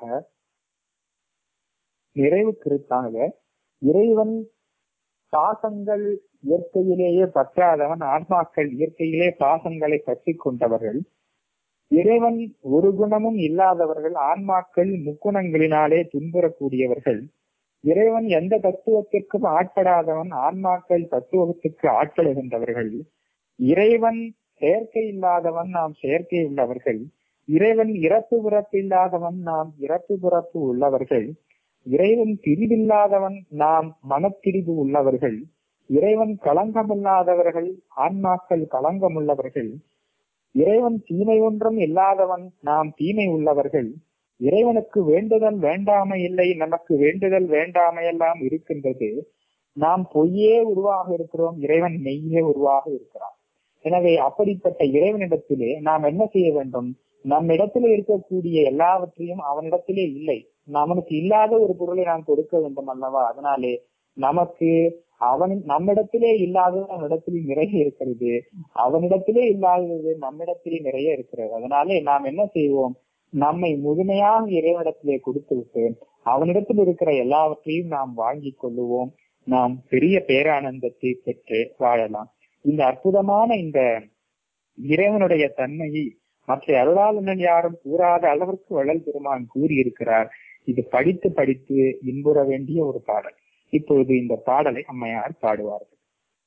நிறைவு கருத்தாக இறைவன் பாசங்கள் இயற்கையிலேயே பற்றாதவன் ஆன்மாக்கள் இயற்கையிலே பாசங்களை பற்றி கொண்டவர்கள் இறைவன் ஒரு குணமும் இல்லாதவர்கள் ஆன்மாக்கள் முக்குணங்களினாலே துன்புறக்கூடியவர்கள் இறைவன் எந்த தத்துவத்திற்கும் ஆட்படாதவன் ஆன்மாக்கள் தத்துவத்துக்கு ஆட்படுகின்றவர்கள் இறைவன் செயற்கை இல்லாதவன் நாம் செயற்கை உள்ளவர்கள் இறைவன் இறப்பு பிறப்பு இல்லாதவன் நாம் இறப்பு பிறப்பு உள்ளவர்கள் இறைவன் பிரிவில்லாதவன் நாம் மனப்பிரிவு உள்ளவர்கள் இறைவன் களங்கமில்லாதவர்கள் ஆன்மாக்கள் களங்கமுள்ளவர்கள் இறைவன் தீமை ஒன்றும் இல்லாதவன் நாம் தீமை உள்ளவர்கள் இறைவனுக்கு வேண்டுதல் வேண்டாமை இல்லை நமக்கு வேண்டுதல் வேண்டாமையெல்லாம் இருக்கின்றது நாம் பொய்யே உருவாக இருக்கிறோம் இறைவன் மெய்யே உருவாக இருக்கிறான் எனவே அப்படிப்பட்ட இறைவனிடத்திலே நாம் என்ன செய்ய வேண்டும் நம்மிடத்திலே இருக்கக்கூடிய எல்லாவற்றையும் அவனிடத்திலே இல்லை நமக்கு இல்லாத ஒரு பொருளை நாம் கொடுக்க வேண்டும் அல்லவா அதனாலே நமக்கு அவன் நம்மிடத்திலே இல்லாதது நம்மிடத்திலே நிறைய இருக்கிறது அவனிடத்திலே இல்லாதது நம்மிடத்திலே நிறைய இருக்கிறது அதனாலே நாம் என்ன செய்வோம் நம்மை முழுமையாக இறைவனிடத்திலே கொடுத்து விட்டு அவனிடத்தில் இருக்கிற எல்லாவற்றையும் நாம் வாங்கிக் கொள்ளுவோம் நாம் பெரிய பேரானந்தத்தை பெற்று வாழலாம் இந்த அற்புதமான இந்த இறைவனுடைய தன்மையை மற்ற அருளாளர்கள் யாரும் கூறாத அளவிற்கு வள்ளல் பெருமான் கூறியிருக்கிறார் இது படித்து படித்து இன்புற வேண்டிய ஒரு பாடல் இப்பொழுது இந்த பாடலை அம்மையார் பாடுவார்கள்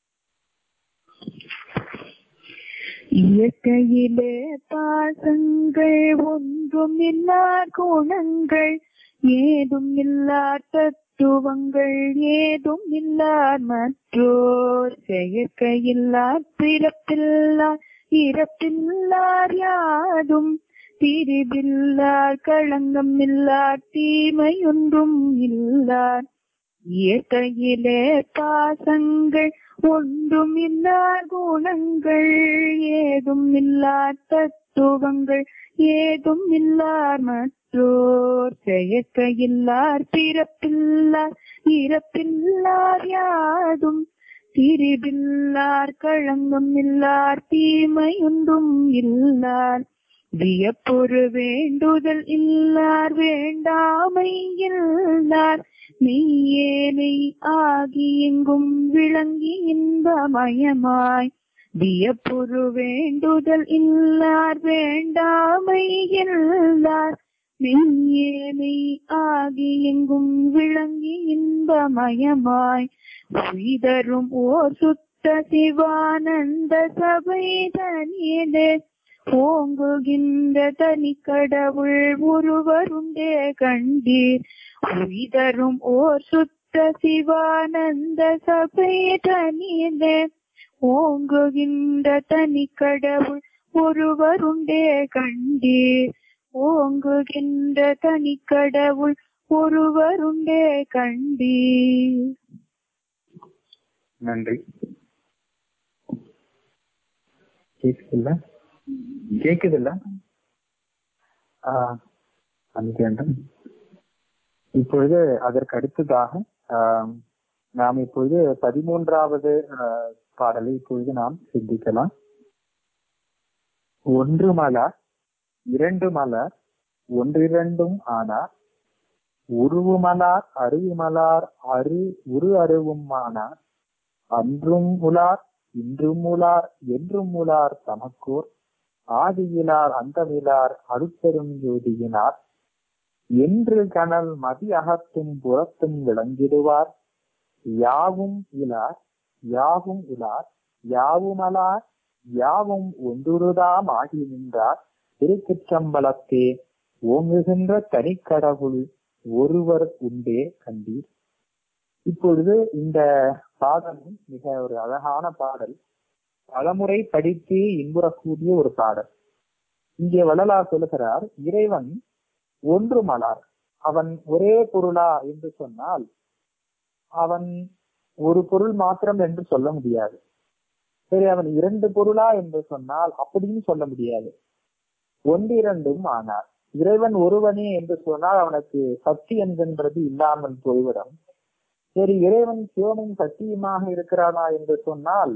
இயற்கையிலே பாசங்கள் ஒன்றும் இல்லா குணங்கள் ஏதும் இல்லா தத்துவங்கள் ஏதும் இல்லார் மற்றோர் செயற்கையில்லார் பிறப்பில்லார் இறப்பில்லார் யாதும் பிரிவில்லார் களங்கம் இல்லார் தீமையொன்றும் இல்லார் இயற்கையிலே பாசங்கள் ஒன்றும் இல்லார் குணங்கள் ஏதும் இல்லார் தத்துவங்கள் ஏதும் இல்லார் மற்றோர் செயற்கையில்லார் பிறப்பில்லார் இறப்பில்லார் யாதும் திரிபில்லார் களங்கம் இல்லார் தீமையொன்றும் இல்லார் வியப்பொரு வேண்டுதல் இல்லார் வேண்டாமை இல்லார் மெய்யேனை ஆகி எங்கும் விளங்கி இன்பமயமாய் வியப்புரு வேண்டுதல் இல்லார் வேண்டாமை இல்லார் மெய்யேனை ஆகி எங்கும் விளங்கி இன்பமயமாய் உய்தரும் ஓர் சுத்த சிவானந்த சபை தனியதே ஓங்குகின்ற தனி கடவுள் ஒருவருண்டே கண்டீர் உய்தரும் ஓர் சுத்த சிவானந்த சபை தனியதே ஓங்குகின்ற தனி கடவுள் ஒருவருண்டே கண்டீர் ஓங்குகின்ற தனி கடவுள் ஒருவருண்டே கண்டீர் நன்றி கேக்குதுல்ல கேக்குதுல்ல ஆஹ் மன்னிக்க வேண்டும் இப்பொழுது அதற்கு அடுத்ததாக ஆம், நாம் இப்பொழுது பதிமூன்றாவது ஆஹ், பாடலை இப்பொழுது நாம் சிந்திக்கலாம் ஒன்று மலர் இரண்டு மலர் ஒன்றிரண்டும் ஆனார் உருவுமலார் அருவிமலார் அரு உரு அருவும் ஆனார் அன்றும் உலார் இன்றும் உலார் என்றும் உலார் தமக்கோர் ஆதியிலார் அந்தமிலார் அருட்பெரும் ஜோதியினார் என்று கனல் மதி அகத்தும் புறத்தும் விளங்கிடுவார் யாவும் இலார் யாவும் உலார் யாவுமலார் யாவும் ஒன்றுருதாம் ஆகி நின்றார் திருச்சிற்றம்பலத்தே ஓங்குகின்ற தனிக்கடவுள் ஒருவர் உண்டே கண்டீர் இப்பொழுது இந்த பாடலும் மிக ஒரு அழகான பாடல் பலமுறை படித்து இன்புறக்கூடிய ஒரு பாடல் இங்கே வள்ளலார் சொல்லுகிறார் இறைவன் ஒன்று மலார் அவன் ஒரே பொருளா என்று சொன்னால் அவன் ஒரு பொருள் மாத்திரம் என்று சொல்ல முடியாது சரி அவன் இரண்டு பொருளா என்று சொன்னால் அப்படின்னு சொல்ல முடியாது ஒன்றிரண்டும் ஆனார் இறைவன் ஒருவனே என்று சொன்னால் அவனுக்கு சக்தி என்கின்றது இல்லாமல் போய்விடும் சரி இறைவன் சிவமும் சக்தியுமாக இருக்கிறானா என்று சொன்னால்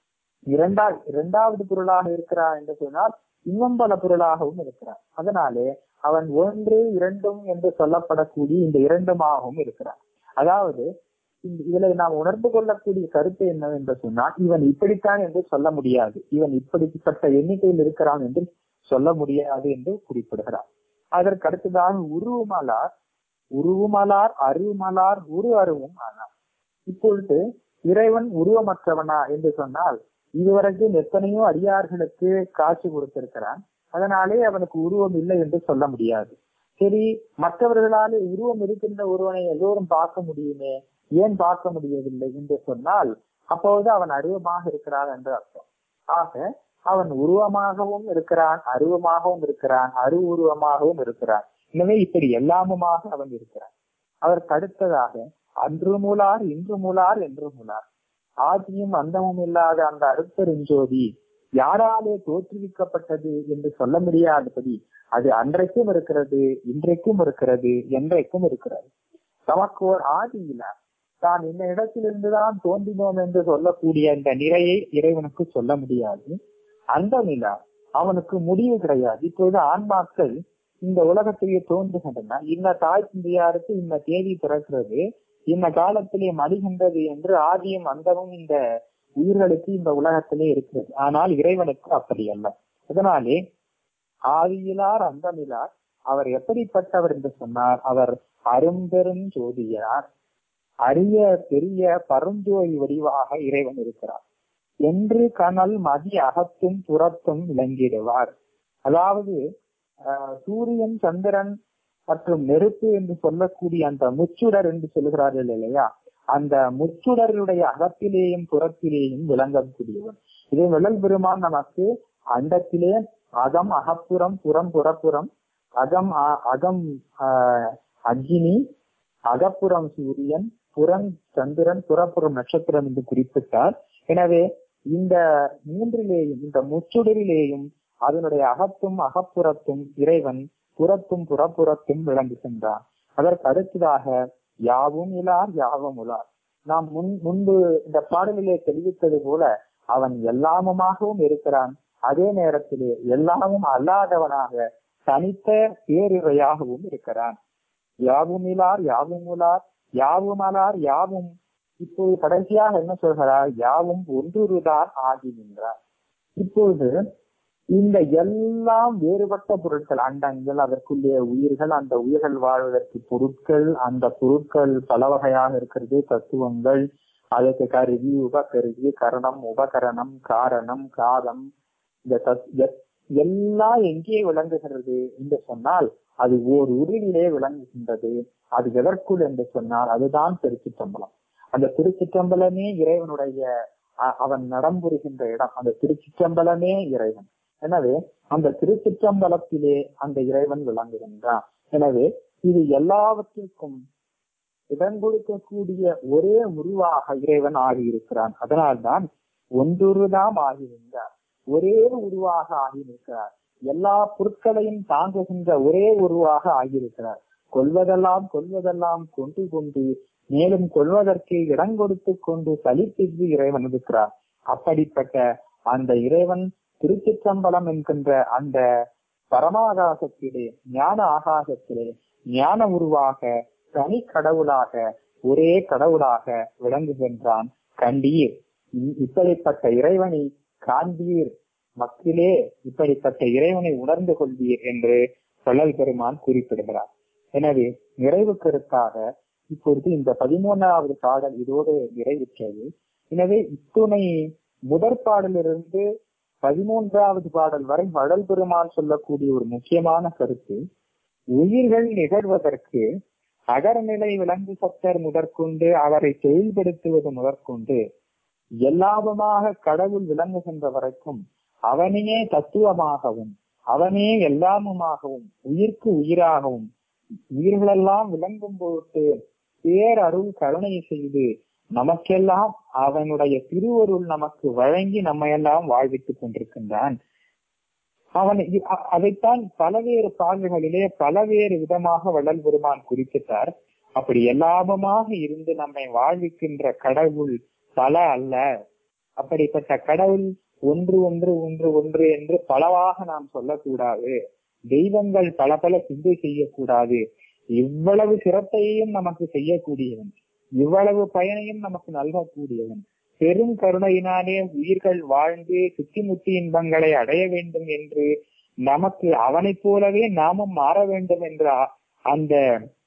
இரண்டா இரண்டாவது பொருளாக இருக்கிறான் என்று சொன்னால் இன்னும் பல பொருளாகவும் இருக்கிறான் அதனாலே அவன் ஒன்று இரண்டும் என்று சொல்லப்படக்கூடிய இந்த இரண்டுமாகவும் இருக்கிறான் அதாவது இந்த- இதுல நாம் உணர்ந்து கொள்ளக்கூடிய கருத்து என்னவென்று சொன்னால் இவன் இப்படித்தான் என்று சொல்ல முடியாது இவன் இப்படிப்பட்ட எண்ணிக்கையில் இருக்கிறான் என்று சொல்ல முடியாது என்று குறிப்பிடுகிறார் அதற்கு அடுத்ததாக உருவமலார் உருவமலார் அருவமலார் உரு அருவும் ஆனார் இப்பொழுது இறைவன் உருவமற்றவனா என்று சொன்னால் இதுவரைக்கும் எத்தனையோ அடியார்களுக்கு காட்சி கொடுத்திருக்கிறான் அதனாலே அவனுக்கு உருவம் இல்லை என்று சொல்ல முடியாது சரி மற்றவர்களாலே உருவம் இருக்கின்ற ஒருவனை எல்லோரும் பார்க்க முடியுமே ஏன் பார்க்க முடியவில்லை என்று சொன்னால் அப்போது அவன் அருவமாக இருக்கிறான் என்று அர்த்தம் ஆக அவன் உருவமாகவும் இருக்கிறான் அருவமாகவும் இருக்கிறான் அரு உருவமாகவும் இருக்கிறான் எனவே இப்படி எல்லாமுமாக அவன் இருக்கிறான் அதற்கு அடுத்ததாக அன்று மூலார் இன்று மூலார் என்று மூலார் ஆதியும் அந்தமும் இல்லாத அந்த அருட்பெருஞ்சோதி யாராலே தோற்றுவிக்கப்பட்டது என்று சொல்ல முடியாதபடி அது அன்றைக்கும் இருக்கிறது இன்றைக்கும் இருக்கிறது என்றைக்கும் இருக்கிறது தமக்கு ஓர் ஆதி இல்ல தான் இந்த இடத்திலிருந்துதான் தோன்றினோம் என்று சொல்லக்கூடிய இந்த நிறையை இறைவனுக்கு சொல்ல முடியாது அந்த நிலா அவனுக்கு முடிவு கிடையாது இப்பொழுது ஆன்மாக்கள் இந்த உலகத்திலேயே தோன்றுகின்றன இந்த தாய் தந்தையாருக்கு இந்த தேதி பிறக்கிறது இந்த காலத்திலே மடிகின்றது என்று ஆதியும் அந்தமும் இந்த உயிர்களுக்கு இந்த உலகத்திலே இருக்கிறது ஆனால் இறைவனுக்கு அப்படி அல்ல அதனாலே ஆதியிலார் அந்தமிலார் அவர் எப்படிப்பட்டவர் என்று சொன்னார் அவர் அரும்பெரும் ஜோதியார் அரிய பெரிய பரஞ்சோதி வடிவாக இறைவன் இருக்கிறார் என்று கனல் மதி அகத்தும் புறத்தும் விளங்கிடுவார் அதாவது ஆஹ், சூரியன் சந்திரன் மற்றும் நெருப்பு என்று சொல்லக்கூடிய அந்த முச்சுடர் என்று சொல்லுகிறார்கள் இல்லையா அந்த முச்சுடருடைய அகத்திலேயும் புறத்திலேயும் விளங்கக்கூடியவன் இதை விழல் பெருமான் நமக்கு அண்டத்திலே அகம் அகப்புறம் புறம் புறப்புறம் அகம் அ- அகம் ஆஹ், அக்னி அகப்புறம் சூரியன் புறம் சந்திரன் புறப்புறம் நட்சத்திரம் என்று குறிப்பிட்டார் எனவே இந்த மூன்றிலேயும் இந்த முச்சுடரிலேயும் அதனுடைய அகத்தும் அகப்புறத்தும் இறைவன் புறத்தும் புறப்புறத்தும் விளங்குகின்றான் அதற்கு அடுத்ததாக யாவும் இலார் யாவும் உலார் நாம் முன் முன்பு இந்த பாடலிலே தெரிவித்தது போல அவன் எல்லாமுமாகவும் இருக்கிறான் அதே நேரத்திலே எல்லாமும் அல்லாதவனாக தனித்த பேரிரையாகவும் இருக்கிறான் யாவும் இலார் யாவும் உலார் யாவும் அலார் யாவும் இப்போது கடைசியாக என்ன சொல்கிறார் யாவும் ஒன்றுதான் ஆகி நின்றார் இப்பொழுது இந்த எல்லாம் வேறுபட்ட பொருட்கள் அண்டங்கள் அதற்குள்ளே உயிர்கள் அந்த உயிர்கள் வாழ்வதற்கு பொருட்கள் அந்த பொருட்கள் பல வகையாக இருக்கிறது தத்துவங்கள் அதற்கு கருவி உபகருவி கரணம் உபகரணம் காரணம் காதம் இந்த தத்- எத்- எல்லாம் எங்கே விளங்குகிறது என்று சொன்னால் அது ஓர் உருவிலே விளங்குகின்றது அது எதற்குள் என்று சொன்னால் அதுதான் திருச்சிற்றம்பலம் அந்த திருச்சிற்றம்பலமே இறைவனுடைய அ- அவன் நடம்புரிகின்ற இடம் அந்த திருச்சிற்றம்பலமே இறைவன் எனவே அந்த திருச்சிற்றம்பலத்திலே அந்த இறைவன் விளங்குகின்றான் எனவே இது எல்லாவற்றிற்கும் இடம் கொடுக்கக்கூடிய ஒரே உருவாக இறைவன் ஆகியிருக்கிறான் அதனால்தான் ஒன்றொருதாம் ஆகி நின்றார் ஒரே உருவாக ஆகி நிற்கிறார் எல்லா பொருட்களையும் தாங்குகின்ற ஒரே உருவாக ஆகியிருக்கிறார் கொள்வதெல்லாம் கொள்வதெல்லாம் கொண்டு கொண்டு மேலும் கொள்வதற்கு இடம் கொடுத்து கொண்டு சலிப்பின்றி இறைவன் இருக்கிறார் அப்படிப்பட்ட அந்த இறைவன் திருச்சிற்றம்பலம் என்கின்ற அந்த பரமாகாசத்திலே ஞான ஆகாசத்திலே ஞான உருவாக தனி கடவுளாக ஒரே கடவுளாக விளங்குகின்றான் கண்டீர் இ- இப்படிப்பட்ட இறைவனை காண்பீர் மக்களே இப்படிப்பட்ட இறைவனை உணர்ந்து கொள்வீர் என்று வள்ளல் பெருமான் குறிப்பிடுகிறார் எனவே நிறைவு கருத்தாக இப்பொழுது இந்த பதிமூணாவது பாடல் இதோடு நிறைவுற்றது எனவே இத்துணை முதற் பாடலிலிருந்து பதிமூன்றாவது பாடல் வரை வள்ளல் பெருமான் சொல்லக்கூடிய ஒரு முக்கியமான கருத்து உயிர்கள் நிகழ்வதற்கு அகரநிலை விலங்கு சத்தர் முதற்கொண்டு அவரை தொழில்படுத்துவது முதற்கொண்டு எல்லாவுமாக கடவுள் விளங்குகின்ற வரைக்கும் அவனையே தத்துவமாகவும் அவனே எல்லாமுமாகவும் உயிர்க்கு உயிராகவும் உயிர்களெல்லாம் விளங்கும் பொருட்டு பேரருள் கருணை செய்து நமக்கெல்லாம் அவனுடைய திருவருள் நமக்கு வழங்கி நம்மையெல்லாம் வாழ்வித்துக் கொண்டிருக்கின்றான் அவன் இ- அ- அதைத்தான் பலவேறு பாடல்களிலே பலவேறு விதமாக வள்ளல் பெருமான் குறிப்பிட்டார் அப்படி எல்லாமுமாக இருந்து நம்மை வாழ்விக்கின்ற கடவுள் பல அல்ல அப்படிப்பட்ட கடவுள் ஒன்று ஒன்று ஒன்று ஒன்று என்று பலவாக நாம் சொல்லக்கூடாது தெய்வங்கள் பல பல சிந்தை செய்யக்கூடாது இவ்வளவு சிரத்தையும் நமக்கு செய்யக்கூடியவன் இவ்வளவு பயனையும் நமக்கு நல்கக்கூடியவன் பெரும் கருணையினாலே உயிர்கள் வாழ்ந்து சுத்திமுத்தி இன்பங்களை அடைய வேண்டும் என்று நமக்கு அவனைப் போலவே நாமும் மாற வேண்டும் என்ற அ- அந்த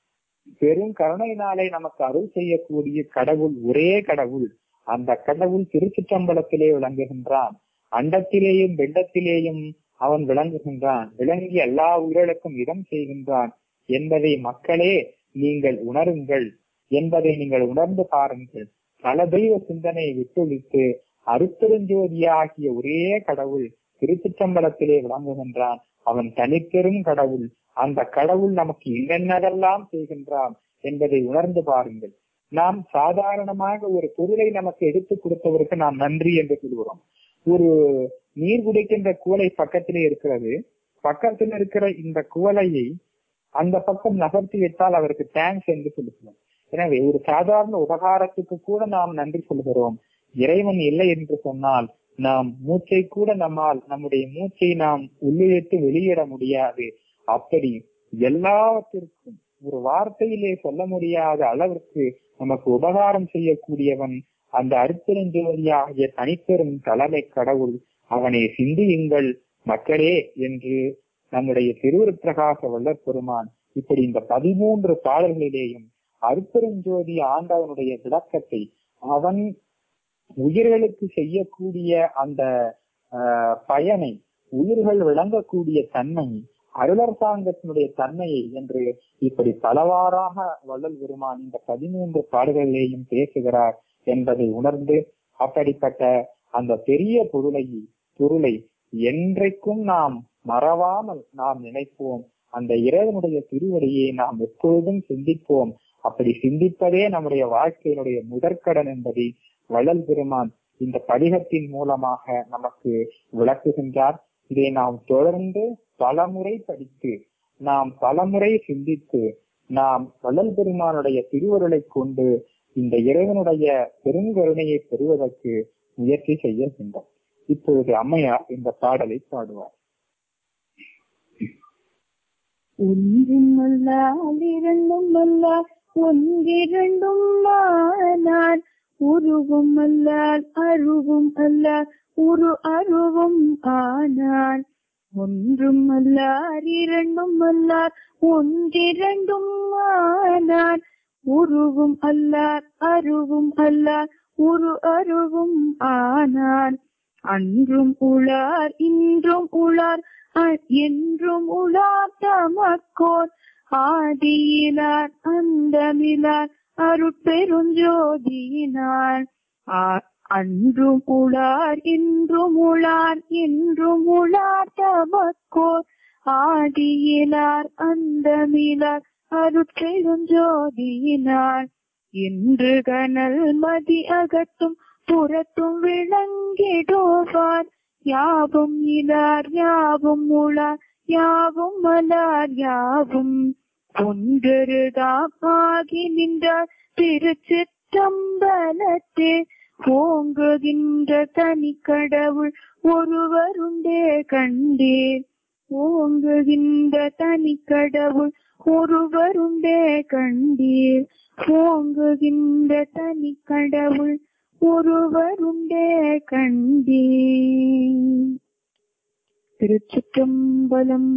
பெரும் கருணையினாலே நமக்கு அருள் செய்யக்கூடிய கடவுள் ஒரே கடவுள் அந்த கடவுள் திருச்சிற்றம்பலத்திலே விளங்குகின்றான் அண்டத்திலேயும் வெள்ளத்திலேயும் அவன் விளங்குகின்றான் விளங்கி எல்லா உயிர்களுக்கும் இடம் செய்கின்றான் என்பதை மக்களே நீங்கள் உணருங்கள் என்பதை நீங்கள் உணர்ந்து பாருங்கள் பல தெய்வ சிந்தனையை விட்டொழித்து அருப்பெருஞ்சோதியாகிய ஒரே கடவுள் திருச்சிற்றம்பலத்திலே விளங்குகின்றான் அவன் தனிப்பெரும் கடவுள் அந்த கடவுள் நமக்கு என்னென்னதெல்லாம் செய்கின்றான் என்பதை உணர்ந்து பாருங்கள் நாம் சாதாரணமாக ஒரு பொருளை நமக்கு எடுத்து கொடுத்தவருக்கு நாம் நன்றி என்று சொல்கிறோம் ஒரு நீர் குடிக்கின்ற குவளை பக்கத்திலே இருக்கிறது பக்கத்தில் இருக்கிற இந்த குவளையை அந்த பக்கம் நகர்த்தி விட்டால் அவருக்கு தேங்க்ஸ் என்று சொல்லுகிறோம் எனவே ஒரு சாதாரண உபகாரத்துக்கு கூட நாம் நன்றி சொல்கிறோம் இறைவன் இல்லை என்று சொன்னால் நாம் மூச்சை கூட நம்மால் நம்முடைய மூச்சை நாம் உள்ளிழுத்து வெளியிட முடியாது அப்படி எல்லாவற்றிற்கும் ஒரு வார்த்தையிலே சொல்ல முடியாத அளவிற்கு நமக்கு உபகாரம் செய்யக்கூடியவன் அந்த அருப்பெருஞ்சோதியாகிய தனிப்பெரும் தலைமை கடவுள் அவனை சிந்தியுங்கள் மக்களே என்று நம்முடைய திருவுருப்பிரகாச வல்லற் பெருமான் இப்படி இந்த பதிமூன்று பாடல்களிலேயும் அருப்பெருஞ்சோதி ஆண்டவனுடைய விளக்கத்தை அவன் உயிர்களுக்கு செய்யக்கூடிய அந்த ஆஹ், பயனை உயிர்கள் விளங்கக்கூடிய தன்மை அருளர்சாங்கத்தினுடைய தன்மையை என்று இப்படி பலவாறாக வள்ளல் பெருமான் இந்த பதிமூன்று பாடல்களிலேயும் பேசுகிறார் என்பதை உணர்ந்து அப்படிப்பட்ட அந்த பெரிய பொருளை பொருளை என்றைக்கும் நாம் மறவாமல் நாம் நினைப்போம் அந்த இறைவனுடைய திருவடியை நாம் எப்பொழுதும் சிந்திப்போம் அப்படி சிந்திப்பதே நம்முடைய வாழ்க்கையினுடைய முதற்கடன் என்பதை வள்ளல் பெருமான் இந்த படிகத்தின் மூலமாக நமக்கு விளக்குகின்றார் இதை நாம் தொடர்ந்து பலமுறை படித்து நாம் பலமுறை சிந்தித்து நாம் வள்ளல் பெருமானுடைய திருவருளை கொண்டு இந்த இறைவனுடைய பெருங்கருணையை பெறுவதற்கு முயற்சி செய்கின்றோம் இப்பொழுது அம்மையார் இந்த பாடலை பாடுவார் ஒன்றும் அல்லால் இரண்டும் அல்லால் ஒன்றிரண்டும் ஆனான் உருவும் அல்லால் அருவும் அல்லால் உரு அருவும் ஆனான் ஒன்றும் அல்லார் இரண்டும் அல்லார் ஒன்றிரண்டும் ஆனான் உருவும் அல்லார் அருவும் அல்லார் உரு அருவும் ஆனான் அன்றும் உளார் இன்றும் உளார் அ- என்றும் உளார் தமக்கோர் ஆதியிலார் அந்தமிலார் அருட்பெருஞ்சோதியினார் ஆ- அன்றும் உளார் இன்றும் உளார் என்றும் உளார் தமக்கோர் ஆதியிலார் அந்தமிலார் அருட்பெருஞ்சோதியினார் இன்று கனல் மதி அகத்தும் புறத்தும் விளங்கிடுவார் யாவும் இலார் யாவும் உளார் யாவும் மலார் யாவும் ஒன்றருதாமாகி நின்றார் திருச்சிற்றம்பலத்தே ஓங்குகின்ற தனி கடவுள் ஒருவருண்டே கண்டேன் ஓங்குகின்ற தனி கடவுள் ஒருவருண்டே கண்டீர் ஓங்குகின்ற தனி கடவுள் ஒருவருண்டே கண்டீர் திருச்சிற்றம்பலம்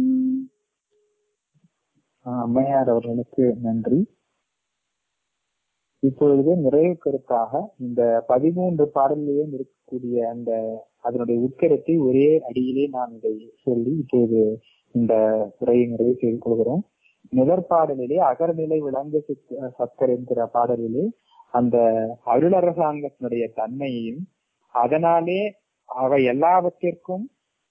ஆஹ் அம்மையார் அவர்களுக்கு நன்றி இப்பொழுது நிறைவு கருத்தாக இந்த பதிமூன்று பாடலிலேயும் இருக்கக்கூடிய அந்த அதனுடைய உட்கருத்தை ஒரே அடியிலே நாம் இதை சொல்லி இப்போது இந்த உரையை நிறைவு செய்து கொள்கிறோம் முதற் பாடலிலே அகர்நிலை விளங்கு சித்த- சத்தர் என்கிற பாடலிலே அந்த அருளரசாங்கத்தினுடைய தன்மையையும் அதனாலே அவை எல்லாவற்றிற்கும்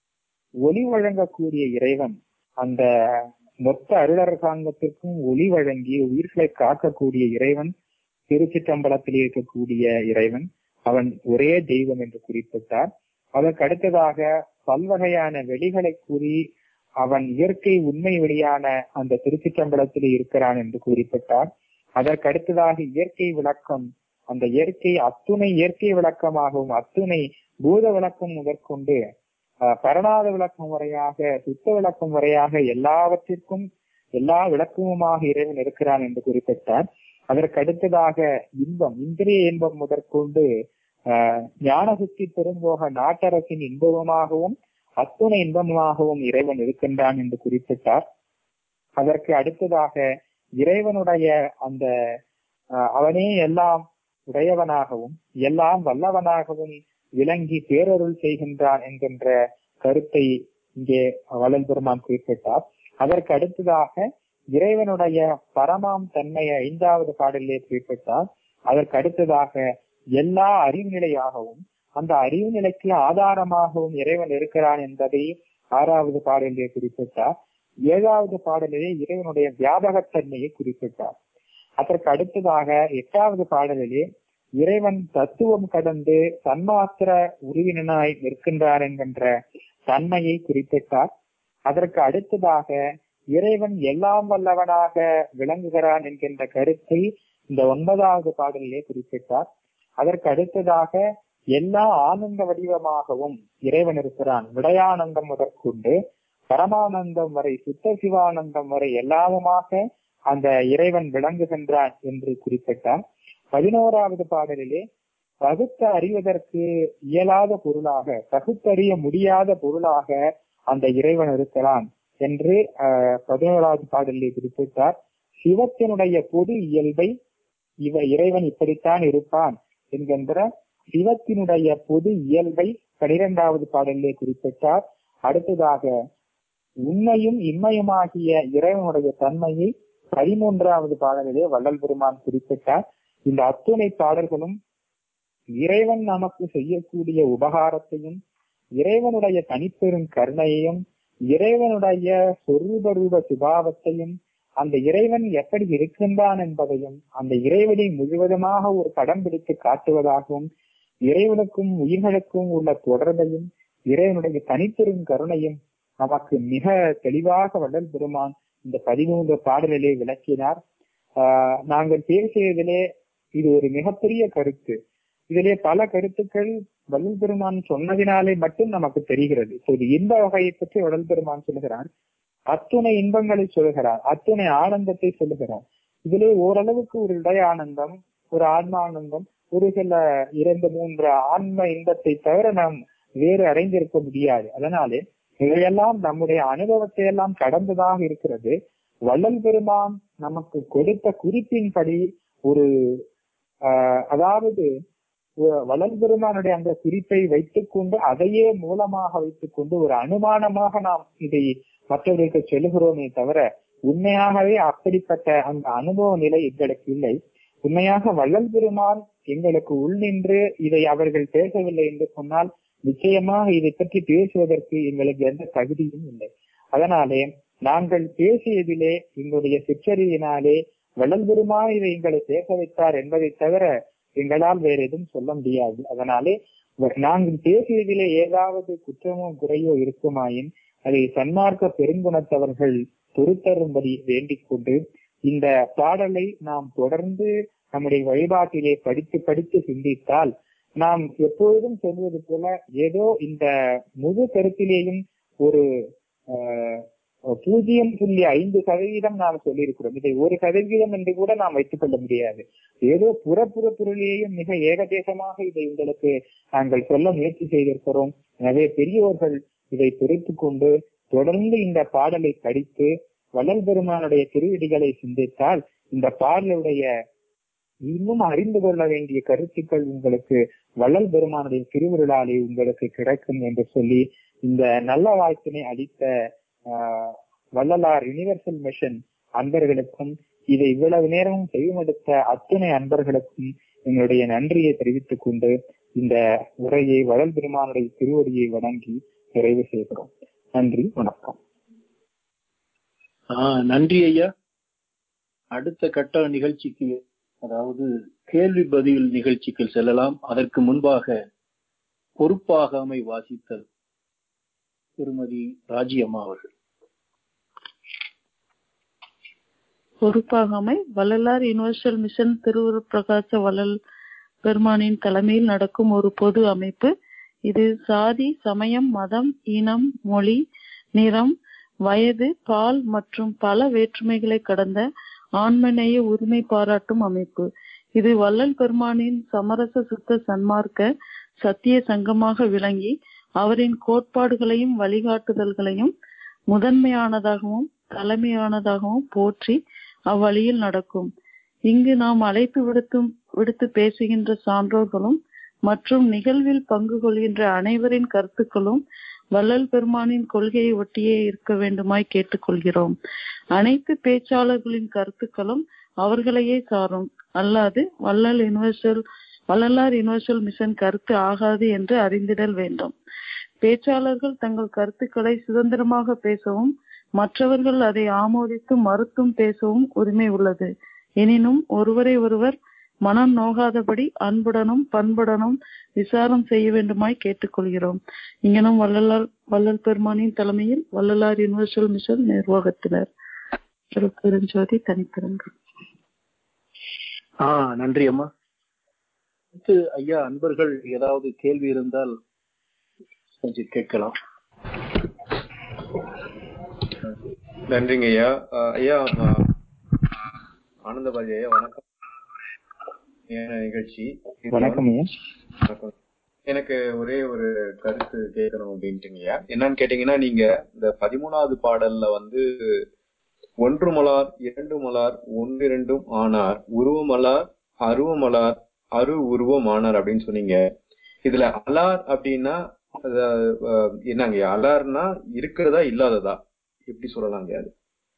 ஒளி வழங்கக்கூடிய இறைவன் அந்த மொத்த அருளரசாங்கத்திற்கும் ஒளி வழங்கி உயிர்களை காக்கக்கூடிய இறைவன் திருச்சிற்றம்பலத்தில் இருக்கக்கூடிய இறைவன் அவன் ஒரே தெய்வம் என்று குறிப்பிட்டார் அதற்கு அடுத்ததாக பல்வகையான வெளிகளை கூறி அவன் இயற்கை உண்மை வெளியான அந்த திருச்சிற்றம்பலத்தில் இருக்கிறான் என்று குறிப்பிட்டார் அதற்கு அடுத்ததாக இயற்கை விளக்கம் அந்த இயற்கை அத்துணை இயற்கை விளக்கமாகவும் அத்துணை பூத விளக்கம் முதற்கொண்டு அஹ், பரணாத விளக்கம் வரையாக சுத்த விளக்கம் வரையாக எல்லாவற்றிற்கும் எல்லா விளக்கமுமாக இறைவன் இருக்கிறான் என்று குறிப்பிட்டார் அதற்கு அடுத்ததாக இன்பம் இந்திரிய இன்பம் முதற்கொண்டு ஆஹ் ஞானசுத்தி பெரும்போக நாட்டரசின் இன்பமாகவும் அத்துணை இன்பமாகவும் இறைவன் இருக்கின்றான் என்று குறிப்பிட்டார் அதற்கு அடுத்ததாக இறைவனுடைய அந்த ஆஹ் அவனே எல்லாம் உடையவனாகவும் எல்லாம் வல்லவனாகவும் விளங்கி பேரருள் செய்கின்றான் என்கின்ற கருத்தை இங்கே வள்ளல் பெருமான் குறிப்பிட்டார் அதற்கு அடுத்ததாக இறைவனுடைய பரமாம் தன்மையை ஐந்தாவது பாடலிலே குறிப்பிட்டார் அதற்கு அடுத்ததாக எல்லா அறிவு நிலையாகவும் அந்த அறிவு நிலைக்கு ஆதாரமாகவும் இறைவன் இருக்கிறான் என்பதை ஆறாவது பாடலிலே குறிப்பிட்டார் ஏழாவது பாடலிலே இறைவனுடைய வியாபகத்தன்மையை குறிப்பிட்டார் அதற்கு அடுத்ததாக எட்டாவது பாடலிலே இறைவன் தத்துவம் கடந்து தன்மாத்திர உருவினாய் நிற்கின்றார் என்கின்ற தன்மையை குறிப்பிட்டார் அதற்கு அடுத்ததாக இறைவன் எல்லாம் வல்லவனாக விளங்குகிறான் என்கின்ற கருத்தை இந்த ஒன்பதாவது பாடலிலே குறிப்பிட்டார் அதற்கு அடுத்ததாக எல்லா ஆனந்த வடிவமாகவும் இறைவன் இருக்கிறான் விடயானந்தம் முதற்கொண்டு பரமானந்தம் வரை சுத்த சிவானந்தம் வரை எல்லாமுமாக அந்த இறைவன் விளங்குகின்றான் என்று குறிப்பிட்டார் பதினோராவது பாடலிலே பகுத்து அறிவதற்கு இயலாத பொருளாக பகுத்தறிய முடியாத பொருளாக அந்த இறைவன் இருக்கிறான் என்று அஹ், பதினோராவது பாடலிலே குறிப்பிட்டார் சிவத்தினுடைய பொது இயல்பை இவ இறைவன் இப்படித்தான் இருப்பான் என்கின்ற சிவத்தினுடைய பொது இயல்பை பனிரெண்டாவது பாடலிலே குறிப்பிட்டார் அடுத்ததாக உண்மையும் இன்மையுமாகிய இறைவனுடைய தன்மையை பதிமூன்றாவது பாடலிலே வள்ளல் பெருமான் குறிப்பிட்டார் இந்த அத்துணை பாடல்களும் இறைவன் நமக்கு செய்யக்கூடிய உபகாரத்தையும் இறைவனுடைய தனிப்பெரும் கருணையையும் இறைவனுடைய சொரூப ரூப சுபாவத்தையும் அந்த இறைவன் எப்படி இருக்கின்றான் என்பதையும் அந்த இறைவனை முழுவதுமாக ஒரு படம் பிடித்து காட்டுவதாகவும் இறைவனுக்கும் உயிர்களுக்கும் உள்ள தொடர்பையும் இறைவனுடைய தனிப்பெரும் கருணையும் நமக்கு மிக தெளிவாக வள்ளல் பெருமான் இந்த பதிமூன்று பாடலிலே விளக்கினார் ஆஹ் நாங்கள் பேசியதிலே இது ஒரு மிகப்பெரிய கருத்து இதிலே பல கருத்துக்கள் வள்ளல் பெருமான் சொன்னதினாலே மட்டும் நமக்கு தெரிகிறது இப்போது இன்ப வகையை பற்றி வள்ளல் பெருமான் சொல்லுகிறார் அத்துணை இன்பங்களை சொல்லுகிறார் அத்துணை ஆனந்தத்தை சொல்லுகிறார் இதிலே ஓரளவுக்கு ஒரு இடைய ஆனந்தம் ஒரு ஆன்மானந்தம் ஒரு சில இரண்டு மூன்று ஆன்ம இன்பத்தை தவிர நாம் வேறு அடைந்திருக்க முடியாது அதனாலே இவையெல்லாம் நம்முடைய அனுபவத்தை எல்லாம் கடந்ததாக இருக்கிறது வள்ளல் பெருமான் நமக்கு கொடுத்த குறிப்பின்படி ஒரு ஆஹ் அதாவது வ- வள்ளல் பெருமானுடைய அந்த குறிப்பை வைத்துக்கொண்டு அதையே மூலமாக வைத்துக்கொண்டு ஒரு அனுமானமாக நாம் இதை மற்றவர்களுக்கு சொல்லுகிறோமே தவிர உண்மையாகவே அப்படிப்பட்ட அந்த அனுபவ நிலை எங்களுக்கு இல்லை உண்மையாக வள்ளல் பெருமான் எங்களுக்கு உள் நின்று இதை அவர்கள் பேசவில்லை என்று சொன்னால் நிச்சயமாக இதை பற்றி பேசுவதற்கு எங்களுக்கு எந்த தகுதியும் இல்லை அதனாலே நாங்கள் பேசியதிலே எங்களுடைய சிற்றறிவினாலே வள்ளல் பெருமான் இதை எங்களை பேச வைத்தார் என்பதை தவிர எங்களால் வேற எதுவும் சொல்ல முடியாது அதனாலே நாங்கள் பேசியதிலே ஏதாவது குற்றமோ குறையோ இருக்குமாயின் அதை சன்மார்க்க பெருங்குணத்தவர்கள் பொறுத்தரும்படி வேண்டிக் கொண்டு இந்த பாடலை நாம் தொடர்ந்து நம்முடைய வழிபாட்டிலே படித்து படித்து சிந்தித்தால் நாம் எப்பொழுதும் சொல்வது போல ஏதோ இந்த முழு கருத்திலேயும் ஒரு ஆஹ், பூஜ்ஜியம் புள்ளி ஐந்து சதவீதம் நாம் சொல்லியிருக்கிறோம் இதை ஒரு சதவீதம் என்று கூட நாம் வைத்துக் கொள்ள முடியாது ஏதோ புறப்புற பொருளையும் மிக ஏகதேசமாக இதை உங்களுக்கு நாங்கள் சொல்ல முயற்சி செய்திருக்கிறோம் எனவே பெரியோர்கள் இதை பொறுத்து கொண்டு தொடர்ந்து இந்த பாடலை படித்து வள்ளல் பெருமானுடைய திருவிடிகளை சிந்தித்தால் இந்த பாடலுடைய இன்னும் அறிந்து கொள்ள வேண்டிய கருத்துக்கள் உங்களுக்கு வள்ளல் பெருமானுடைய திருவிழாலே உங்களுக்கு கிடைக்கும் என்று சொல்லி இந்த நல்ல வாய்ப்பினை அளித்த ஆஹ், வள்ளலார் யுனிவர்சல் மிஷன் அன்பர்களுக்கும் இதை இவ்வளவு நேரமும் செய்வெடுத்த அத்தனை அன்பர்களுக்கும் எங்களுடைய நன்றியை தெரிவித்துக் கொண்டு இந்த உரையை வள்ளல் பெருமானுடைய திருவடியை வணங்கி நிறைவு செய்கிறோம் நன்றி வணக்கம் ஆஹ் நன்றி ஐயா அடுத்த கட்ட நிகழ்ச்சிக்கு அதாவது கேள்வி பதில் நிகழ்ச்சிக்கு செல்லலாம் அதற்கு முன்பாக பொறுப்பாகாமை வாசித்தல் திருமதி ராஜி அம்மா அவர்கள் பொறுப்பாகாமை வள்ளலார் யுனிவர்சல் மிஷன் திருவுருப்பிரகாச வள்ளல் பெருமானின் தலைமையில் நடக்கும் ஒரு பொது அமைப்பு இது சாதி சமயம் மதம் இனம் மொழி நிறம் வயது பால் மற்றும் பல வேற்றுமைகளை கடந்த ஆண்மநேய உரிமை பாராட்டும் அமைப்பு இது வள்ளல் பெருமானின் சமரச சுத்த சன்மார்க்க சத்திய சங்கமாக விளங்கி அவரின் கோட்பாடுகளையும் வழிகாட்டுதல்களையும் முதன்மையானதாகவும் தலைமையானதாகவும் போற்றி அவ்வழியில் நடக்கும் இங்கு நாம் அழைப்பு விடுத்தும் விடுத்து பேசுகின்ற சான்றோர்களும் மற்றும் நிகழ்வில் பங்கு கொள்கின்ற அனைவரின் கருத்துக்களும் வள்ளல் பெருமானின் கொள்கையை ஒட்டியே இருக்க வேண்டுமாய் கேட்டுக்கொள்கிறோம் அனைத்து பேச்சாளர்களின் கருத்துக்களும் அவர்களையே சாரும் அல்லாது வள்ளல் யுனிவர்சல் வள்ளலார் யுனிவர்சல் மிஷன் கருத்து ஆகாது என்று அறிந்திடல் வேண்டும் பேச்சாளர்கள் தங்கள் கருத்துக்களை சுதந்திரமாக பேசவும் மற்றவர்கள் அதை ஆமோதித்து மறுத்தும் பேசவும் உரிமை உள்ளது எனினும் ஒருவரை ஒருவர் மனம் நோகாதபடி அன்புடனும் பண்புடனும் விசாரம் செய்ய வேண்டுமாய் கேட்டுக்கொள்கிறோம் இங்கனும் வள்ளலார் வள்ளல் பெருமானின் தலைமையில் வள்ளலார் யுனிவர்சல் மிஷன் நிர்வாகத்தினர் திருப்பெருஞ்சோதி தனிப்பெருங்கள் ஆஹ் நன்றி அம்மா அடுத்து ஐயா அன்பர்கள் ஏதாவது கேள்வி இருந்தால் கொஞ்சம் கேட்கலாம் நன்றிங்க ஐயா அஹ் ஐயா அஹ் ஆனந்தபாஜி ஐயா வணக்கம் ஏன நிகழ்ச்சி இதுல வணக்கம் ஐயா வணக்கம். எனக்கு ஒரே ஒரு கருத்து கேட்கணும் அப்படின்ட்டுங்கய்யா என்னன்னு கேட்டீங்கன்னா நீங்க இந்த பதிமூணாவது பாடல்ல வந்து ஒன்று மலார் இரண்டு மலார் ஒன்றிரண்டும் ஆனார் உருவமலார் அருவமலார் அரு உருவம் ஆனார் அப்படின்னு சொன்னீங்க இதுல அலார் அப்படின்னா அது, அஹ், என்னங்கய்யா அலார்னா இருக்கிறதா இல்லாததா எப்படி சொல்லலாங்க அது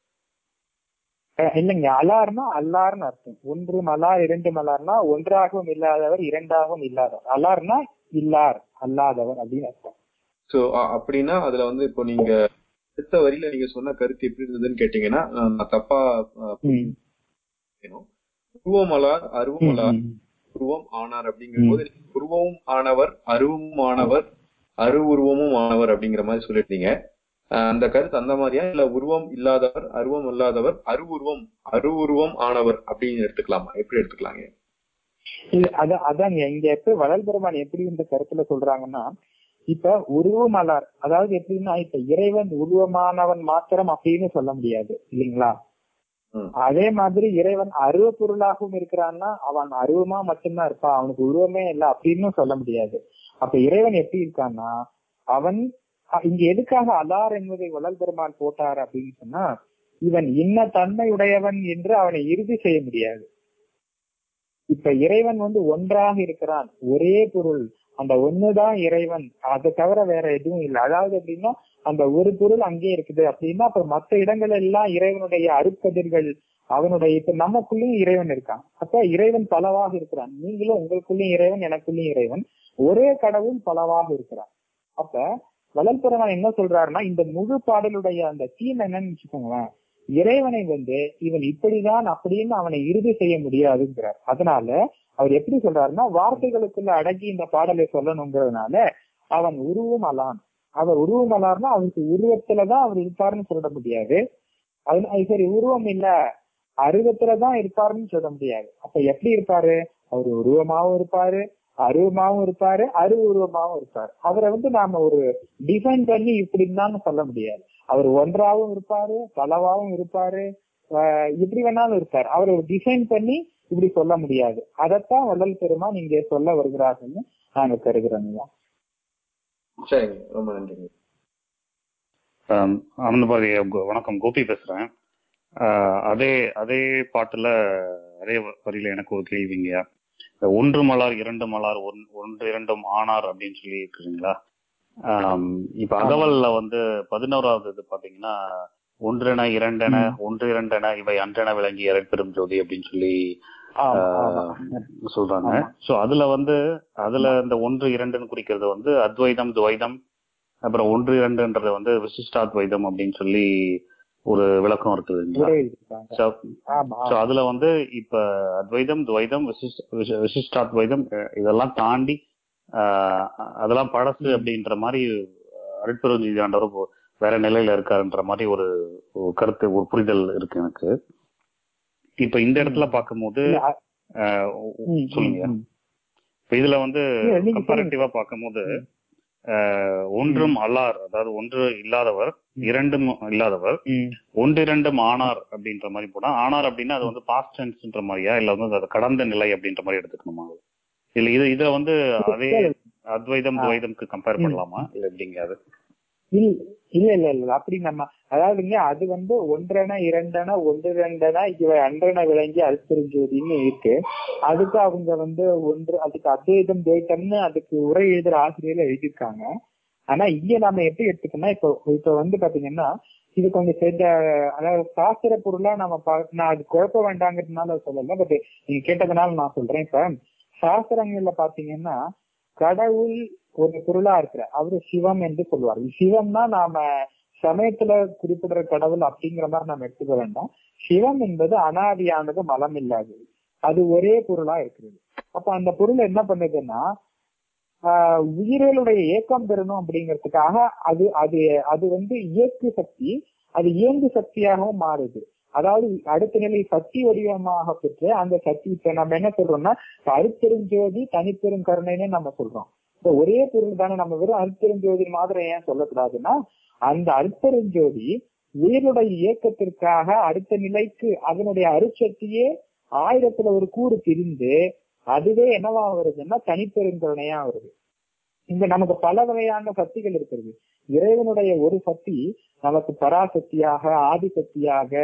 அஹ் இல்லைங்க அலார்னா அல்லார்னு அர்த்தம் ஒன்று மலார் இரண்டு மலார்னா ஒன்றாகவும் இல்லாதவர் இரண்டாகவும் இல்லாதவர் அலார்னா இல்லார் அல்லாதவர் அப்படின்னு அர்த்தம் சோ அப்படின்னா அதுல வந்து இப்போ நீங்க அடுத்த வரியில நீங்க சொன்ன கருத்து எப்படி இருந்ததுன்னு கேட்டீங்கன்னா அஹ், நான் தப்பா அஹ், ம். புரியணும். உருவமலார் அருவமலார் ம், ம். உருவம் ஆனார் அப்படிங்கும் போது உருவமும் ஆனவர் அருவமும் ஆனவர் அரு உருவமும் ஆனவர் அப்படிங்கிற மாதிரி சொல்லிருந்தீங்க அஹ் அந்த கருத்து அந்த மாதிரியா இல்ல உருவம் இல்லாதவர் அருவம் இல்லாதவர் அரு உருவம் அரு உருவம் ஆனவர் அப்படின்னு எடுத்துக்கலாமா எப்படி எடுத்துக்கலாங்க இல்ல அதான் அதாங்க இங்க எப்ப வளல் பெருமான் எப்படி இந்த கருத்துல சொல்றாங்கன்னா இப்ப உருவமலர் அதாவது எப்படின்னா இப்ப இறைவன் உருவமானவன் மாத்திரம் அப்படின்னு சொல்ல முடியாது இல்லைங்களா ம். அதே மாதிரி இறைவன் அருவ பொருளாகவும் இருக்கிறான்னா அவன் அருவமா மட்டும்தான் இருப்பான் அவனுக்கு உருவமே இல்லை அப்படின்னு சொல்ல முடியாது அப்ப இறைவன் எப்படி இருக்கான்னா அவன் அ- இங்க எதுக்காக அலார் என்பதை வள்ளல் பெருமான் போட்டார் அப்படின்னு சொன்னா இவன் இன்ன தன்மையுடையவன் என்று அவனை இறுதி செய்ய முடியாது இப்ப இறைவன் வந்து ஒன்றாக இருக்கிறான் ஒரே பொருள் அந்த ஒண்ணுதான் இறைவன் அதை தவிர வேற எதுவும் இல்லை அதாவது எப்படின்னா அந்த ஒரு பொருள் அங்கே இருக்குது அப்படின்னா அப்ப மற்ற இடங்கள் எல்லாம் இறைவனுடைய அருட்கதிர்கள் அவனுடைய இப்ப நமக்குள்ளேயும் இறைவன் இருக்கான் அப்ப இறைவன் பலவாக இருக்கிறான் நீங்களும் உங்களுக்குள்ளேயும் இறைவன் எனக்குள்ளேயும் இறைவன் ஒரே கடவுள் பலவாக இருக்கிறான் அப்ப வளல் பெருமான் என்ன சொல்றாருன்னா இந்த முழு பாடலுடைய அந்த தீம் என்னன்னு வச்சுக்கோங்களேன் இறைவனை வந்து இவன் இப்படிதான் அப்படின்னு அவனை இறுதி செய்ய முடியாதுங்கிறார் அதனால அவர் எப்படி சொல்றாருன்னா வார்த்தைகளுக்குள்ள அடங்கி இந்த பாடலை சொல்லணுங்கிறதுனால அவன் உருவம் அலான் அவர் உருவம் அலார்னா அவருக்கு உருவத்துலதான் அவர் இருப்பாருன்னு சொல்ல முடியாது அது அது சரி உருவம் இல்ல அருவத்துலதான் இருப்பாருன்னு சொல்ல முடியாது அப்ப எப்படி இருப்பாரு அவர் உருவமாவும் இருப்பாரு அருவமாவும் இருப்பாரு அரு உருவமாவும் இருப்பாரு அவரை வந்து நாம ஒரு டிஃபைன் பண்ணி இப்படின்னு தான் சொல்ல முடியாது அவர் ஒன்றாவும் இருப்பாரு பலவாவும் இருப்பாரு ஆஹ் இப்படி வேணாலும் இருப்பாரு அவர் ஒரு டிசைன் பண்ணி இப்படி சொல்ல முடியாது அதைத்தான் வள்ளல் பெருமான் இங்கே சொல்ல வருகிறார்கள்னு நாங்க கருதுறோங்க சரிங்க ரொம்ப நன்றிங்க ஆம், ஆனந்தபாரதி கோ- வணக்கம் கோபி பேசுறேன் ஆஹ் அதே அதே பாட்டுல அதே வ- வரியில எனக்கு ஒரு கேள்விங்க இந்த ஒன்று மலார் இரண்டு மலார் ஒன்- ஒன்று இரண்டும் ஆனார் அப்படின்னு சொல்லி இருக்குங்களா ஆம், இப்ப அகவல்ல வந்து பதினோராவது இது பாத்தீங்கன்னா ஒன்றென இரண்டென ஒன்று இரண்டென இவை அன்றென விளங்கி பெரும் ஜோதி அப்படின்னு சொல்லி ஆமா ஆமா ஆஹ், சொல்றாங்க சோ அதுல வந்து அதுல இந்த ஒன்று இரண்டுன்னு குறிக்கிறது வந்து அத்வைதம் துவைதம் அப்புறம் ஒன்று இரண்டுன்றது வந்து விசிஷ்டாத்வைதம் அப்படின்னு சொல்லி ஒரு விளக்கம் இருக்குதுங்களா உரை எழுதியிருக்காங்க So, ஆமா so அதுல வந்து இப்ப அத்வைதம் துவைதம் விசிஷ்- விஷ- விசிஷ்டாத்வைதம் அஹ், இதெல்லாம் தாண்டி ஆஹ், அதெல்லாம் பழசு அப்படின்ற மாதிரி அருட்பெருஞ்சி ஆண்டவர் இப்போ வேற நிலையில இருக்காருன்ற மாதிரி ஒரு ஒரு கருத்து ஒரு புரிதல் இருக்கு எனக்கு இப்ப இந்த இடத்துல பார்க்கும்போது இல்ல, அ- ஆஹ், ம், சொல்லுங்க ம், ம். இப்ப இதுல வந்து இல்ல, நீங்க கம்பேரிட்டிவா பார்க்கும்போது ஆஹ், ஒன்றும் அல்லார் அதாவது ஒன்று இல்லாதவர் இரண்டும் இல்லாதவர் ம். ஒன்றிரண்டும் ஆனார் அப்படின்ற மாதிரி போனா ஆனார் அப்படின்னா அது வந்து பாஸ்ட் டென்ஸ்ன்ற மாதிரியா இல்ல வந்து அது கடந்த நிலை அப்படின்ற மாதிரி எடுத்துக்கணுமா இல்ல இது இதுல வந்து அதே அத்வைதம் ஆ. துவைதம்க்கு கம்பேர் பண்ணலாமா இல்ல எப்படிங்க அது இல்ல இல்ல இல்ல இல்ல அப்படி நம்ம அதாவதுங்க அது வந்து ஒன்றென இரண்டென ஒன்று ரெண்டென இவை அன்றென விளங்கி அல்பெருஞ்சோதின்னு இருக்கு அதுக்கு அவங்க வந்து ஒன்று அதுக்கு அத்வைதம் துவைத்தம்னு அதுக்கு உரை எழுதுற ஆசிரியர்ல எழுதியிருக்காங்க ஆனா இங்க நாம எப்படி எடுத்துக்கணும்னா இப்போ இப்ப வந்து பாத்தீங்கன்னா இது கொஞ்சம் சேர்ந்த அதாவது சாஸ்திர பொருளா நம்ம பா- நான் அது குழப்ப வேண்டாங்கிறதுனால சொல்லல பட் நீங்க கேட்டதுனால நான் சொல்றேன் இப்ப சாஸ்திரங்கள்ல பாத்தீங்கன்னா கடவுள் ஒரு பொருளா இருக்கிற அவரு சிவம் என்று சொல்லுவார் சிவம்னா நாம சமயத்துல குறிப்பிடுற கடவுள் அப்படிங்கிற மாதிரி நாம எடுத்துக்க வேண்டாம் சிவம் என்பது அனாதியானது மலம் இல்லாதது அது ஒரே பொருளா இருக்கிறது அப்ப அந்த பொருள் என்ன பண்ணுதுன்னா ஆஹ் உயிர்களுடைய இயக்கம் பெறணும் அப்படிங்கிறதுக்காக அது அது அது வந்து இயக்கு சக்தி அது இயங்கு சக்தியாகவும் மாறுது அதாவது அடுத்த நிலை சக்தி வடிவமாக பெற்று அந்த சக்தி இப்ப நம்ம என்ன சொல்றோம்னா இப்ப அருட்பெருஞ்சோதி தனிப்பெரும் கருணைன்னு நம்ம சொல்றோம் இப்ப ஒரே பொருள் தானே நம்ம வெறும் அருட்பெருஞ்சோதி மாதிரி ஏன் சொல்லக்கூடாதுன்னா அந்த அருட்பெருஞ்சோதி உயிருடைய இயக்கத்திற்காக அடுத்த நிலைக்கு அதனுடைய அருட்சக்தியே ஆயிரத்துல ஒரு கூறு பிரிந்து அதுவே என்னவா வருதுன்னா தனிப்பெருங்கருணையா வருது இங்க நமக்கு பல வகையான சக்திகள் இருக்கிறது இறைவனுடைய ஒரு சக்தி நமக்கு பராசக்தியாக ஆதிசக்தியாக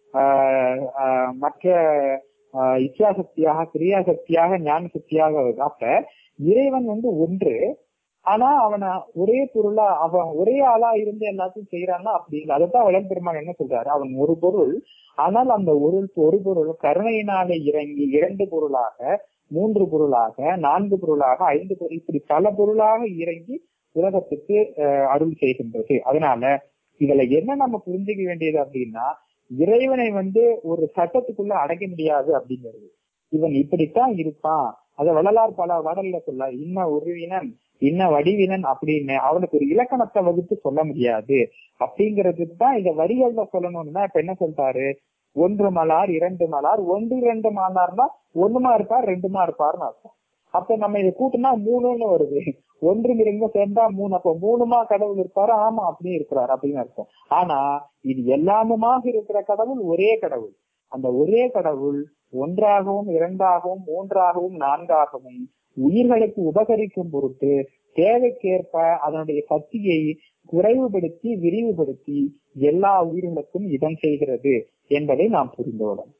ஆஹ் ஆஹ் மற்ற ஆஹ் இச்சாசக்தியாக கிரியாசக்தியாக ஞான சக்தியாக வருது அப்ப இறைவன் வந்து ஒன்று ஆனா அவனை ஒரே பொருளா அவன் ஒரே ஆளா இருந்து எல்லாத்தையும் செய்யறான்னா அப்படி இல்லை அதைத்தான் வளம் பெருமான் என்ன சொல்றாரு அவன் ஒரு பொருள் ஆனால் அந்த ஒரு ஒரு பொருள் கருணையினாலே இறங்கி இரண்டு பொருளாக மூன்று பொருளாக நான்கு பொருளாக ஐந்து பொருள் இப்படி பல பொருளாக இறங்கி உலகத்துக்கு அஹ், அருள் செய்கின்றது அதனால இதுல என்ன நம்ம புரிஞ்சுக்க வேண்டியது அப்படின்னா இறைவனை வந்து ஒரு சட்டத்துக்குள்ள அடக்க முடியாது அப்படிங்கிறது இவன் இப்படித்தான் இருப்பான் அத வள்ளலார் பல வடல்ல சொல்ல இன்ன உருவினன் இன்ன வடிவினன் அப்படின்னு அவனுக்கு ஒரு இலக்கணத்தை வகுத்து சொல்ல முடியாது அப்படிங்கிறதுக்கு தான் இந்த வரிகள்ல சொல்லணும்னா இப்ப என்ன சொல்றாரு ஒன்று மலார் இரண்டு மலார் ஒன்று இரண்டு மலார்னா ஒண்ணுமா இருப்பார் ரெண்டுமா இருப்பார்னு அர்த்தம் அப்ப நம்ம இதை கூட்டினா மூணுன்னு வருது ஒன்று மிருங்க சேர்ந்தா மூணு அப்ப மூணுமா கடவுள் இருப்பாரு ஆமா அப்படியே இருக்கிறாரு அப்படின்னு அர்த்தம் ஆனா இது எல்லாமுமாக இருக்கிற கடவுள் ஒரே கடவுள் அந்த ஒரே கடவுள் ஒன்றாகவும் இரண்டாகவும் மூன்றாகவும் நான்காகவும் உயிர்களுக்கு உபகரிக்கும் பொருட்டு தேவைக்கேற்ப அதனுடைய சக்தியை குறைவுபடுத்தி விரிவுபடுத்தி எல்லா உயிர்களுக்கும் இடம் செய்கிறது என்பதை நாம் புரிந்து கொள்ளலாம்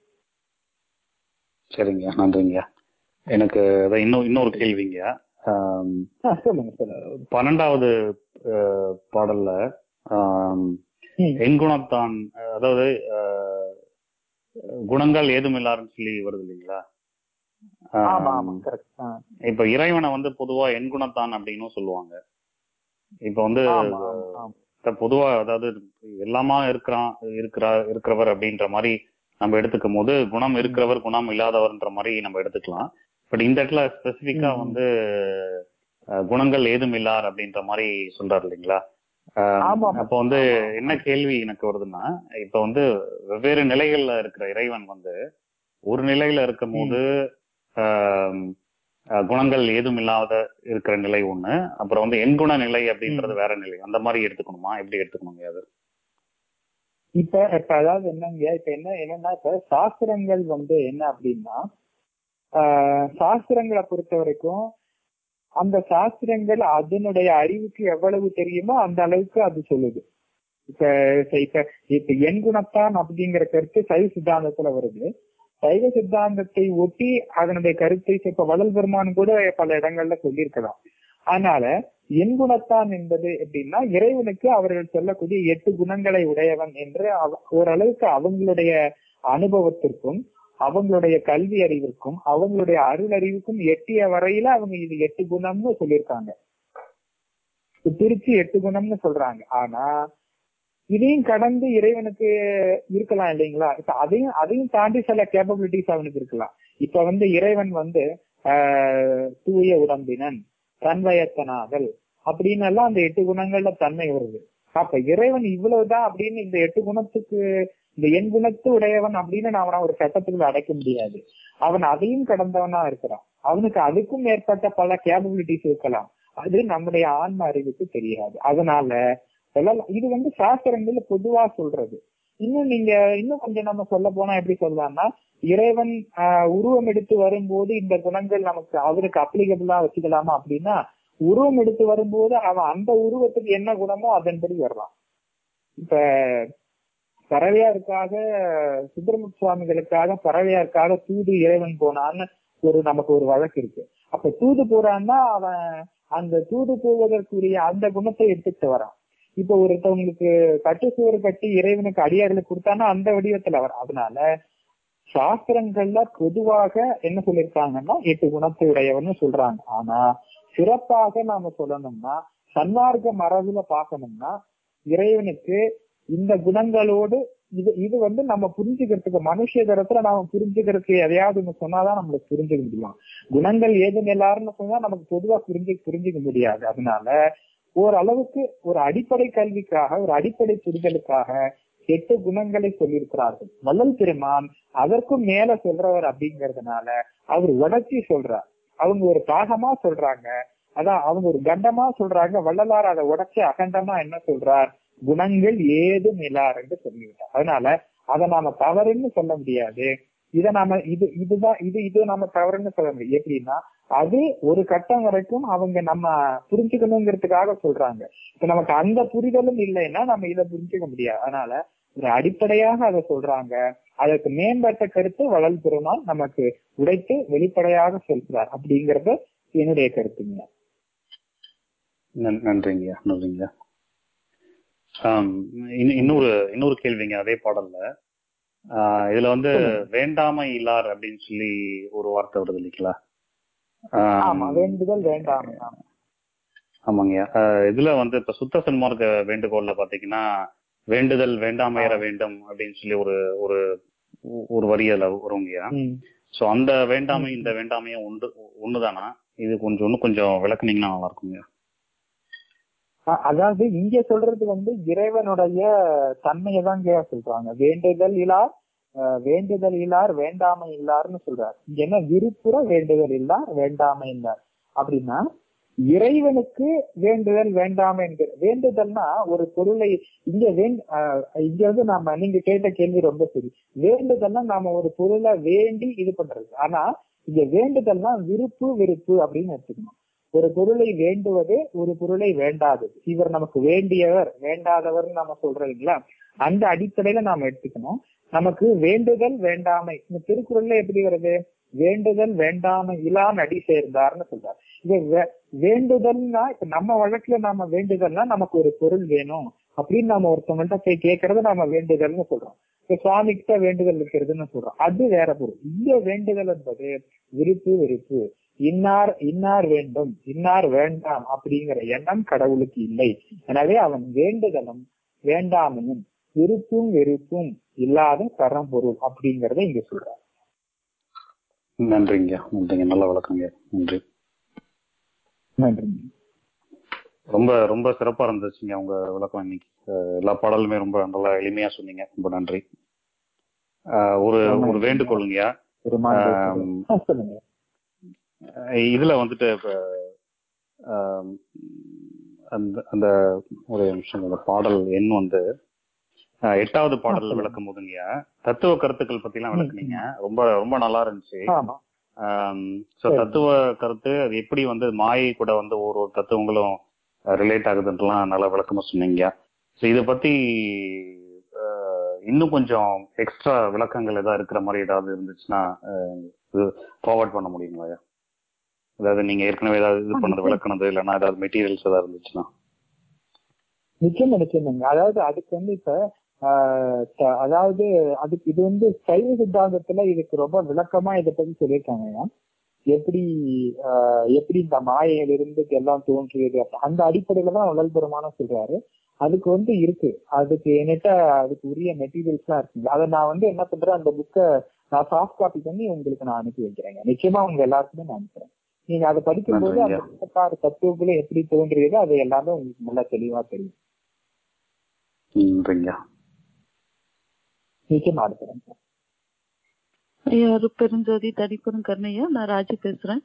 சரிங்க நன்றிங்க எனக்கு அதான் இன்னும் இன்னொரு கேள்விங்க ஆம், ஆ, சொல்லுங்க சொல்லுங்க பன்னெண்டாவது அஹ், பாடல்ல ஆம், ம். எண்குணத்தான் அஹ், அதாவது அஹ், குணங்கள் ஏதுமில்லாருன்னு சொல்லி வருது இல்லைங்களா ஆமா ஆமா ஆம், கரெக்ட் இப்ப இறைவனை வந்து பொதுவா எண்குணத்தான் அப்படின்னும் சொல்லுவாங்க இப்ப வந்து ஆமா ஆமா ஆமா இப்ப பொதுவா அதாவது எல்லாமா இருக்கிறான் இருக்கிறா இருக்கிறவர் அப்படின்ற மாதிரி நம்ம எடுத்துக்கும் போது குணம் இருக்கிறவர் குணம் இல்லாதவர்ன்ற மாதிரி நம்ம எடுத்துக்கலாம் பட் இந்த இடத்துல ஸ்பெசிபிக்கா ம். வந்து அஹ், குணங்கள் ஏதும் இல்லார் அப்படின்ற மாதிரி சொல்றாரு இல்லைங்களா அஹ், ஆமா. அப்போ வந்து ஆமா. என்ன கேள்வி எனக்கு வருதுன்னா இப்ப வந்து வெவ்வேறு நிலைகள்ல இருக்கிற இறைவன் வந்து ஒரு நிலையில இருக்கும் போது ஆம், அஹ், குணங்கள் ஏதும் இல்லாத இருக்கிற நிலை ஒண்ணு அப்புறம் வந்து எண்குண நிலை அப்படின்றது வேற நிலை அந்த மாதிரி எடுத்துக்கணுமா எப்படி எடுத்துக்கணுங்க அது இப்ப இப்ப அதாவது என்னங்க இப்ப என்ன என்னன்னா இப்ப சாஸ்திரங்கள் வந்து என்ன அப்படின்னா ஆஹ் சாஸ்திரங்களை பொறுத்த வரைக்கும் அந்த சாஸ்திரங்கள் அதனுடைய அறிவுக்கு எவ்வளவு தெரியுமோ அந்த அளவுக்கு அது சொல்லுது இப்ப இப்ப- இப்ப இப்ப என் குணத்தான் அப்படிங்கிற கருத்து சைவ சித்தாந்தத்துல வருது சைவ சித்தாந்தத்தை ஒட்டி அதனுடைய கருத்தை இப்ப வள்ளல் பெருமான் கூட பல இடங்கள்ல சொல்லியிருக்கலாம் அதனால என் குணத்தான் என்பது எப்படின்னா இறைவனுக்கு அவர்கள் சொல்லக்கூடிய எட்டு குணங்களை உடையவன் என்று அவ- ஓரளவுக்கு அவங்களுடைய அனுபவத்திற்கும் அவங்களுடைய கல்வி அறிவிற்கும் அவங்களுடைய அருள் அறிவுக்கும் எட்டிய வரையில அவங்க இது எட்டு குணம்னு சொல்லியிருக்காங்க இப்ப பிரிச்சு எட்டு குணம்னு சொல்றாங்க ஆனா இதையும் கடந்து இறைவனுக்கு இருக்கலாம் இல்லைங்களா இப்ப அதையும் அதையும் தாண்டி சில கேப்பபிலிட்டிஸ் அவனுக்கு இருக்கலாம் இப்ப வந்து இறைவன் வந்து ஆஹ் தூய உடம்பினன் தன்வயத்தனாதல் அப்படின்னு எல்லாம் அந்த எட்டு குணங்கள்ல தன்மை வருது அப்ப இறைவன் இவ்வளவுதான் அப்படின்னு இந்த எட்டு குணத்துக்கு இந்த எண் குணத்து உடையவன் அப்படின்னு நான் அவனை ஒரு சட்டத்துக்குள்ள அடைக்க முடியாது அவன் அதையும் கடந்தவனா இருக்கிறான் அவனுக்கு அதுக்கும் மேற்பட்ட பல கேப்பபிலிட்டிஸ் இருக்கலாம் அது நம்முடைய ஆன்ம அறிவுக்கு தெரியாது அதனால சொல்லலாம் இது வந்து சாஸ்திரங்கள்ல பொதுவா சொல்றது இன்னும் நீங்க இன்னும் கொஞ்சம் நம்ம சொல்ல போனா எப்படி சொல்லலாம்னா இறைவன் ஆஹ், உருவம் எடுத்து வரும்போது இந்த குணங்கள் நமக்கு அவருக்கு அப்ளிகபிளா வச்சுக்கலாமா அப்படின்னா உருவம் எடுத்து வரும்போது அவன் அந்த உருவத்துக்கு என்ன குணமோ அதன்படி வர்றான் இப்ப பறவையாருக்காக சுப்பிரமணிய சுவாமிகளுக்காக பறவையாருக்காக தூது இறைவன் போனான்னு ஒரு நமக்கு ஒரு வழக்கு இருக்கு அப்ப தூது போறான்னா அவன் அந்த தூது போவதற்குரிய அந்த குணத்தை எடுத்துட்டு வரான் இப்ப ஒருத்தவங்களுக்கு கட்டு சுவர் கட்டி இறைவனுக்கு அடியார்களுக்கு கொடுத்தான்னா அந்த வடிவத்துல வரான் அதனால சாஸ்திரங்கள்ல பொதுவாக என்ன சொல்லியிருக்காங்கன்னா எட்டு குணத்தை உடையவன்னு சொல்றாங்க ஆனா சிறப்பாக நாம சொல்லணும்னா சன்மார்க்க மரபுல பார்க்கணும்னா இறைவனுக்கு இந்த குணங்களோடு இது இது வந்து நம்ம புரிஞ்சுக்கிறதுக்கு மனுஷ தரத்துல நாம புரிஞ்சுக்கிறதுக்கு எதையாவது ஒண்ணு சொன்னாதான் நம்மளுக்கு புரிஞ்சுக்க முடியும் குணங்கள் ஏதும் எல்லாருன்னு சொன்னா நமக்கு பொதுவா புரிஞ்சு புரிஞ்சுக்க முடியாது அதனால ஓரளவுக்கு ஒரு அடிப்படை கல்விக்காக ஒரு அடிப்படை புரிதலுக்காக எட்டு குணங்களை சொல்லியிருக்கிறார்கள் வள்ளல் பெருமான் அதற்கும் மேல சொல்றவர் அப்படிங்கறதுனால அவர் உடச்சி சொல்றார் அவங்க ஒரு பாகமா சொல்றாங்க அதான் அவங்க ஒரு கண்டமா சொல்றாங்க வள்ளலார் அதை உடைச்சு அகண்டமா என்ன சொல்றார் குணங்கள் ஏதும் இல்லார் என்று சொல்லிவிட்டார் அதனால அதை நாம தவறுன்னு சொல்ல முடியாது இதை நாம இது இதுதான் இது இது நாம தவறுன்னு சொல்ல முடியும் எப்படின்னா அது ஒரு கட்டம் வரைக்கும் அவங்க நம்ம புரிஞ்சுக்கணுங்கிறதுக்காக சொல்றாங்க இப்ப நமக்கு அந்த புரிதலும் இல்லைன்னா நம்ம இதை புரிஞ்சுக்க முடியாது அதனால ஒரு அடிப்படையாக அதை சொல்றாங்க அதற்கு மேம்பட்ட கருத்து வளல் பெருமாள் நமக்கு உடைத்து வெளிப்படையாக சொல்கிறார் அப்படிங்கறது என்னுடைய கருத்துங்க நன்- நன்றிங்கய்யா நன்றிங்கய்யா ஆம், இன்னு- இன்னொரு இன்னொரு கேள்விங்க அதே பாடல்ல ஆஹ் இதுல வந்து வேண்டாமை இல்லார் அப்படின்னு சொல்லி ஒரு வார்த்தை வருது இல்லைங்களா ஆம், ஆமா வேண்டுதல் வேண்டாம் ஆமா. ஆமாங்கய்யா ஆஹ் இதுல வந்து இப்ப சுத்த சன்மார்க்க வேண்டுகோள்ல பாத்தீங்கன்னா வேண்டுதல் வேண்டாமையற வேண்டும் அப்படின்னு சொல்லி ஒரு ஒரு ஒரு வரி அதுல வருங்கய்யா ம். சோ அந்த வேண்டாமை இந்த வேண்டாமையும் ஒன்று ஒண்ணுதானா இது கொஞ்சம் இன்னும் கொஞ்சம் விளக்குனீங்கன்னா நல்லா இருக்குங்க அ- அதாவது இங்க சொல்றது வந்து இறைவனுடைய தன்மையை தான் இங்க சொல்றாங்க வேண்டுதல் இலார் அஹ், வேண்டுதல் இல்லார் வேண்டாமை இல்லார்னு சொல்றாரு இங்க என்ன விருப்புற வேண்டுதல் இல்லார் வேண்டாமை இல்லார் அப்படின்னா இறைவனுக்கு வேண்டுதல் வேண்டாமை என்கிற வேண்டுதல்னா ஒரு பொருளை இங்க வேண் அஹ், இங்க வந்து நாம நீங்க கேட்ட கேள்வி ரொம்ப சரி வேண்டுதல்னா நாம ஒரு பொருளை வேண்டி இது பண்றது ஆனா இங்க வேண்டுதல்னா விருப்பு வெறுப்பு அப்படின்னு எடுத்துக்கணும் ஒரு பொருளை வேண்டுவது ஒரு பொருளை வேண்டாதது இவர் நமக்கு வேண்டியவர் வேண்டாதவர்னு நம்ம சொல்றோம் இல்லைங்களா அந்த அடிப்படையில நாம எடுத்துக்கணும் நமக்கு வேண்டுதல் வேண்டாமை இந்த திருக்குறள்ல எப்படி வருது வேண்டுதல் வேண்டாமை இலா நடி சேர்ந்தார்னு சொல்றாரு இது வே- வேண்டுதல்னா இப்ப நம்ம வழக்குல நாம வேண்டுதல்னா நமக்கு ஒரு பொருள் வேணும் அப்படின்னு நாம ஒருத்தவங்கள்ட்ட போய் கேட்கறது நாம வேண்டுதல்னு சொல்றோம் இப்ப சுவாமி கிட்ட வேண்டுதல் வைக்கிறதுன்னு சொல்றோம் அது வேற பொருள் இங்க வேண்டுதல் என்பது விருப்பு வெறுப்பு இன்னார் இன்னார் வேண்டும் இன்னார் வேண்டாம் அப்படிங்கிற எண்ணம் கடவுளுக்கு இல்லை எனவே அவன் வேண்டுதலும் வேண்டாமையும் விருப்பும் வெறுப்பும் இல்லாத பரம்பொருள் அப்படிங்கறத இங்க சொல்றார் நன்றிங்க நன்றிங்க நல்ல விளக்கங்க நன்றி நன்றி ரொம்ப ரொம்ப சிறப்பா இருந்துச்சுங்க உங்க விளக்கம் இன்னைக்கு அஹ் எல்லா பாடலுமே ரொம்ப நல்லா எளிமையா சொன்னீங்க ரொம்ப நன்றி அஹ் ஒரு ஒரு வேண்டுகோளுங்கய்யா பெருமாள் ஆம். ஆ, சொல்லுங்க அஹ் இதுல வந்துட்டு இப்ப ஆம், அந்த அந்த ஒரு நிமிஷம் அந்த பாடல் எண் வந்து அஹ், எட்டாவது பாடல் சொல்லுங்க. விளக்கும் போதுங்கய்யா தத்துவ கருத்துக்கள் பத்தி எல்லாம் விளக்குனீங்க ரொம்ப ரொம்ப நல்லா இருந்துச்சு ஆமா ஸோ சரி. தத்துவ கருத்து அது எப்படி வந்து மாயை கூட வந்து ஒரு ஒரு தத்துவங்களும் ரிலேட் ஆகுதுன்றலாம் நல்லா விளக்கமா சொன்னீங்க ஸோ இதை பத்தி அஹ், இன்னும் கொஞ்சம் எக்ஸ்ட்ரா விளக்கங்கள் ஏதாவது இருக்கிற மாதிரி ஏதாவது இருந்துச்சுன்னா ஃபார்வர்ட் பண்ண முடியுங்களா அதாவது நீங்க ஏற்கனவே ஏதாவது இது பண்ணது விளக்குனது இல்லைன்னா ஏதாவது மெட்டீரியல்ஸ் ஏதாவது இருந்துச்சுன்னா நிச்சயம் நிச்சயமாங்க அதாவது அதுக்கு வந்து இப்ப ஆஹ் த- அதாவது அதுக்கு இது வந்து சைவ சித்தாந்தத்துல இதுக்கு ரொம்ப விளக்கமா இதை பத்தி சொல்லியிருக்காங்க எப்படி ஆஹ் எப்படி இந்த மாயையிலிருந்து எல்லாம் தோன்றியது அப்ப அந்த அடிப்படையில தான் உடல் பெருமானம் சொல்றாரு அதுக்கு வந்து இருக்கு அதுக்கு என்கிட்ட அதுக்கு உரிய மெட்டீரியல்ஸ் எல்லாம் இருக்குங்க அதை நான் வந்து என்ன பண்றேன் அந்த புக்கை நான் சாஃப்ட் காப்பி பண்ணி உங்களுக்கு நான் அனுப்பி வைக்கிறேங்க நிச்சயமா உங்க எல்லாருக்குமே நான் அனுப்புறேன் நீங்க அதை படிக்கும்போது அந்த நன்றிங்க. முப்பத்தாறு தத்துவங்களும் எப்படி தோன்றியது அது எல்லாமே உங்களுக்கு நல்லா தெளிவா தெரியும் நன்றிங்க நிச்சயமா அனுப்புறேன் ஐயா பெருஞ்சோதி தனிப்பெரும் கருணையா நான் ராஜி பேசுறேன்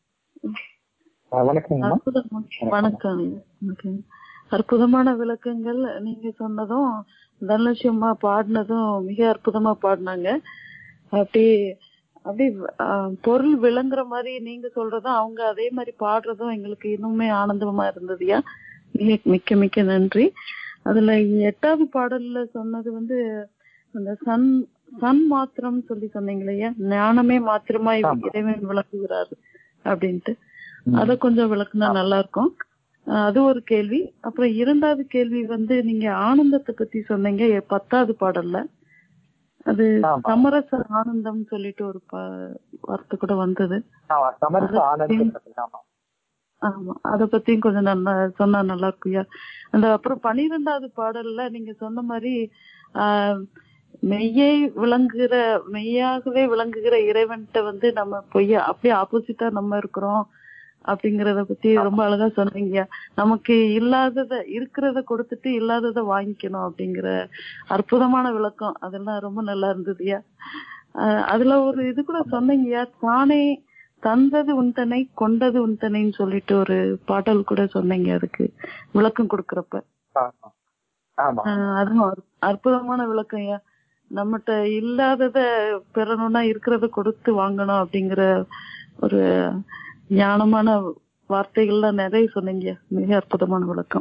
ஆஹ் வணக்கங்கம்மா அற்புதமா வணக்கம் ஐயா. வணக்கம். அற்புதமான விளக்கங்கள் நீங்க சொன்னதும் தனலட்சுமா பாடினதும் மிக அற்புதமா பாடினாங்க அப்படி அப்படி ஆஹ், பொருள் விளங்குற மாதிரி நீங்க சொல்றதும் அவங்க அதே மாதிரி பாடுறதும் எங்களுக்கு இன்னுமே ஆனந்தமா இருந்ததுயா மிக மிக்க மிக்க நன்றி அதுல எட்டாவது பாடல்ல சொன்னது வந்து அந்த சன் சன் மாத்திரம் சொல்லி சொன்னீங்களையா ஞானமே மாத்திரமா ஆமா. இறைவன் விளக்குகிறாரு அப்படின்ட்டு ம். அத கொஞ்சம் விளக்குனா நல்லா இருக்கும் அஹ் அது ஒரு கேள்வி அப்புறம் இரண்டாவது கேள்வி வந்து நீங்க ஆனந்தத்தை பத்தி சொன்னீங்க எ- பத்தாவது பாடல்ல அது ஆமா. சமரச ஆனந்தம் சொல்லிட்டு ஒரு ப- வார்த்தை கூட வந்தது ஆமா, சமரச அது- ஆனந்தம் ஆமா ஆமா அத பத்தியும் கொஞ்சம் நல்லா சொன்னா நல்லா இருக்குயா அந்த அப்புறம் பனிரெண்டாவது பாடல்ல நீங்க சொன்ன மாதிரி ஆஹ் மெய்யை விளங்குகிற மெய்யாகவே விளங்குகிற இறைவன்கிட்ட வந்து நம்ம பொய்ய அப்படியே ஆப்போசிட்டா நம்ம இருக்கிறோம் அப்படிங்கறத பத்தி ரொம்ப அழகா சொன்னீங்க நமக்கு இல்லாதத இருக்கிறத கொடுத்துட்டு இல்லாதத வாங்கிக்கணும் அப்படிங்கிற அற்புதமான விளக்கம் அதெல்லாம் ரொம்ப நல்லா இருந்ததுயா ஆஹ் அதுல ஒரு இது கூட சொன்னீங்கயா தானே தந்தது உன்தனை கொண்டது உன்தனைன்னு சொல்லிட்டு ஒரு பாடல் கூட சொன்னீங்க அதுக்கு விளக்கம் கொடுக்கறப்ப ஆமா. ஆமா ஆஹ் அதுவும் அற்ப- அற்புதமான விளக்கம் ஐயா நம்மகிட்ட இல்லாதத பெறணும்னா இருக்கிறத கொடுத்து வாங்கணும் அப்படிங்கிற ஒரு ஞானமான வார்த்தைகள்லாம் நிறைய சொன்னீங்க மிக அற்புதமான விளக்கம்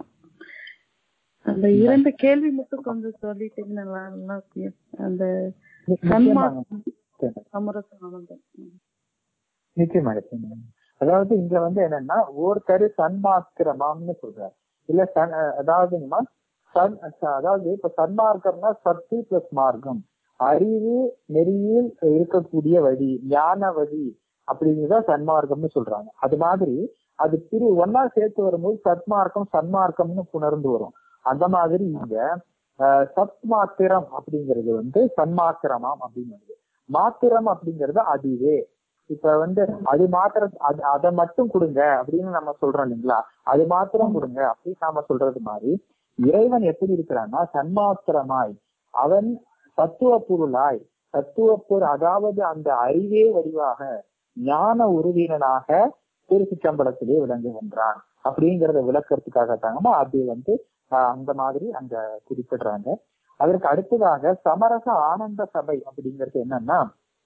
அந்த இரண்டு கேள்வி மட்டும் கொஞ்சம் சொல்லிட்டீங்கன்னா நல்லா நல்லா இருக்குங்க அந்த நிச்சயமாங்க. சன்மார்க்கம் சமரச ஆனந்தம் ம். நிச்சயமா நிச்சயமா அதாவது இங்க வந்து என்னன்னா ஒருத்தர் சன்மாத்திரமாம்னு சொல்றாரு இல்ல சன் அதாவதுங்கம்மா சன் அதாவது இப்ப சன்மார்க்கம்னா சத்து பிளஸ் மார்க்கம் அறிவு நெறியில் இருக்கக்கூடிய வழி ஞான வழி அப்படிங்கிறத சன்மார்க்கம்னு சொல்றாங்க அது மாதிரி அது திரு ஒன்னா சேர்த்து வரும்போது சத்மார்க்கம் சன்மார்க்கம்னு புணர்ந்து வரும் அந்த மாதிரி இங்க ஆஹ், சத் மாத்திரம் அப்படிங்கிறது வந்து சன்மாத்திரமாம் அப்படிங்கிறது மாத்திரம் அப்படிங்கிறது அதுவே இப்ப வந்து அது மாத்திரம் அது அதை மட்டும் கொடுங்க அப்படின்னு நம்ம சொல்றோம் இல்லைங்களா அது மாத்திரம் கொடுங்க அப்படின்னு நாம சொல்றது மாதிரி இறைவன் எப்படி இருக்கிறான்னா சன்மாத்திரமாய் அவன் தத்துவ பொருளாய் தத்துவ பொருள் அதாவது அந்த அறிவே வடிவாக ஞான உருவினனாக திருச்சிச்சம்பளத்திலே விளங்குகின்றான் அப்படிங்கறத விளக்கறதுக்காகத்தாங்கம்மா அது வந்து ஆஹ், அந்த மாதிரி அங்க குறிப்பிடுறாங்க அதற்கு அடுத்ததாக சமரச ஆனந்த சபை அப்படிங்கிறது என்னன்னா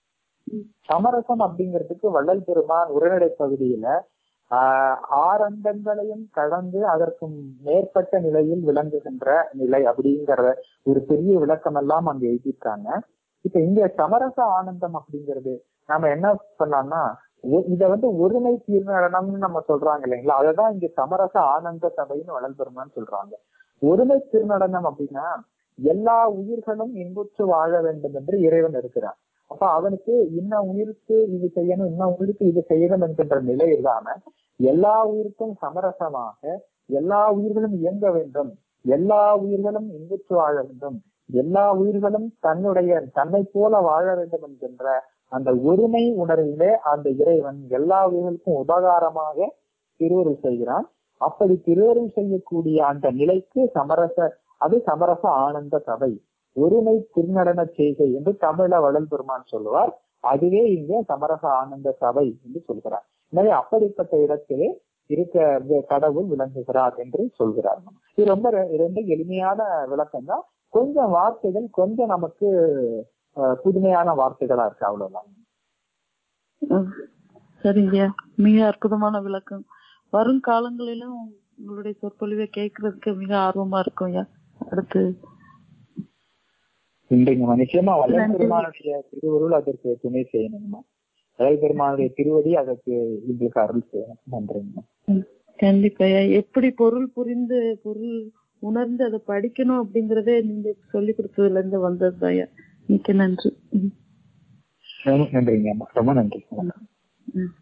சமரசம் அப்படிங்கிறதுக்கு வள்ளல் பெருமான் உரைநடை பகுதியில ஆஹ் ஆரம்பங்களையும் கடந்து அதற்கு மேற்பட்ட நிலையில் விளங்குகின்ற நிலை அப்படிங்கிற ஒரு பெரிய விளக்கம் எல்லாம் அங்க எழுதியிருக்காங்க இப்ப இங்க சமரச ஆனந்தம் அப்படிங்கிறது நாம என்ன பண்ணலாம்னா ஒ- இத வந்து ஒருமை தீர்மானம்னு நம்ம சொல்றாங்க இல்லைங்களா அததான் இங்க சமரச ஆனந்த சபைன்னு வள்ளல் பெருமான் சொல்றாங்க ஒருமை திருநடனம் அப்படின்னா எல்லா உயிர்களும் இன்புற்று வாழ வேண்டும் என்று இறைவன் இருக்கிறான் அப்ப அவனுக்கு இன்ன உயிருக்கு இது செய்யணும் இன்ன உயிருக்கு இது செய்யணும் என்கின்ற நிலை இல்லாம எல்லா உயிருக்கும் சமரசமாக எல்லா உயிர்களும் இயங்க வேண்டும் எல்லா உயிர்களும் இன்புற்று வாழ வேண்டும் எல்லா உயிர்களும் தன்னுடைய தன்னை போல வாழ வேண்டும் என்கின்ற அந்த ஒருமை உணர்விலே அந்த இறைவன் எல்லா உயிர்களுக்கும் உபகாரமாக திருவருள் செய்கிறான் அப்படி திருவருள் செய்யக்கூடிய அந்த நிலைக்கு சமரச அது சமரச ஆனந்த சபை ஒருமை திருநடன செய்கை என்று தமிழ வளல் பெருமான் சொல்லுவார் அதுவே இங்கே சமரச ஆனந்த சபை என்று சொல்கிறார் எனவே அப்படிப்பட்ட இடத்திலே இருக்க கடவுள் விளங்குகிறார் என்று சொல்கிறார் இது ரொம்ப ரெ- ரொம்ப எளிமையான விளக்கம் தான் கொஞ்சம் வார்த்தைகள் கொஞ்சம் நமக்கு அஹ், புதுமையான வார்த்தைகளா இருக்கு அவ்வளவுதான் ம். சரிங்க மிக அற்புதமான விளக்கம் வரும் காலங்களிலும் உங்களுடைய சொற்பொழிவை கேட்கறதுக்கு மிக ஆர்வமா இருக்கும் ஐயா அடுத்து இன்றைக்கு நிச்சயமா வல்லல் நன்றி. பெருமானுடைய திருவருள் அதற்கு துணை செய்யணுங்கம்மா வள்ளல் பெருமானுடைய திருவடி அதற்கு எங்களுக்கு அருள் செய்யணும் நன்றிங்கம்மா கண்டிப்பா ஐயா எப்படி பொருள் புரிந்து பொருள் உணர்ந்து அதை படிக்கணும் அப்படிங்கறதே நீங்க சொல்லி கொடுத்ததுல இருந்து வந்தது ஐயா மிக்க நன்றி ம். ரொம்ப நன்றிங்கம்மா ரொம்ப நன்றி ம்.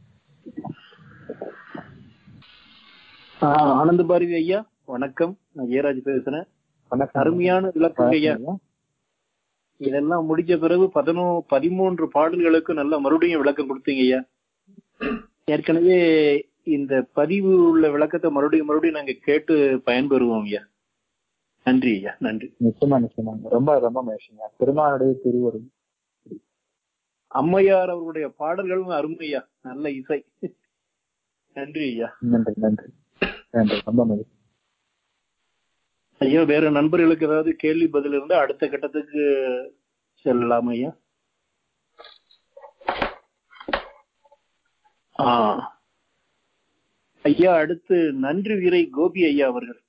ஆஹ் ஆனந்த பாரதி ஐயா வணக்கம் நான் ஏராஜ் பேசுறேன் வணக்கம் அருமையான விளக்கம் ஐயா இதெல்லாம் முடிஞ்ச பிறகு பதினோ பதிமூன்று பாடல்களுக்கு நல்ல மறுபடியும் விளக்கம் கொடுத்தீங்க ஐயா ஏற்கனவே இந்த பதிவு உள்ள விளக்கத்தை மறுபடியும் மறுபடியும் நாங்க கேட்டு பயன்பெறுவோம் ஐயா நன்றி ஐயா நன்றி நிச்சயமா நிச்சயமாங்க ரொம்ப ரொம்ப மகிழ்ச்சிங்க பெருமானுடைய திருவருள் அம்மையார் அவருடைய பாடல்களும் அருமையா நல்ல இசை நன்றி ஐயா நன்றி நன்றி நன்றி ரொம்ப மகிழ்ச்சி ஐயா வேற நண்பர்களுக்கு ஏதாவது கேள்வி பதில் இருந்தா அடுத்த கட்டத்துக்கு செல்லலாம் ஐயா ஆ ஐயா அடுத்து நன்றி வீரை கோபி ஐயா அவர்கள்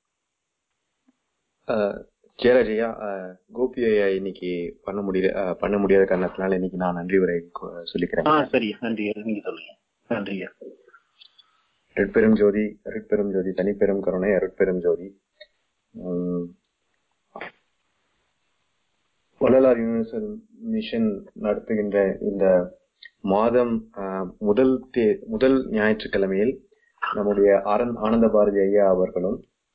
ஜெயராஜ் ஐயா அஹ், கோபி ஐயா இன்னைக்கு பண்ண முடியல அஹ், பண்ண முடியாத காரணத்தினால இன்னைக்கு நான் நன்றி உரை கொ- சொல்லிக்கிறேன் ஆ சரியா நன்றி ஐயா. நீங்க சொல்லுங்க நன்றி ஐயா அருட்பெரும் ஜோதி அருட்பெரும் ஜோதி தனிப்பெரும் கருணை அருட்பெரும் ஜோதி உம், வள்ளலார் யூனிவர்சல் மிஷன் நடத்துகின்ற இந்த மாதம் ஆஹ், முதல் தே முதல் ஞாயிற்றுக்கிழமையில் நம்முடைய ஆனந்த் ஆனந்த பாரதி ஐயா அவர்களும்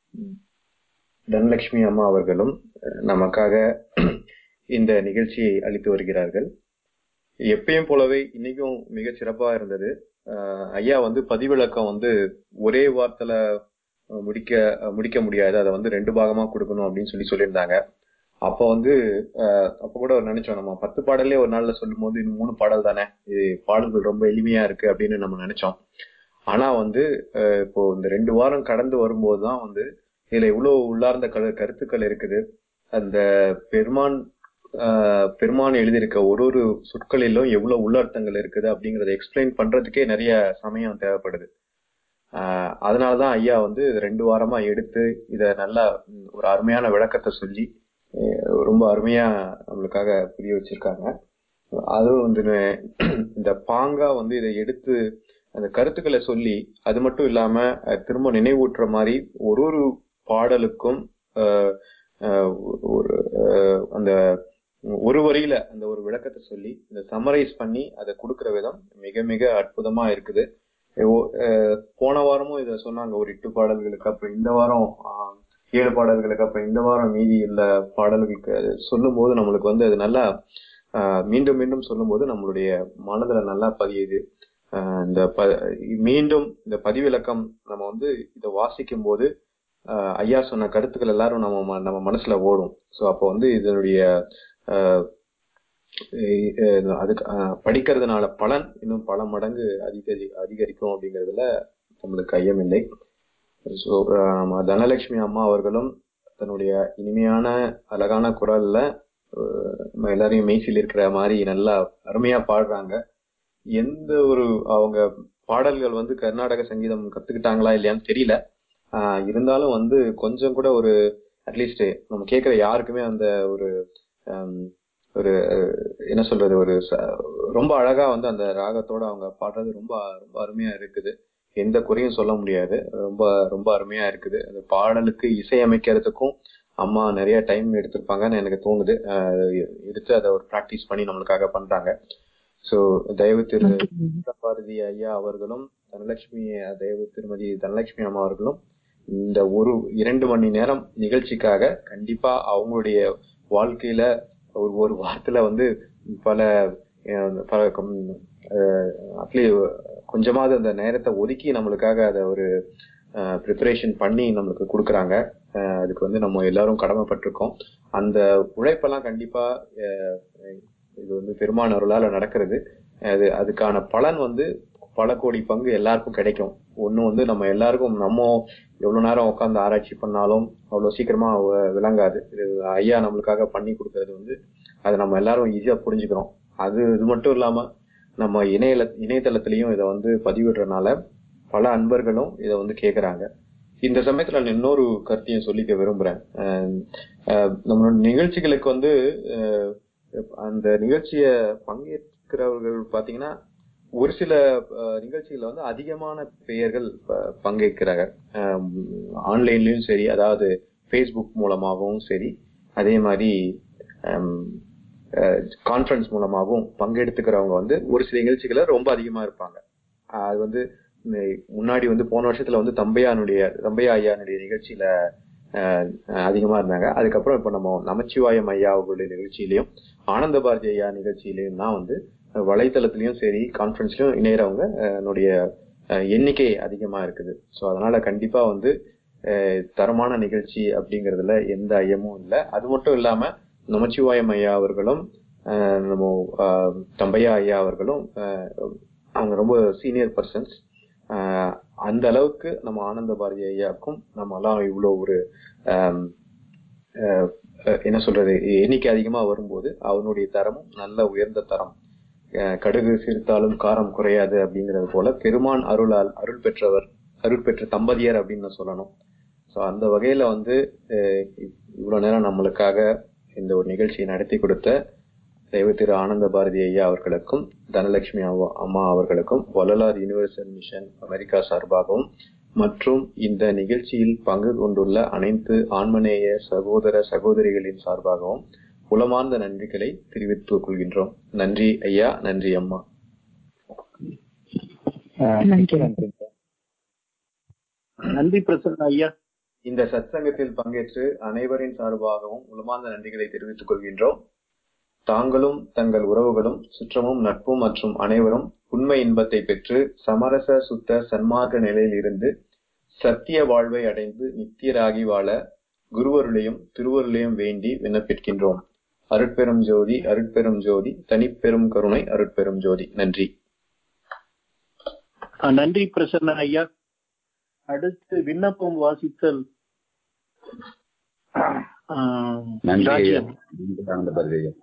தனலட்சுமி அம்மா அவர்களும் அஹ், நமக்காக இந்த நிகழ்ச்சியை அளித்து வருகிறார்கள் எப்பயும் போலவே இன்னைக்கும் மிக சிறப்பா இருந்தது ஆஹ், ஐயா வந்து பதிவிளக்கம் வந்து ஒரே வார்த்தையில அஹ், முடிக்க அஹ், முடிக்க முடியாது அதை வந்து ரெண்டு பாகமா கொடுக்கணும் அப்படின்னு சொல்லி சொல்லியிருந்தாங்க அப்ப வந்து அஹ், அப்ப கூட ஒரு நினைச்சோம் நம்ம பத்து பாடலே ஒரு நாள்ல சொல்லும் போது இன்னும் மூணு பாடல் தானே இது பாடல்கள் ரொம்ப எளிமையா இருக்கு அப்படின்னு நம்ம நினைச்சோம் ஆனா வந்து அஹ், இப்போ இந்த ரெண்டு வாரம் கடந்து வரும்போது தான் வந்து இதுல இவ்வளவு உள்ளார்ந்த கரு கருத்துக்கள் இருக்குது அந்த பெருமான் ஆஹ், பெருமான் எழுதியிருக்க ஒரு ஒரு சொற்களிலும் எவ்வளவு உள்ளர்த்தங்கள் இருக்குது அப்படிங்கறத எக்ஸ்பிளைன் பண்றதுக்கே நிறைய சமயம் தேவைப்படுது ஆஹ், அதனாலதான் ஐயா வந்து இது ரெண்டு வாரமா எடுத்து இத நல்லா ம், ஒரு அருமையான விளக்கத்தை சொல்லி அஹ், ரொம்ப அருமையா நம்மளுக்காக புரிய வச்சிருக்காங்க அதுவும் வந்து ந- இந்த பாங்கா வந்து இதை எடுத்து அந்த கருத்துக்களை சொல்லி அது மட்டும் இல்லாம அஹ், திரும்ப நினைவூட்டுற மாதிரி ஒரு ஒரு பாடலுக்கும் அஹ், அஹ், ஒரு அஹ், அந்த ஒரு வரியில அந்த ஒரு விளக்கத்தை சொல்லி இந்த சம்மரைஸ் பண்ணி அதை கொடுக்கிற விதம் மிக மிக அற்புதமா இருக்குது ஓ- அஹ், போன வாரமும் இத சொன்னாங்க ஒரு எட்டு பாடல்களுக்கு அப்புறம் இந்த வாரம் ஆஹ், ஏழு பாடல்களுக்கு அப்புறம் இந்த வாரம் மீதி உள்ள பாடல்களுக்கு அது சொல்லும்போது நம்மளுக்கு வந்து அது நல்லா ஆஹ், மீண்டும் மீண்டும் சொல்லும்போது நம்மளுடைய மனதுல நல்லா பதியுது ஆஹ், இந்த ப மீண்டும் இந்த பதிவிலக்கம் நம்ம வந்து இதை வாசிக்கும் போது ஆஹ், ஐயா சொன்ன கருத்துக்கள் எல்லாரும் நம்ம ம- நம்ம மனசுல ஓடும் சோ அப்போ வந்து இதனுடைய ஆஹ், இ- அஹ் அதுக்கு ஆஹ், படிக்கிறதுனால பலன் இன்னும் பல மடங்கு அதிகரி அதிகரிக்கும் அப்படிங்கிறதுல நம்மளுக்கு ஐயமில்லை ஸோ நம்ம தனலட்சுமி அம்மா அவர்களும் தன்னுடைய இனிமையான அழகான குரல்ல அஹ், நம்ம எல்லாரையும் மெய்சில் இருக்கிற மாதிரி நல்லா அருமையா பாடுறாங்க எந்த ஒரு அவங்க பாடல்கள் வந்து கர்நாடக சங்கீதம் கத்துக்கிட்டாங்களா இல்லையான்னு தெரியல ஆஹ் இருந்தாலும் வந்து கொஞ்சம் கூட ஒரு அட்லீஸ்ட் நம்ம கேட்கிற யாருக்குமே அந்த ஒரு ஹம், ஒரு அஹ், என்ன சொல்றது ஒரு ச- ரொம்ப அழகா வந்து அந்த ராகத்தோட அவங்க பாடுறது ரொம்ப ரொம்ப அருமையா இருக்குது எந்த குறையும் சொல்ல முடியாது ரொம்ப ரொம்ப அருமையா இருக்குது அந்த பாடலுக்கு இசையமைக்கிறதுக்கும் அம்மா நிறைய டைம் எடுத்திருப்பாங்கன்னு எனக்கு தோணுது ஆஹ் எடுத்து அதை ஒரு ப்ராக்டிஸ் பண்ணி நம்மளுக்காக பண்றாங்க சோ தயவு திரு பாரதி ஐயா அவர்களும் தனலட்சுமி தயவு திருமதி தனலட்சுமி அம்மா அவர்களும் இந்த ஒரு இரண்டு மணி நேரம் நிகழ்ச்சிக்காக கண்டிப்பா அவங்களுடைய வாழ்க்கையில ஒரு ஒரு வாரத்துல வந்து பல அட்லீ கொஞ்சமாவது அந்த நேரத்தை ஒதுக்கி நம்மளுக்காக அதை ஒரு ப்ரிப்பரேஷன் பண்ணி நம்மளுக்கு கொடுக்குறாங்க அஹ் அதுக்கு வந்து நம்ம எல்லாரும் கடமைப்பட்டிருக்கோம் அந்த உழைப்பெல்லாம் கண்டிப்பா அஹ் இது வந்து பெருமான அருளால நடக்கிறது அது அதுக்கான பலன் வந்து பல கோடி பங்கு எல்லாருக்கும் கிடைக்கும் ஒண்ணு வந்து நம்ம எல்லாருக்கும் நம்ம எவ்வளவு நேரம் உட்காந்து ஆராய்ச்சி பண்ணாலும் அவ்வளவு சீக்கிரமா வ- விளங்காது இது ஐயா நம்மளுக்காக பண்ணி கொடுக்கறது வந்து அதை நம்ம எல்லாரும் ஈஸியா புரிஞ்சுக்கிறோம் அது இது மட்டும் இல்லாம நம்ம இணையல இணையதளத்திலையும் இதை வந்து பதிவிடுறதுனால பல அன்பர்களும் இதை வந்து கேக்குறாங்க இந்த சமயத்துல நான் இன்னொரு கருத்தையும் சொல்லிக்க விரும்புறேன் அஹ் அஹ் நம்மளோட நிகழ்ச்சிகளுக்கு வந்து அஹ் அந்த நிகழ்ச்சிய பங்கேற்கிறவர்கள் பாத்தீங்கன்னா ஒரு சில அஹ், நிகழ்ச்சிகள்ல வந்து அதிகமான பெயர்கள் ப- பங்கேற்கிறாங்க ஆன்லைன்லயும் சரி அதாவது ஃபேஸ்புக் மூலமாகவும் சரி அதே மாதிரி கான்ஃபரன்ஸ் மூலமாகவும் பங்கெடுத்துக்கிறவங்க வந்து ஒரு சில நிகழ்ச்சிகளை ரொம்ப அதிகமா இருப்பாங்க அஹ் அது வந்து இந்த முன்னாடி வந்து போன வருஷத்துல வந்து தம்பையானுடைய தம்பையா ஐயானுடைய நிகழ்ச்சியில அஹ், அதிகமா இருந்தாங்க அதுக்கப்புறம் இப்ப நம்ம நமச்சிவாயம் ஐயா அவர்களுடைய நிகழ்ச்சியிலையும் ஆனந்த பாரதி ஐயா நிகழ்ச்சியிலையும் தான் வந்து அஹ், வலைத்தளத்திலயும் சரி கான்ஃபரன்ஸ்லயும் இணையறவங்க அஹ், என்னுடைய அஹ், எண்ணிக்கை அதிகமா இருக்குது ஸோ அதனால கண்டிப்பா வந்து அஹ், தரமான நிகழ்ச்சி அப்படிங்கறதுல எந்த ஐயமும் இல்லை அது மட்டும் இல்லாம நமச்சிவாயம் ஐயா அவர்களும் அஹ், நம்ம அஹ், தம்பையா ஐயா அவர்களும் அஹ், அவங்க ரொம்ப சீனியர் பர்சன்ஸ் அந்த அளவுக்கு நம்ம ஆனந்த பாரதி ஐயாவுக்கும் நம்ம எல்லாம் இவ்வளவு ஒரு ஆம், அஹ், அஹ், என்ன சொல்றது எண்ணிக்கை அதிகமா வரும்போது அவனுடைய தரமும் நல்ல உயர்ந்த தரம் அஹ், கடுகு சிரித்தாலும் காரம் குறையாது அப்படிங்கிறது போல பெருமான் அருளால் அருள் பெற்றவர் அருள் பெற்ற தம்பதியர் அப்படின்னு நான் சொல்லணும் சோ அந்த வகையில வந்து அஹ், இவ்வளவு நேரம் நம்மளுக்காக இந்த ஒரு நிகழ்ச்சியை நடத்தி கொடுத்த தெய்வ திரு ஆனந்த பாரதி ஐயா அவர்களுக்கும் தனலட்சுமி அவ்வா- அம்மா அவர்களுக்கும் வள்ளலார் யுனிவர்சல் மிஷன் அமெரிக்கா சார்பாகவும் மற்றும் இந்த நிகழ்ச்சியில் பங்கு கொண்டுள்ள அனைத்து ஆன்மநேய சகோதர சகோதரிகளின் சார்பாகவும் உளமார்ந்த நன்றிகளை தெரிவித்துக் கொள்கின்றோம் நன்றி ஐயா நன்றி அம்மா அஹ் நன்றி. நன்றி நன்றி பிரசன்ன ஐயா இந்த சத்சங்கத்தில் பங்கேற்று அனைவரின் சார்பாகவும் உளமார்ந்த நன்றிகளை தெரிவித்துக் கொள்கின்றோம் தாங்களும் தங்கள் உறவுகளும் சுற்றமும் நட்பும் மற்றும் அனைவரும் உண்மை இன்பத்தை பெற்று சமரச சுத்த சன்மார்க்க நிலையில் இருந்து சத்திய வாழ்வை அடைந்து நித்தியராகி வாழ குருவருளையும் திருவருளையும் வேண்டி விண்ணப்பிக்கின்றோம் அருட்பெரும் ஜோதி அருட்பெரும் ஜோதி தனிப்பெரும் கருணை அருட்பெரும் ஜோதி நன்றி அஹ் நன்றி பிரசன்ன ஐயா அடுத்து விண்ணப்பம் வாசித்தல் அஹ், நன்றி ஐயா ராஜ்யம். நன்றி ஆனந்த பாரதி ஐயா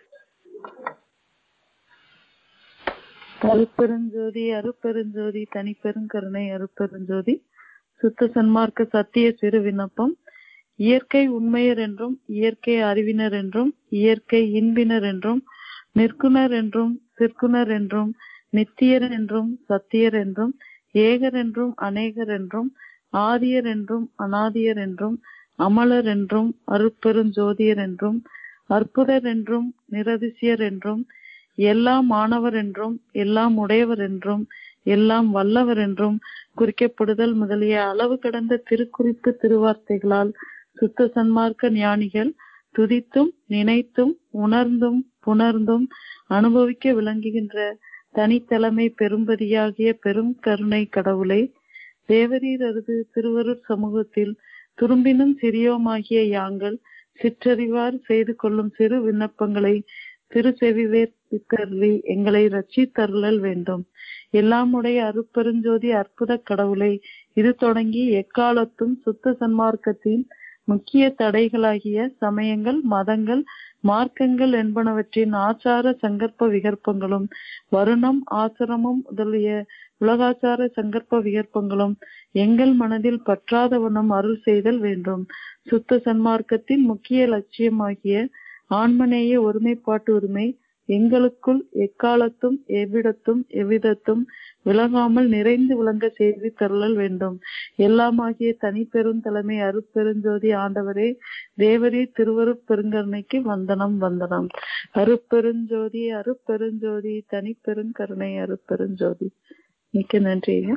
அருட்பெருஞ்சோதி அருட்பெருஞ்சோதி தனிப்பெருங்கருணை அருட்பெருஞ்சோதி சுத்த சன்மார்க்க சத்திய சிறு விண்ணப்பம் இயற்கை உண்மையர் என்றும் இயற்கை அறிவினர் என்றும் இயற்கை இன்பினர் என்றும் நிற்குணர் என்றும் சிற்குணர் என்றும் நித்தியர் என்றும் சத்தியர் என்றும் ஏகர் என்றும் அநேகர் என்றும் ஆதியர் என்றும் அனாதியர் என்றும் அமலர் என்றும் அருட்பெருஞ்சோதியர் என்றும் அற்புதர் என்றும் நிரதிசியர் என்றும் எல்லாம் மாணவர் என்றும் எல்லாம் உடையவர் என்றும் எல்லாம் வல்லவர் என்றும் குறிக்கப்படுதல் முதலிய அளவு கடந்த திருக்குறிப்பு திருவார்த்தைகளால் சுத்த சன்மார்க்க ஞானிகள் துதித்தும் நினைத்தும் உணர்ந்தும் புணர்ந்தும் அனுபவிக்க விளங்குகின்ற தனித்தலைமை பெரும்பதியாகிய பெரும் கருணை கடவுளை தேவரீரது திருவருட் சமூகத்தில் துரும்பினும் சிறியோமாகிய யாங்கள் சிற்றறிவார் செய்து கொள்ளும் சிறு விண்ணப்பங்களை திருச்செவிவேற்கருளி எங்களை ரட்சித்தருளல் வேண்டும் எல்லாமுடைய அருட்பெருஞ்சோதி அற்புத கடவுளை இது தொடங்கி எக்காலத்தும் சுத்த சன்மார்க்கத்தின் முக்கிய தடைகளாகிய சமயங்கள் மதங்கள் மார்க்கங்கள் என்பனவற்றின் ஆச்சார சங்கற்ப விகற்பங்களும் வருணம் ஆசிரமம் முதலிய உலகாச்சார சங்கற்ப விகற்பங்களும் எங்கள் மனதில் பற்றாதவண்ணம் அருள் செய்தல் வேண்டும் சுத்த சன்மார்க்கத்தின் முக்கிய லட்சியமாகிய ஆன்மநேய ஒருமைப்பாட்டு உரிமை எங்களுக்குள் எக்காலத்தும் எவ்விடத்தும் எவ்விதத்தும் விலகாமல் நிறைந்து விளங்க செய்து தருளல் வேண்டும் எல்லாமாகிய தனிப்பெரும் தலைமை அருட்பெருஞ்சோதி ஆண்டவரே தேவரே திருவருட் பெருங்கருணைக்கு வந்தனம் வந்தனம் அருட்பெருஞ்சோதி அருட்பெருஞ்சோதி தனிப்பெருங்கருணை அருட்பெருஞ்சோதி மிக்க நன்றி ஐயா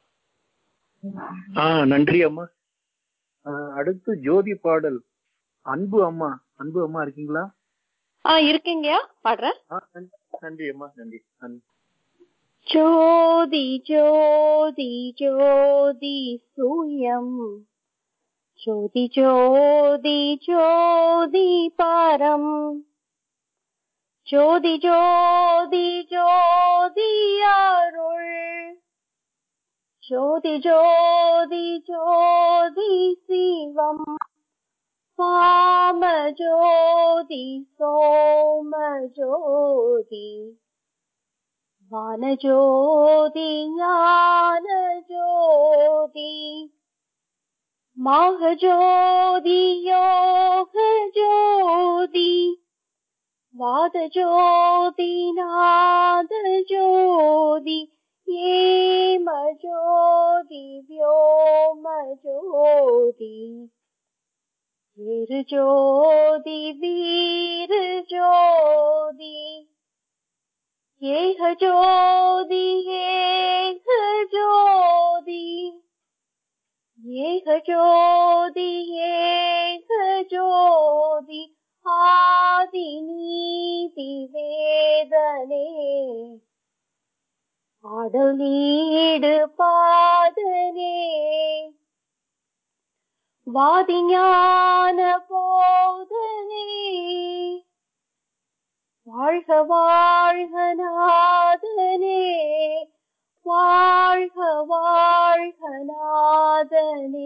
ஆஹ் நன்றி அம்மா ஆஹ் அடுத்து ஜோதி பாடல் அன்பு அம்மா அன்பு அம்மா இருக்கீங்களா ஆ இருக்கீங்கயா பாடுறேன் ஆ, நன்- நன்றி அம்மா நன்றி நன்றி ज्योति ज्योति ज्योति सूयम् ज्योति ज्योति ज्योति परम् ज्योति ज्योति ज्योति अरुள் ज्योति ज्योति ज्योति शिवम् वाम ज्योति सोम ज्योति वानज्योति ज्ञानज्योति माहज्योति योगज्योति वादज्योति नादज्योति हेमज्योति व्योमज्योति वीरज्योति वीरज्योति ஏக ஜோதி ஏக ஜோதி ஏக ஜோதி ஏக ஜோதி ஆதி நீதி வேதனே ஆடல் நீடு பாதனே வாதி ஞான போதனே வாழ்க வாழ்க நாதனே வாழ்க வாழ்க நாதனே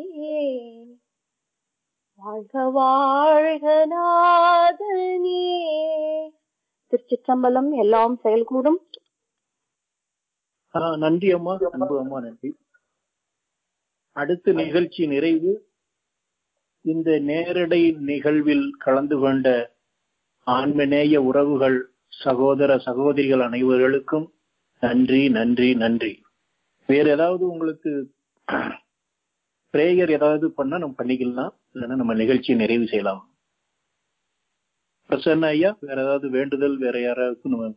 வாழ்க வாழ்க நாதனே திருச்சிற்றம்பலம் எல்லாம் செயல்கூடும் ஆ, நன்றி அம்மா அன்பு அம்மா நன்றி அடுத்த நிகழ்ச்சி நிறைவு இந்த நேரடை நிகழ்வில் கலந்து கொண்ட ஆன்மநேய உறவுகள் சகோதர சகோதரிகள் அனைவர்களுக்கும் நன்றி நன்றி நன்றி வேற ஏதாவது உங்களுக்கு பிரேயர் ஏதாவது பண்ணா நம்ம பண்ணிக்கலாம் இல்லைன்னா நம்ம நிகழ்ச்சியை நிறைவு செய்யலாம் பிரசன்ன ஐயா வேற ஏதாவது வேண்டுதல் வேற யாராவது நம்ம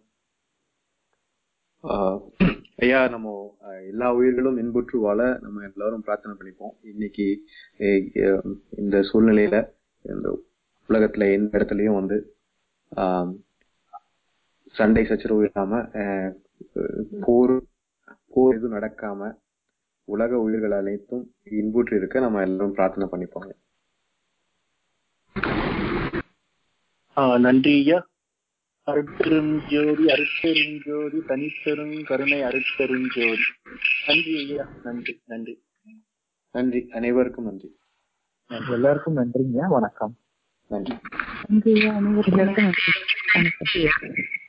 ஆஹ் ஐயா நம்ம ஆஹ் எல்லா உயிர்களும் இன்புற்று வாழ நம்ம எல்லாரும் பிரார்த்தனை பண்ணிப்போம் இன்னைக்கு அஹ் அஹ் இந்த சூழ்நிலையில இந்த உலகத்துல எந்த இடத்துலயும் வந்து ஆஹ் சண்டை சச்சரவு இல்லாம ஆஹ் போர் போர் எதுவும் நடக்காம உலக உயிர்கள் அனைத்தும் இன்புற்று இருக்க நம்ம எல்லாரும் பிரார்த்தனை பண்ணிப்போங்க ஆ, நன்றி ஐயா அருட்பெருஞ்சோதி அருட்பெருஞ்சோதி தனிப்பெரும் கருணை அருட்பெருஞ்சோதி நன்றி ஐயா நன்றி நன்றி நன்றி அனைவருக்கும் நன்றி எல்லாருக்கும் நன்றிங்க வணக்கம் நன்றி நன்றி அனைவருக்கும் வணக்கம்